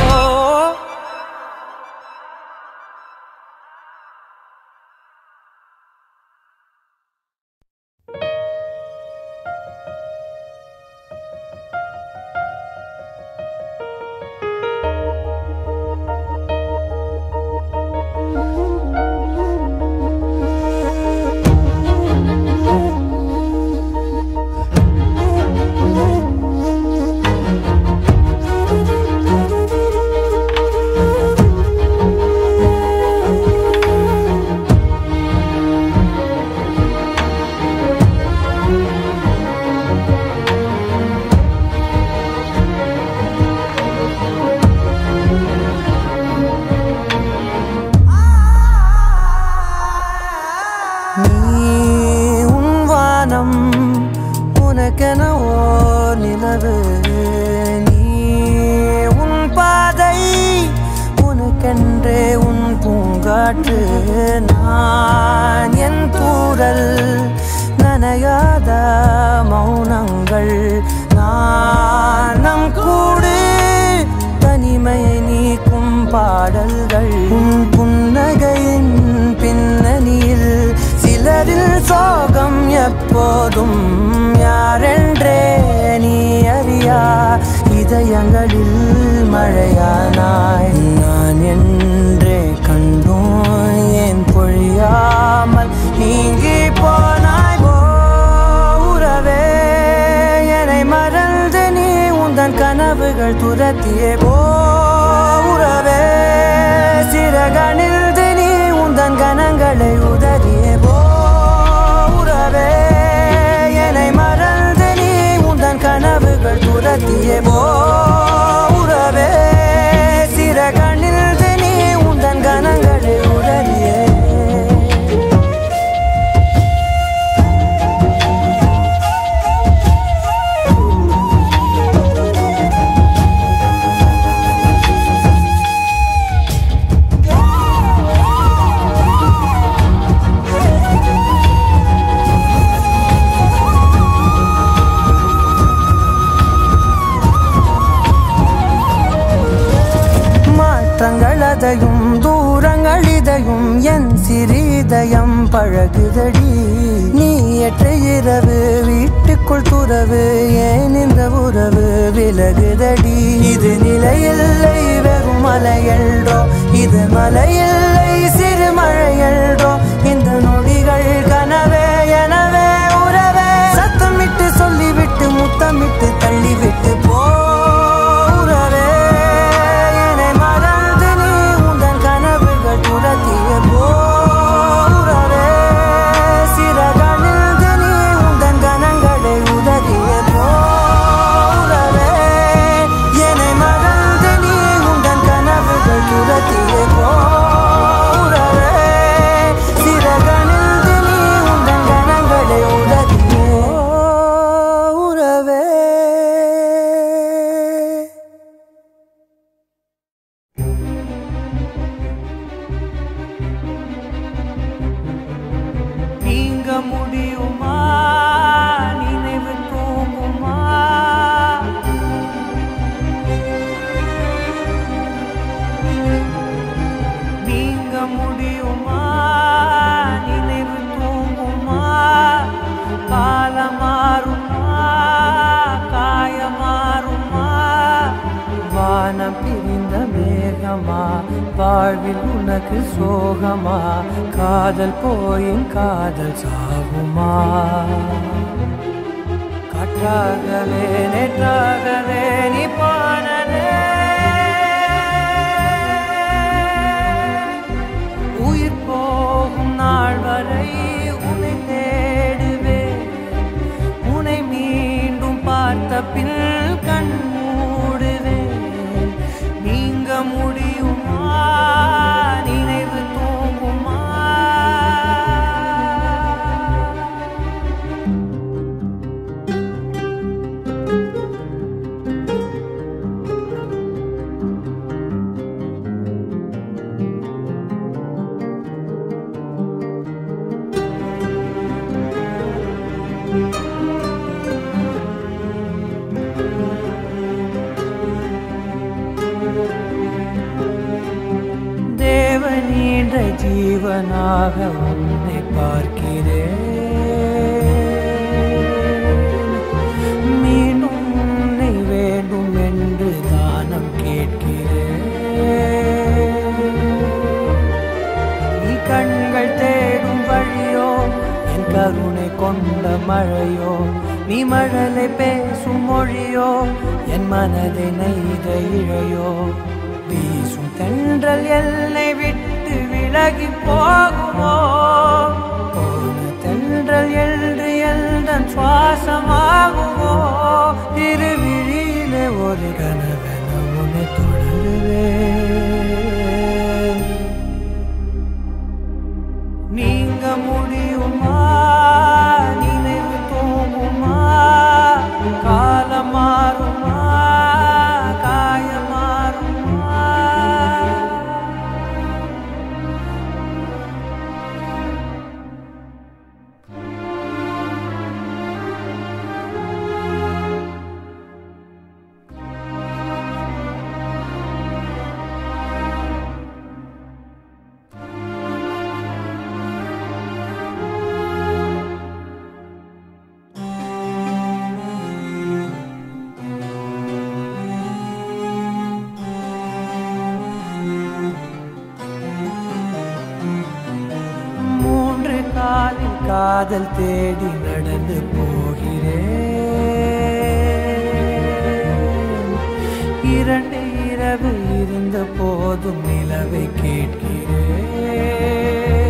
நீ உன் வானம் உனக்கென ஓர் நிலவு நீ உன் பாதை உனக்கென்றே உன் பூங்காற்று நான் என் தூரல் நனையாத மௌனங்கள் நான் நம் கூடு தனிமையை நீக்கும் பாடல்கள் உன் புன்னகையின் பின்னணியில் சிலரில் சோகம் எப்போதும் யாரென்றே நீ அறியா இதயங்களில் மழையானாய் நான் என்றே கண்டோம் ஏன் பொழியாமல் நீங்கி போனாய் ஓ உறவே என்னை மறந்து நீ உந்தன் கனவுகள் துரத்தியே போ உறவே சிறகணில்து நீ உந்தன் கனங்களை உதறியே போ உறவே என்னை மறந்து நீ உந்தன் கனவுகள் துரத்தியே போ உறவே சிறகணில்து நீ உந்தன் கனங்களை உதறியே மாற்றங்கள் அதையும் தூரங்கள் இதையும் என் சிறிதயம் பழகுதடி நீ ஏற்ற இரவு வீட்டுக்குள் துறவு ஏன் இந்த உறவு விலகுதடி இது நிலையில்லை வெறும் மலையல்றோ இது மலையில்லை சிறு மழையல்றோ இந்த நொடிகள் கனவே எனவே உறவே சத்தமிட்டு சொல்லிவிட்டு முத்தமிட்டு தள்ளி வாழ்வில் உனக்கு சோகமா காதல் போயின் காதல் சாகுமா காற்றாகவே நேற்றாகவே நீ பானதே உயிர் போகும் நாள் வரை உன்னை தேடுவேன் உன்னை மீண்டும் பார்த்த பின் கண் மூடுவேன் நீங்க முடியுமா நினைவு தூங்குமா தேவனீன்ற ஜீவனாக உன்னை பார்க்கிறேன் மீண்டும் உன்னை வேண்டும் என்று தானம் கேட்கிறேன் நீ கண்கள் தேடும் வழியோ என் கருணை கொண்ட மழையோ நீ மழலை பேசும் மொழியோ என் மனதை நெய்த இழையோ வீசும் தென்றல் எல்லை விட்டு விலகி போகுமோ போன தென்றல் என்று எல்தன் சுவாசமாகுமோ திருவிழியிலே ஒரு கனவென உன்னை தொடருவேன் நீங்க முடியுமா நினைவு தூங்குமா காலம் மாறுமா காயம் மாறுமா மூன்று காலில் காதல் தேடி நடந்து போகிறேன் இரண்டு இரவு இருந்த போதும் நிலவை கேட்கிறேன்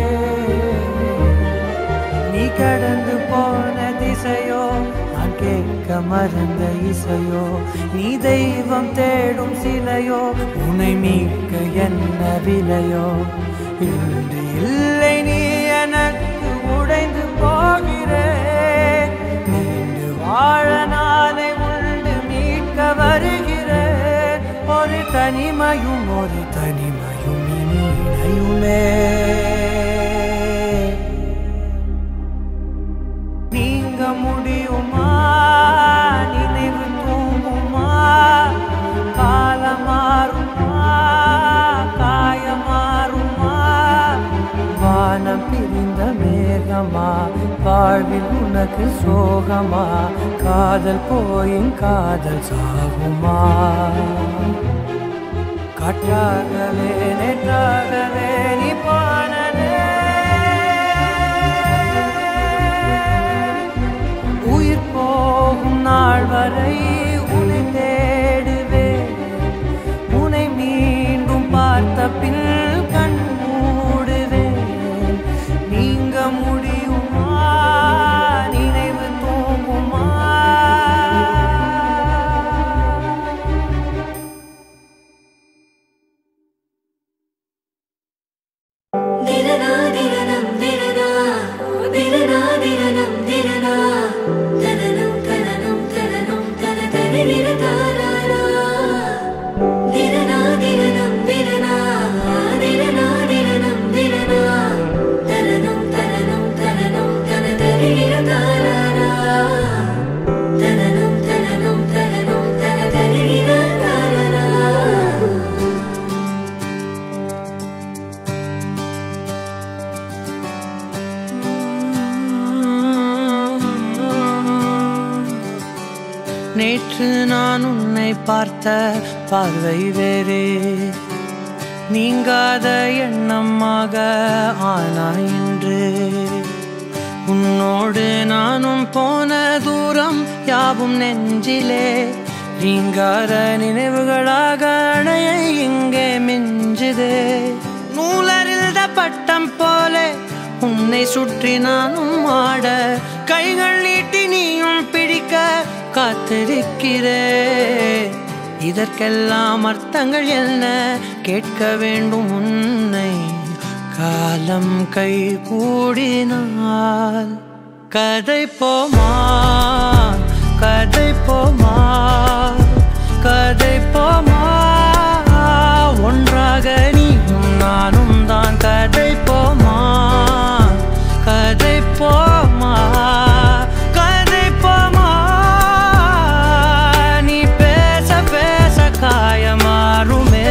நீ கடந்து போன திசையோ நான் கேட்க மறந்த இசையோ நீ தெய்வம் தேடும் சிலையோ உன்னை மீட்க என்ன விலையோ இன்று இல்லை நீ எனக்கு உடைந்து போகிறேன் மீண்டு வாழ நாளை உண்டு மீட்க வருகிறேன் ஒரு தனிமையும் ஒரு தனிமையும் இனி இணையுமே நீங்க முடியுமா நினைவு தூங்குமா காலம் மாறுமா காயம் மாறுமா வானம் பிரிந்த மேகமா வாழ்வில் உனக்கு சோகமா காதல் போயின் காதல் சாகுமா காற்றாகவே நேற்றாகவே நீ பானதே உயிர் போகும் நாள் வரை உன்னை தேடுவேன் உன்னை மீண்டும் பார்த்த பின் கண் மூடுவேன் நீங்க முடியுமா நினைவு தூங்குமா திரனா திரனம் திரனா திரனா திரனம் திரனா தனனம் தனனம் தனனம் தன தனிர தாராரா திரனா திரனம் திரனா திரனா திரனம் திரனா தனனம் தனனம் தனனம் தன தனிர தாராரா தனனம் தனனம் தனனம் தன தனிர தாராரா நேற்று நான் உன்னை பார்த்த பார்வை வேறே நீங்காத எண்ணமாக ஆனாய் இன்று உன்னோடு நானும் போன தூரம் யாவும் நெஞ்சிலே நீங்காத நினைவுகளாக அணைய இங்கே மிஞ்சுதே நூலறிந்த பட்டம் போல உன்னை சுற்றி நானும் ஆட கைகள் நீட்டி நீயும் பிடிக்க காத்திருக்கிறே இதற்கெல்லாம் அர்த்தங்கள் என்ன கேட்க வேண்டும் உன்னை காலம் கை கூடினால் கதை போமா கதை போமா கதை போமா ஒன்றாக நீயும் நானும் தான் கதை போமா கதை போமா கதை போமா நீ பேச பேச காயமாறுமே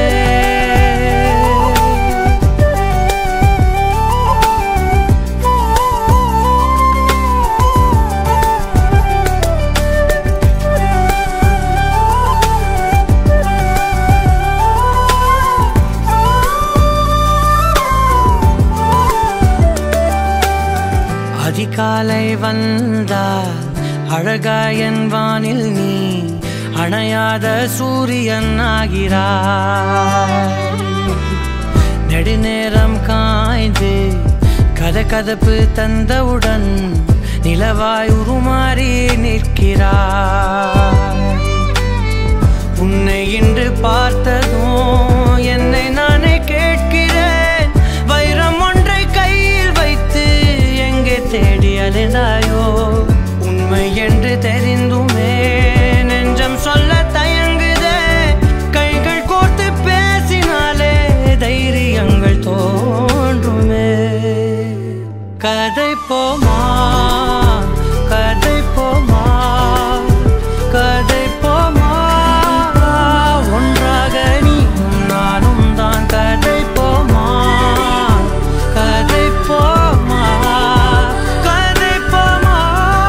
அதிகாலை வந்தால் அழகாயன் வானில் நீ அணையாத சூரியன் ஆகிறாய் நெடுநேரம் காய்ந்து கதகதப்பு தந்தவுடன் நிலவாய் உருமாறி நிற்கிறாய் உன்னை இன்று பார்த்ததும் என்னை நானே கேட்கிறேன் வைரம் ஒன்றை கையில் வைத்து எங்கே தேடி அலைந்தாயோ உண்மை என்று தெரிந்துமே நெஞ்சம் சொல்ல தயங்குதே கைகள் கோர்த்து பேசினாலே தைரியங்கள் தோன்றுமே கதை போமா கதை போமா கதை போமா ஒன்றாக நீயும் நானும் தான் கதை போமா கதை போமா கதை போமா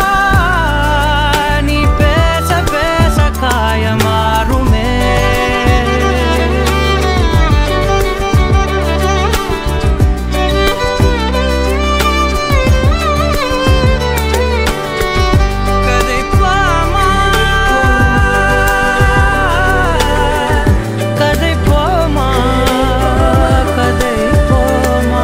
நீ பேச பேச காயமாறுமே கதை போமா கதை போமா கதை போமா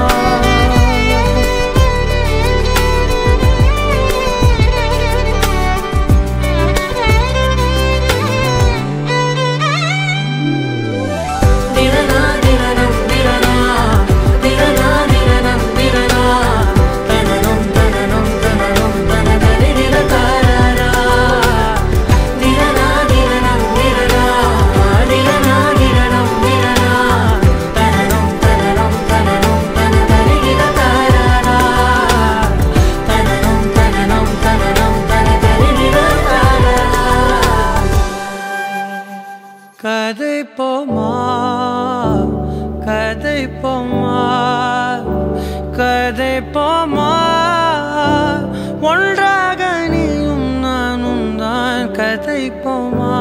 திரனா திரனம் திரனா திரனா திரனம் திரனா தனனம் தனனம் தனனம் தனதரி நிரகாரா திரனா திரனம் திரனா திரனா திரனம் திரனா தனனம் தனனம் தனனம் தனதரி நிரகாரா தனனம் தனனம் தனனம் தனதரி நிரகாரா கதை போமா கதை போமா கதை போமா ஒன்றாக நீயும் நானும் தான் கதை போமா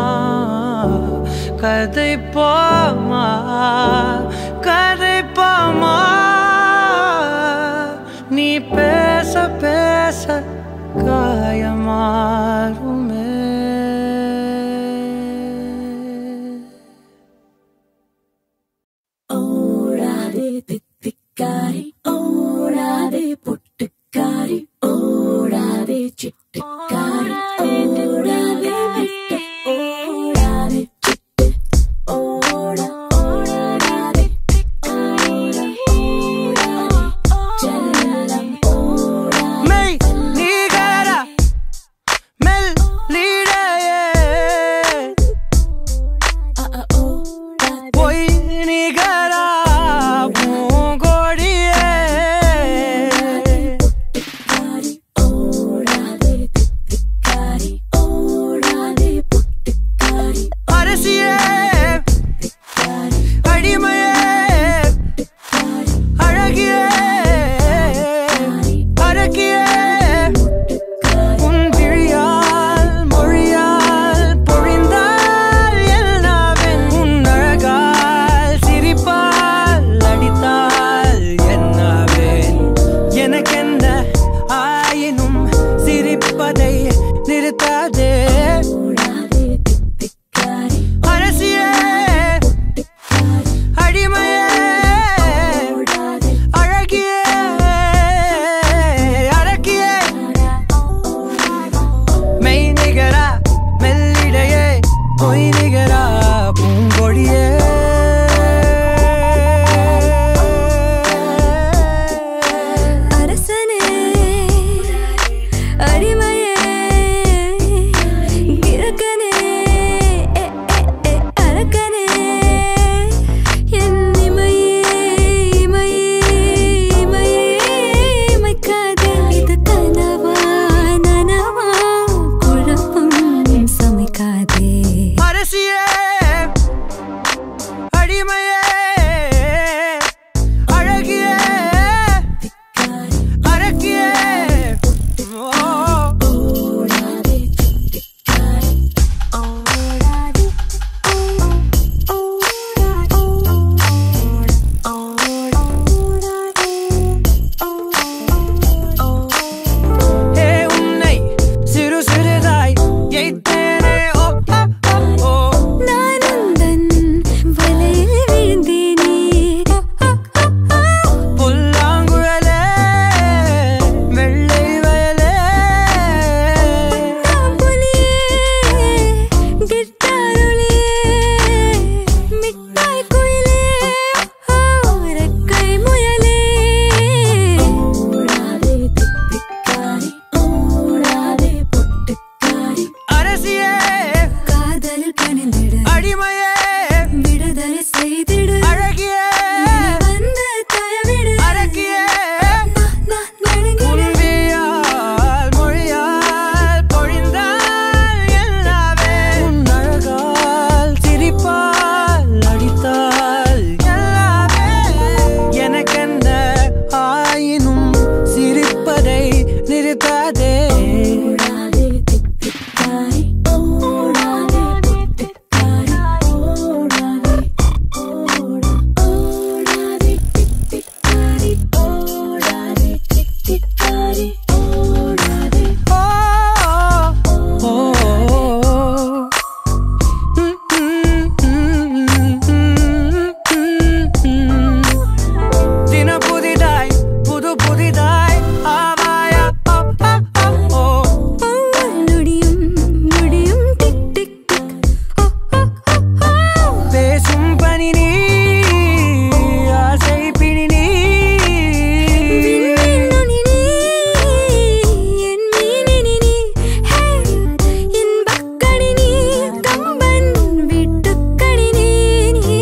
கதை போமா கதை போமா நீ பேச பேச காயமாறுமே ഓടാതെ തെറ്റിക്കാരി ഓടാതെ പൊട്ടുക്കാരി ഓടാതെ ചിട്ടുക്കാരി ഓടാതെ വിട്ട് ഓടാതെ ചിട്ട് ഓട ഓടാതെ ഓട ഓടാതെ ചെല്ലം ഓടാ மெய் நீகர மெல் லீடையே பொய் நிகரா பூங்கோடியே பொய் நிகரா பூங்கொடியே அரசனே அடிமையே கிழக்கனே எ, எ, எ, அரக்கனே என் இமையே இமையே இமையே இமைக்காதே இது கனவா நனவா குழப்பம் சமைக்காதே அரசியே அடிமையே அழகியே அரக்கியே ஓ ஏ உன்னை சிறு சிறுதாய் எய்த்தேனே ஓ ஓ, ஓ நான் உந்தன் வலையில் விழுந்தேனே புல்லாங்குழலே வெள்ளை வயலே நான் புலியே கிட்டாருளியே மிட்டாய் குயிலே ரெக்கை முயலே ஓடாதே திப்பிக்காரி ஓடாதே பொட்டுக்காரி அரசியே காதலில் கணிந்திடு அடிமையே விடுதலை செய்திடு அழகியே வந்து தயவிடு அரக்கியே நான் நடுங்கிடு உன்வியால் மொழியால் பொழிந்தால் எல்லாமே உன் அழகால் சிரிப்பால் அடித்தால் எல்லாமே எனக்கென்ன ஆயினும் சிரிப்பதை நிறுத்தாதே ஓடாதே திப்பிக்காரி ஓடாதே பொட்டுக்காரி ஓடாதே ஓடா ஓடாதே திப்பிக்காரி ஓடாதே திப்பிக்காரி ஓடாதே ஓ ஓ தினம் புதிதாய் புது புதிதாய் ஆவாயா ஓ, ஓ, ஓ, ஓ. ஒவ்வொரு நொடியும் நொடியும் டிக் டிக் டிக் ஓ ஓ ஓ ஓ பேசும் பனி நீ ஆசை பிடி நீ விண்மீன் நுனி நீ என் மீனினி நீ ஹே இன்பக்கணி நீ கம்பன் வீட்டுக்கணி நீ நீ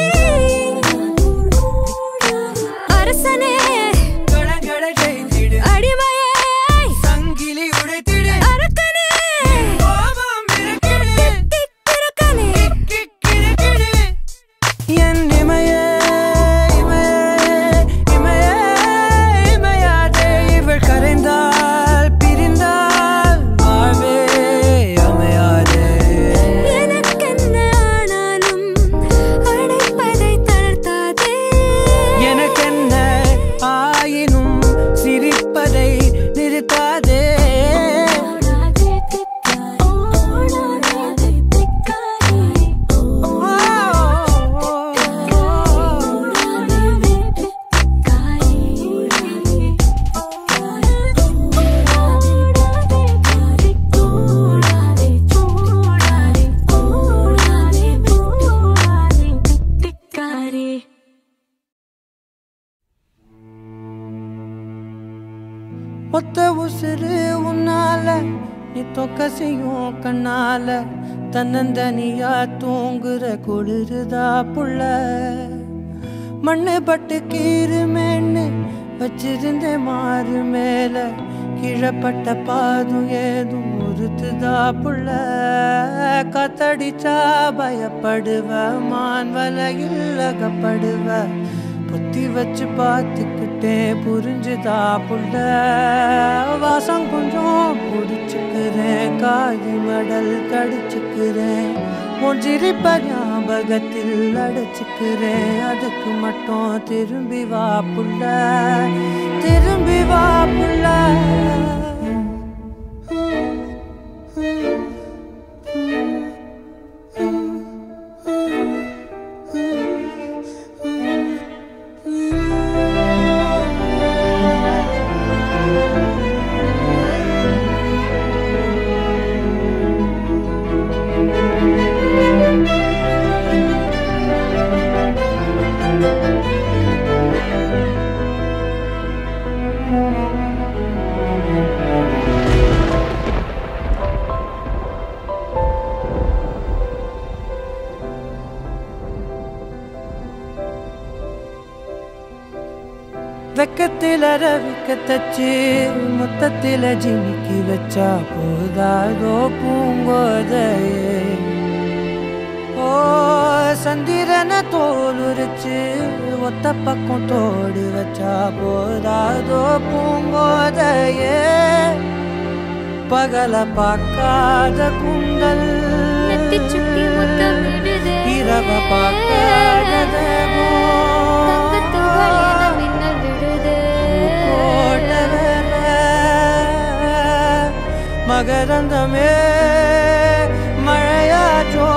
அரசனே கடகட செய்திடு அடிமையே சங்கிலி உடைத்திடு அரக்கனே கோபம் இருக்கிடு தித்திரக்கனே கிக்கிடுகிடு. என் இமையே இமையே இமையே இமையாதே இவள் கரைந்தால் பிரிந்தால் வாழ்வே அமையாதே எனக்கென்ன ஆனாலும் அடைப்பதை தளர்த்தாதே எனக்கென்ன ஆயினும் சிரிப்பதை நிறுத்தாதே ஓடாதே திக்காரி ஓடாதே திக்காரி ஒத்த உசுறு உன்னால நீ தொக்கசையும் கண்ணால தன்னந்தனியா தூங்குற குளிருதா புள்ள மண்ணு பட்டு கீருமேன்னு வச்சிருந்த மாறு மேல கீழப்பட்ட பாதும் ஏதும் உறுத்துதா புள்ள காத்தடிச்சா பயப்படுவ மான் வலையில் அகப்படுவ புத்தி வச்சு பார்த்துக்கிட்டே புரிஞ்சுதா புள்ள வாசம் கொஞ்சம் பிடிச்சுக்கிறேன் காதி மடல் கடிச்சுக்கிறேன் உன் சிரிப்ப ஞாபகத்தில் அடைச்சுக்கிறேன் அதுக்கு மட்டும் திரும்பி வா புள்ள திரும்பி வா புள்ள வெக்கத்தில ரவிக்க தச்சு மொத்தத்தில ஜிமிக்கி வச்சா போதாதோ பூங்கோதையே ஓ சந்திரன தோலுரிச்சு ஒத்த பக்கம் தோடு வச்சா போதாதோ பூங்கோதையே பகல பார்க்காத குண்டல் நெத்தி சுட்டி முத்தம் விடுதே. இரவ பார்க்காத தங்கத்து வளையல மின்னல் விடுதே. மகரந்தமே மழையாற்றோ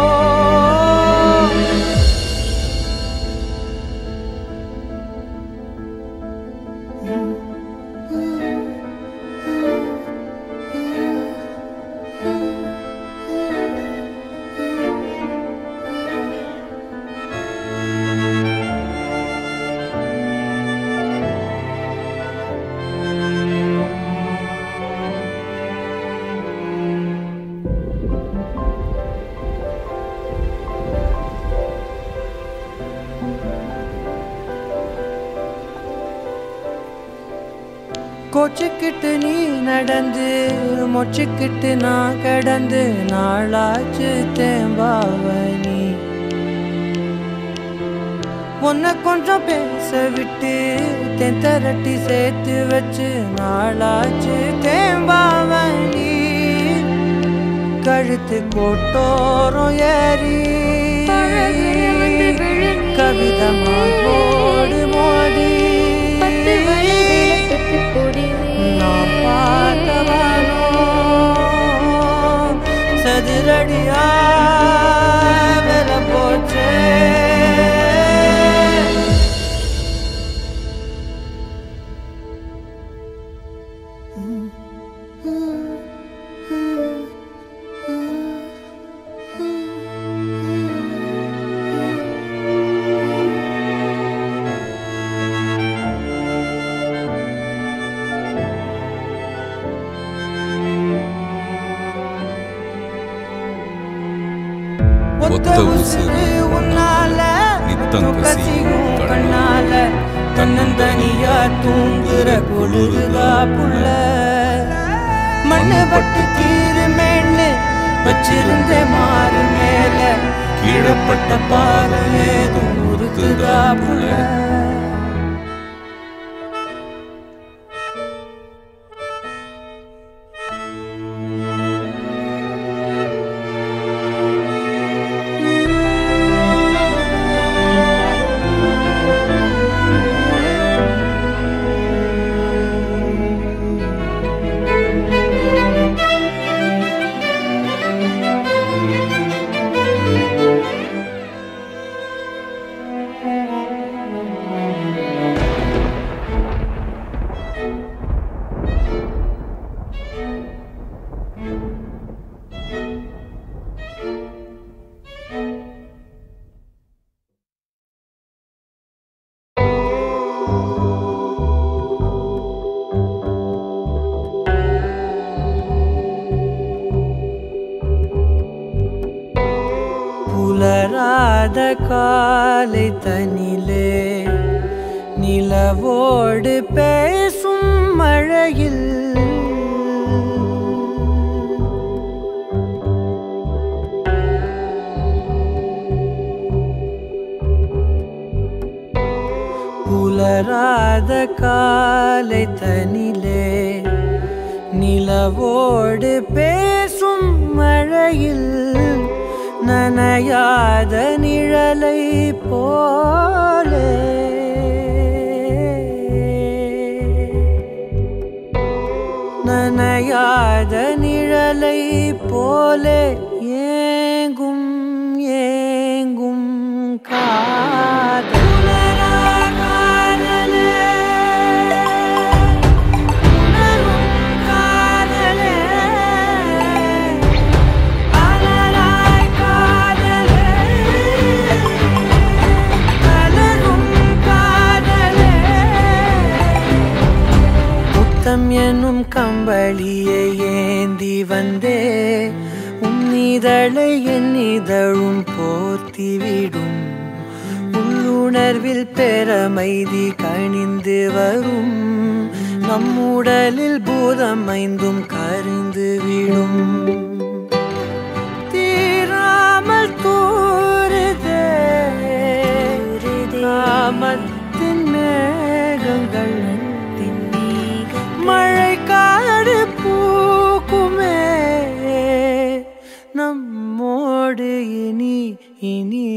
கோச்சுக்கிட்டு நீ நடந்து மொச்சுக்கிட்டு நான் கடந்து நாளாச்சு தேம்பாவனி உன்னை கொஞ்சம் பேச விட்டு தென்தரட்டி சேர்த்து வச்சு நாளாச்சு தேம்பாவனி கழுத்து கோட்டோரம் ஏறி பழகுற வந்து விழு நீ. கவிதமா ஓடு மோதி பத்து வயதில தொட்டு பொடி நீ. நான் பார்த்தவனோ சதுரடியா வில போச்சே ஒத்த உசுறு உன்னால நித்தம் கசியும் கசியும் கண்ணால. கண்ணால தன்னந்தனியா தூங்குற குளிருதா புள்ள மண்ணு பட்டு கீறு மேன்னு வச்சிருந்த மாறு மேல கீழப்பட்ட பாரு ஏதும் உருக்குதா புள்ள புலராத காலை தனிலே நிலவோடு பேசும் மழையில் புலராத காலை தனிலே நிலவோடு பேசும் மழையில் நனையாத நிழலை போலே நனையாத நிழலை போலே ஏங்கும் ஏங்கும் காதலரா காதலே உணரும் காதலே அலராய் காதலே அலரும் காதலே முத்தம் என்னும் கம்பளியை ஏந்தி வந்தே உன்னிதழை என் இதழும் போர்த்திவிடும் உள்ளுணர் உணர்வில் பெறமைதி கணிந்து வரும் நம் உடலில் பூதம் ஐந்தும் கரிந்து விடும் தீராமல் தூருதே காமத்தின் மேகங்கள் மழை காடு பூக்குமே நம்மோடு இனி இனி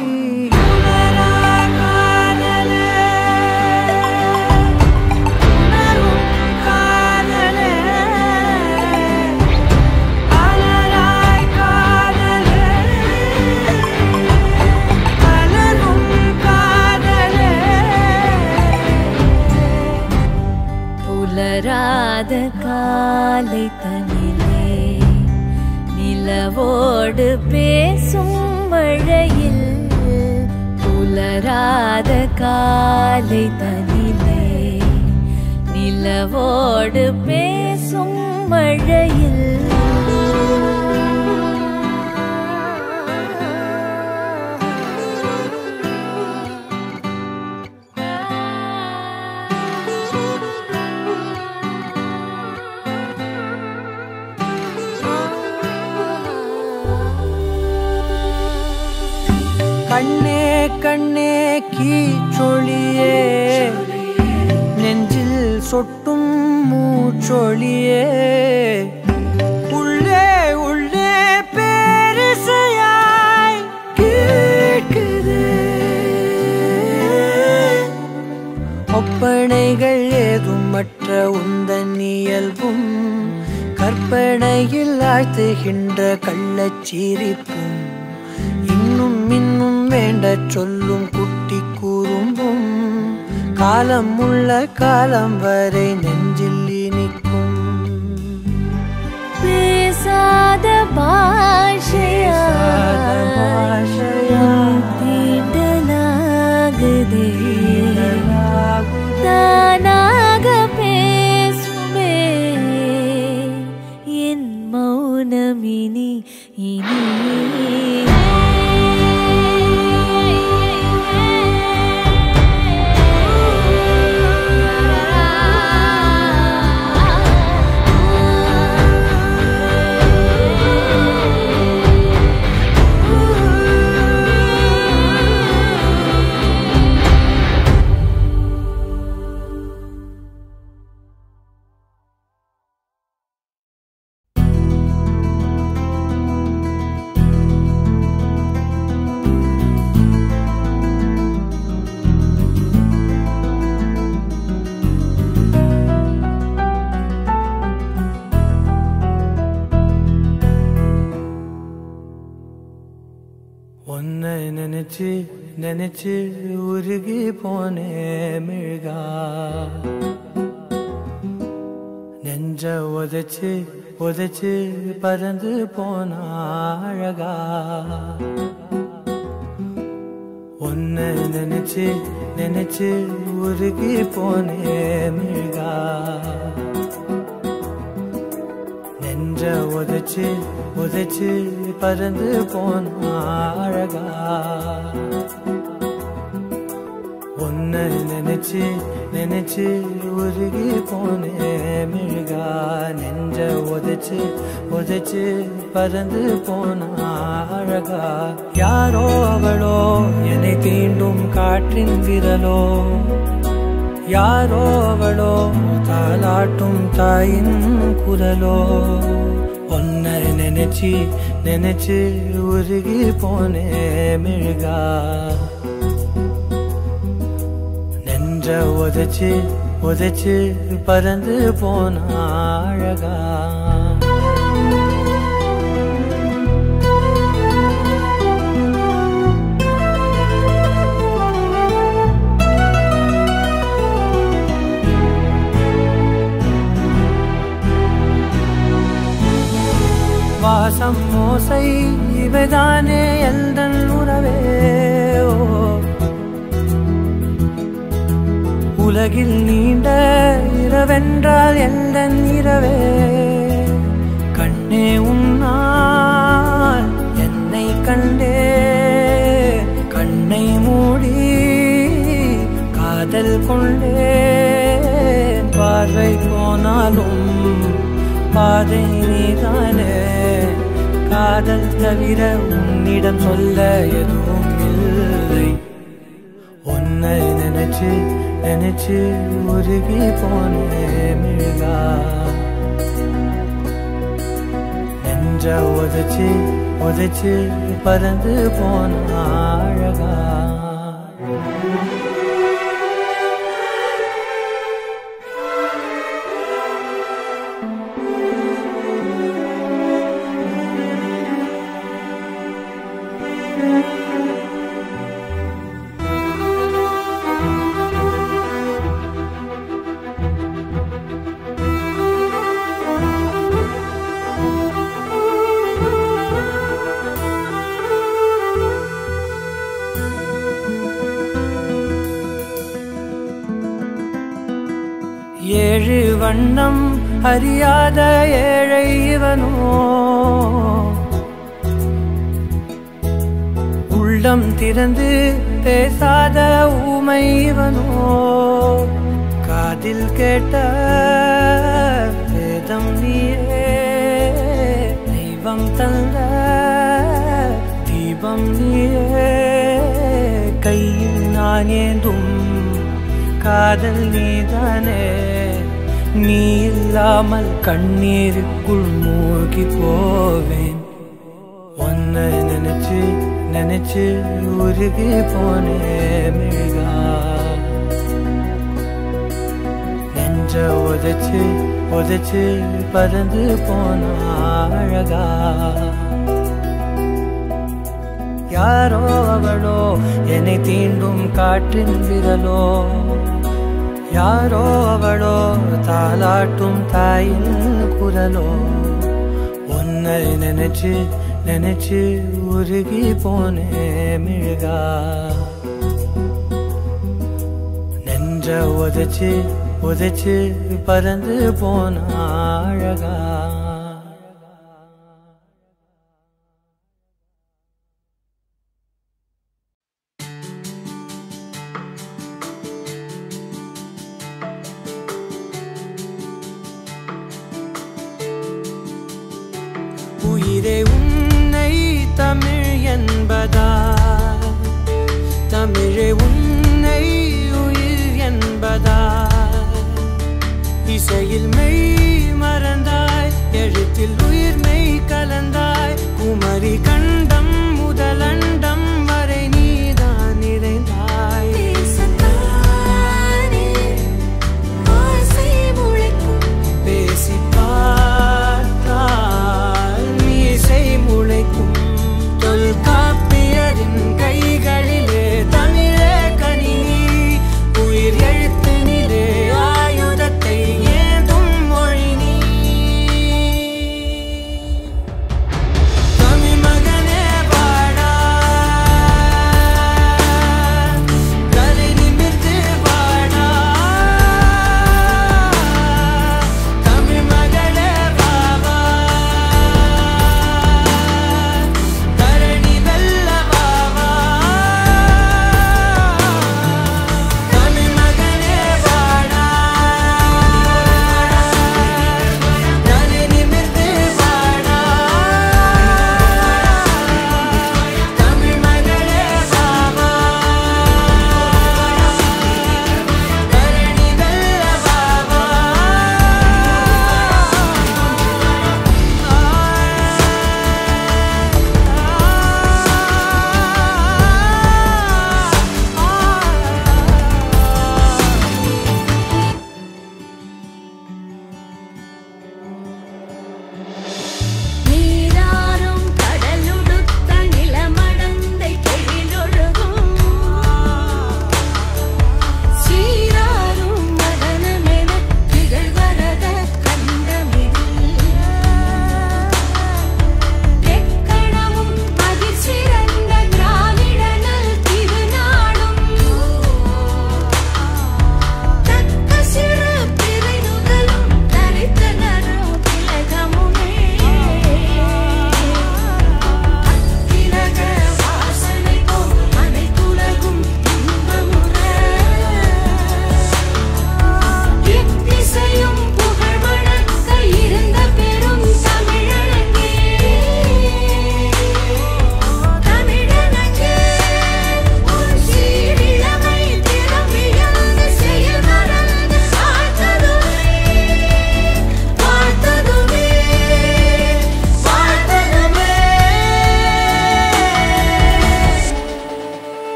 புலராத காலை தனிலே நிலவோடு பேசும் மழையில் புலராத காலை தனிலே நிலவோடு பேசும் மழையில் கண்ணே கண்ணே கீச்சொழியே நெஞ்சில் சொட்டும் மூச்சொழியே உள்ளே உள்ளே பேரிசையாய் கேட்குது ஒப்பனைகள் ஏதும் மற்ற உந்தன் இயல்பும் கற்பனையில் ஆழ்த்துகின்ற கள்ளச்சிரிப்பும் இன்னும் இன்னும் வேண்டச் சொல்லும் குட்டி கூறும்பும் காலம் உள்ள காலம் வரை நெஞ்சில் இனிக்கும் பேசாத பாஷையா பேசாத பாஷையா தீண்டலாகுதே தானாக பேசுமே என் மௌனமினி இனி உன்னை நினைச்சு நினைச்சு உருகி போனே மிழ்கா நெஞ்ச உதைச்சு உதைச்சு பறந்து போனா அழகா உன்னை நினைச்சு நினைச்சு உருகி போனே மிழ்கா நெஞ்ச உதைச்சு உதைச்சு பறந்து போனா அழகா உன்னை நினைச்சு நினைச்சு உருகி போனே மிழ்கா நெஞ்ச உதைச்சு உதைச்சு பறந்து போனா அழகா யாரோ அவளோ என்னை தீண்டும் காற்றின் விரலோ யாரோ அவளோ தாலாட்டும் தாயின் குரலோ ஒன்னை நினைச்சு நினைச்சு உருகி போனே மிழ்கா நெஞ்ச உதைச்சு உதைச்சு பறந்து போனா அழகா வாசம் மோசை இவைதானே எந்தன் உறவே ஓ. உலகில் நீண்ட இரவென்றால் எந்தன் இரவே கண்ணே உன்னால் என்னை கண்டே கண்ணை மூடி தேடல் கொண்டேன் பார்வை போனாலும் பாதை நீதானே காதல் தவிர உன்னிடம் சொல்ல எதுவும் இல்லை உன்னை நினைச்சு நினைச்சு உருகி போனேன் மிழ்கா நெஞ்ச உதைச்சு உதைச்சு பறந்து போன அழகா ஏழு வண்ணம் அறியாத ஏழை இவனோ உள்ளம் திறந்து பேசாத ஊமை இவனோ காதில் கேட்ட வேதம் நீயே தெய்வம் தந்த தீபம் நீயே கையில் நான் ஏந்தும் காதல் நீதானே நீ இல்லாமல் கண்ணீருக்குள் மூழ்கி போவேன் உன்னை நினைச்சு நினைச்சு உருகி போனே மிழ்கா நெஞ்ச உதைச்சு உதைச்சு பறந்து போன அழகா யாரோ அவளோ என்னை தீண்டும் காற்றின் விரலோ யாரோ அவளோ தாலாட்டும் தாயின் குரலோ உன்னை நினைச்சு நினைச்சு உருகி போனே மிழ்கா நெஞ்ச உதைச்சு உதைச்சு பறந்து போன அழகா உயிரே உன்னை தமிழ் என்பதா தமிழே உன்னை உயிர் என்பதா இசையில் மெய் மறந்தாய் எழுத்தில் உயிர் மெய் கலந்தாய் குமரி கண்டம் முதலண்டம் வரை நீதான் நிறைந்தாய் பேசத்தானே ஆசை முளைக்கும் பேசி பார்த்தால் மீசை முளைக்கும்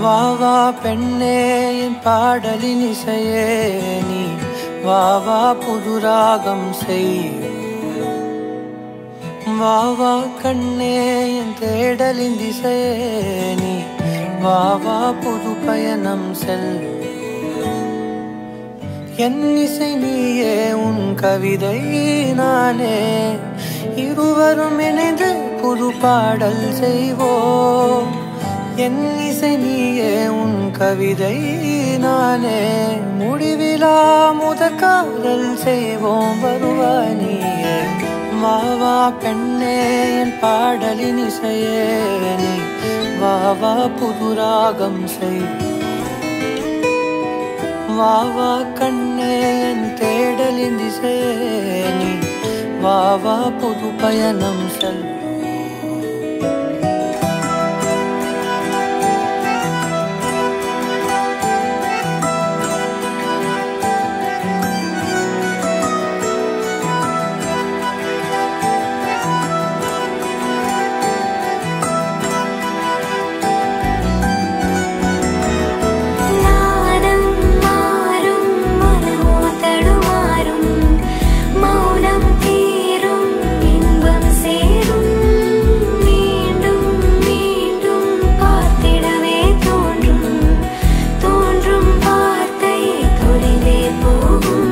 வா வா பெண்ணே என் பாடலின் இசையே நீ வா வா புது ராகம் செய் வா வா கண்ணே என் தேடலின் திசையே நீ வா வா புது பயணம் செல் என் இசை நீயே உன் கவிதை நானே இருவரும் இணைந்து புது பாடல் செய்வோம் என் இசை நீயே உன் கவிதை நானே முடிவிலா முதற் காதல் செய்வோம் வருவாய் நீயே வா வா பெண்ணே என் பாடலின் இசையே நீ வா வா புது ராகம் செய் வா வா கண்ணே என் தேடலின் திசையே நீ வா வா புது பயணம் செல் நாதம் மாறும் மனமோ தடுமாறும் மௌனம் தீரும் இன்பம் சேரும் மீண்டும் மீண்டும் பார்த்திடவே தோன்றும் தோன்றும் வார்த்தை தொலைவே போகும்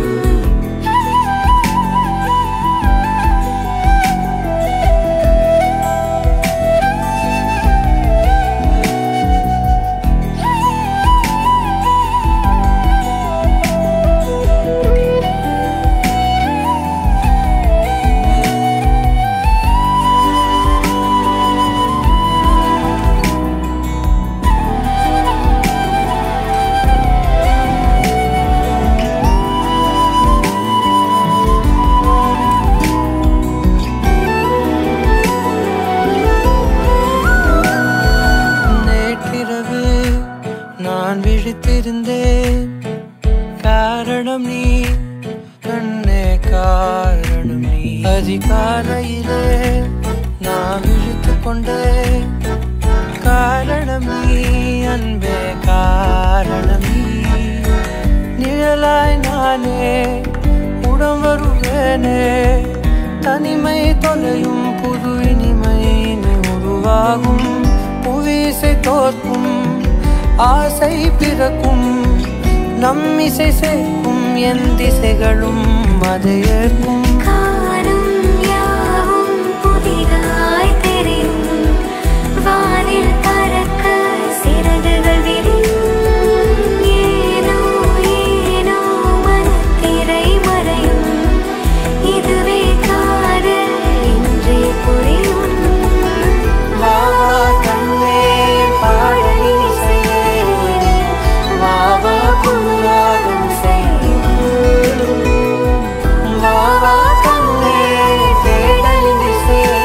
நேற்றிரவு நான் விழித்திருந்தேன் காரணம் நீ கண்ணே காரணம் நீ அதிகாலையிலே நான் விழித்து கொண்டேன் காரணம் நீ அன்பே காரணம் நீ நிழலாய் நானே உடம் வருவேனே தனிமை தொலையும் புது இனிமை நீ உருவாகும் புவிசை தோற்கும் ஆசை பிறக்கும் நம் இசை சேர்க்கும் என் திசைகளும் அதை ஏற்கும் காணும் யாவும் புதிதாய் தெரியும் வானில் பறக்க சிறகுகள் விரியும் ஏனோ ஏனோ மனத்திரை மறையும் இதுவே காதல் என்றே புரியும் வா வா கண்ணே பாடலின் இசையே வா வா குருராகம் செய்யும் வா வா கண்ணே தேடலின் இசையே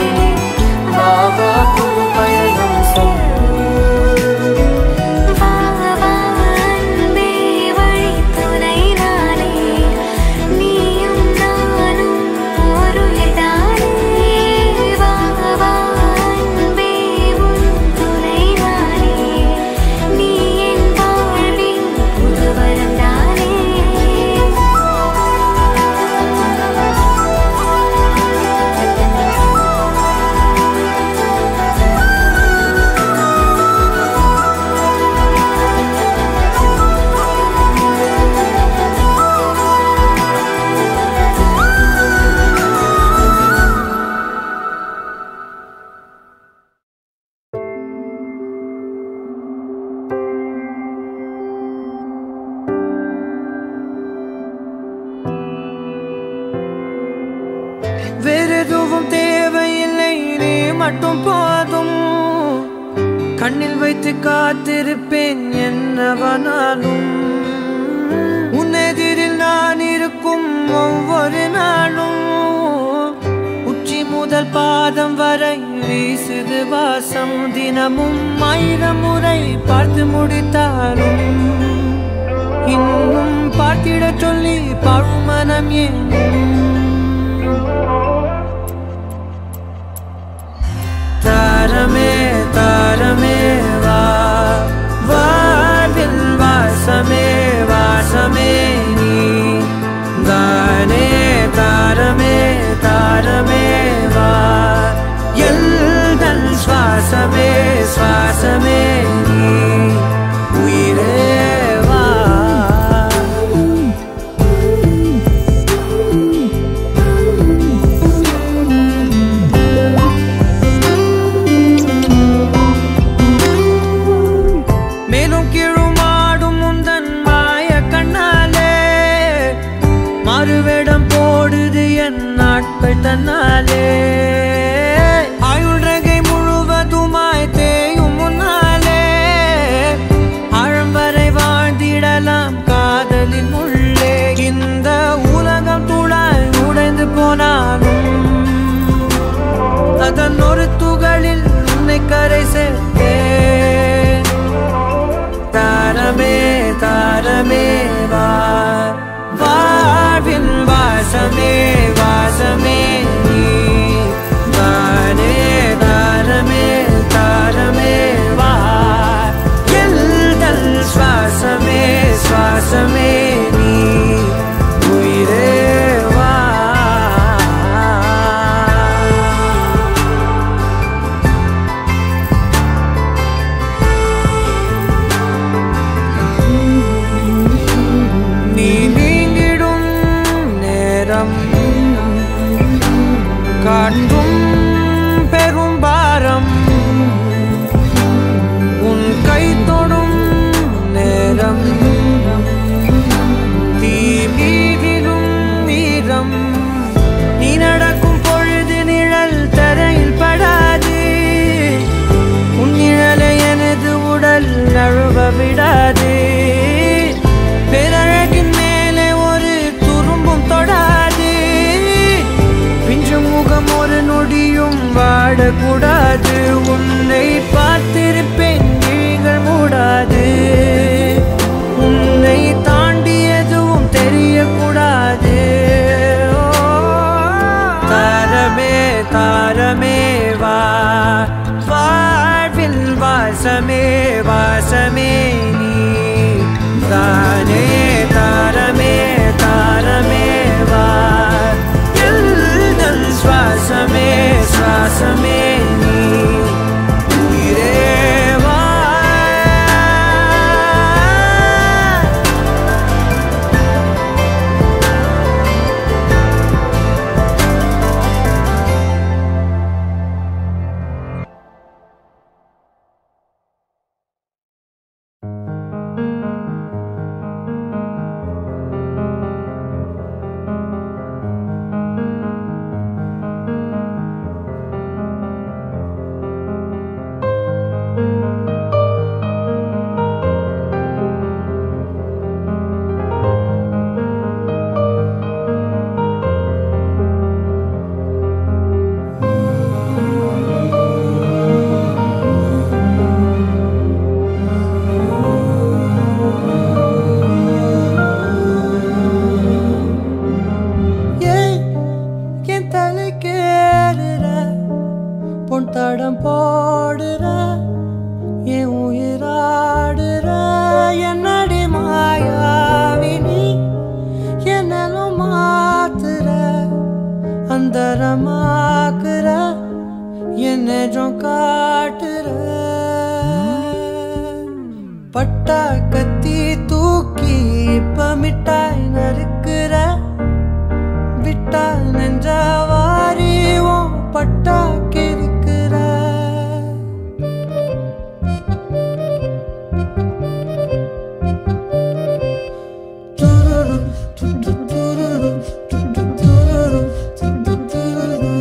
வா வா புது பயணம் செய்யும் வா வா அன்பே வழித்துணை நானே நீயும் நானும் ஒரு தானே வா வா அன்பே உன் துணை நானே நீ என் வாழ்வின் புதுவரம் தானே வேறெதுவும் தேவையில்லை நீ மட்டும் போதும் கண்ணில் வைத்து காத்திருப்பேன் என்னவனாலும் உன்னெதிரில் நான் இருக்கும் ஒவ்வொரு நாளும் உச்சி முதல் பாதம் வரை வீசுது வாசம் தினமும் ஆயிரம் முறை பார்த்து முடித்தாலும் இன்னும் பார்த்திடச் சொல்லி பழுமனம் ஏன் தாரமே தாரமே வா அதனாலே ஆயுள் ரகை முழுவதுமாய் தேயும் முன்னாலே ஆழம் வரை வாழ்ந்திடலாம் காதலின் உள்ளே இந்த உலகம் துளாய் உடைந்து போனாலும் அதன் ஒரு துகளில் உன்னை கரை சேர்த்தேன் தாரமே தாரமே வா வாழ்வின் வாசமே வாசமே நீ தானே தாரமே தாரமே வா எல்தல் சுவாசமே சுவாசமே நீ உயிரே வா நீ நீங்கிடும் நேரம் காட்டும் பெரும் பாரம் உன் கை தொடும் நேரம் தீ மீதிலும் வீரம் நீ நடக்கும் பொழுது நிழல் தரையில் படாது உன் நிழலை எனது உடல் நழுவ விடாது பேரழகின் மேலே ஒரு துரும்பும் தொடாது பிஞ்சு முகம் ஒரு நொடியும் வாடக்கூடாது உன்னை பார்த்திருப்பேன் விழிகள் மூடாது உன்னை தாண்டி எதுவும் தெரியக்கூடாது ஓ, தாரமே தாரமே வா வாழ்வில் வாசமே வாசமே நீ தானே தாரமே தாரமே வா எல்தல் சுவாசமே சுவாசமே நீ உயிரே வா ஏய் என் தலைக்கேறுற பொன் தடம் போடுற என் உயிராடுற என்னடி மாயாவினி என்னலும் மாத்துற அந்தரமாக்குற என் நெஜம் காட்டுற பட்டா கத்தி தூக்கி இப்ப மிட்டாய் நறுக்குற விட்டா நெஞ்சவாரி உன் பட்டா கிறுக்குற துருரு, து, து, துருரு, து, து, துருரு, து, து, துருரு.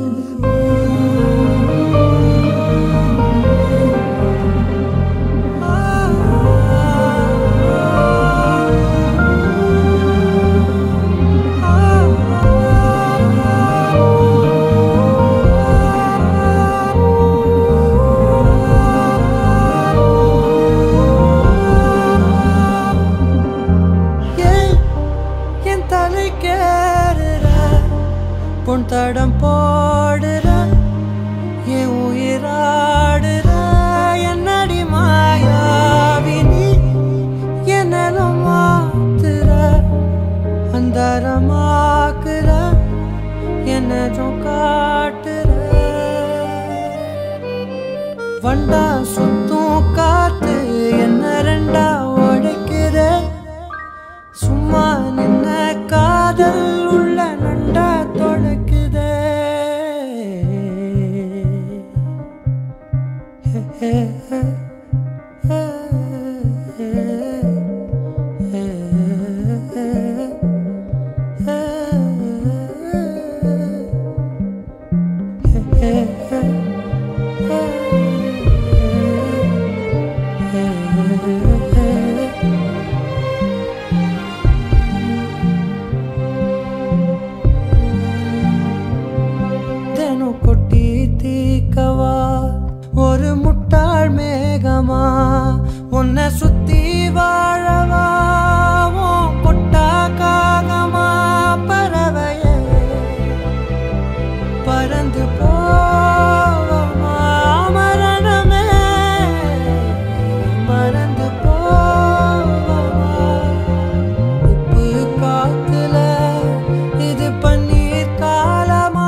ஏய், என் தலை கேறுற பொன் தடம் போடுற என் உயிராடுற என்னடி மாயாவினி என்னலும் மாத்துற அந்தரமாக்குற என்னதும் காட்டுற வண்டா சுத்தும் காத்து என்ன ரெண்டா உடைக்கிற சும்மா நின்ன காதல் உள்ள நண்டா தொடக்குதே கொட்டி தீக்கவா ஒரு முட்டாள் மேகமா உன்னை சுத்தி வாழவா உன் கொட்டா காகமா பறவையே பறந்து போவமா மரணமே மறந்து போவமா உப்பு காத்துல இது பன்னீர் காலமா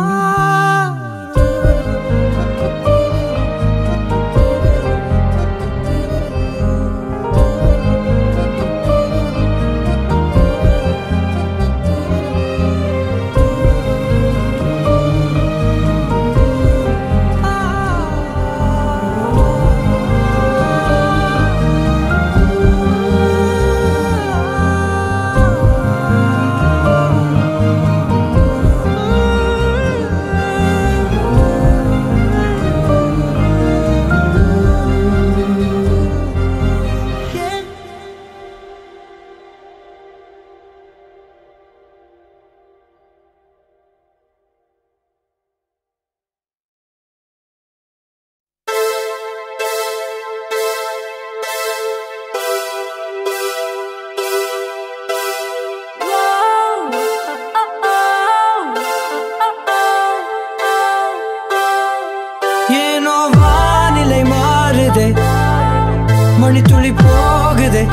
ஏனோ வானிலை மாறுதே மணித்துளி போகுதே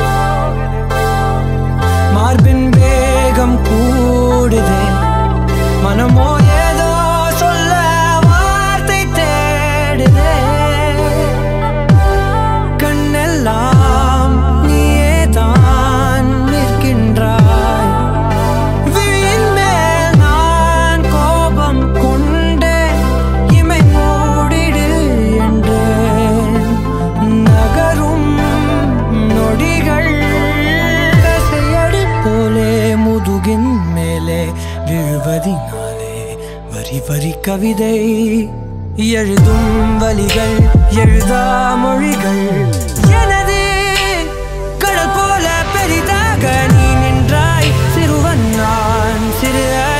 மார்பின் வேகம் கூடுதே மனமோ ஏதோ சொல்ல வார்த்தை தேடுதே கண்ணெல்லாம் நீயே தான் நிற்கின்றாய் விழியின் மேல் நான் கோபம் கொண்டேன் இமை மூடிடு என்றேன் நகரும் நொடிகள் கசையடி போலே முதுகின் மேலே விழுவதினாலே வரி வரி கவிதை எழுதும் வலிகள் எழுதா மொழிகள் எனது கடல் போல பெரிதாக நீ நின்றாய் சிறுவன் நான் சிறு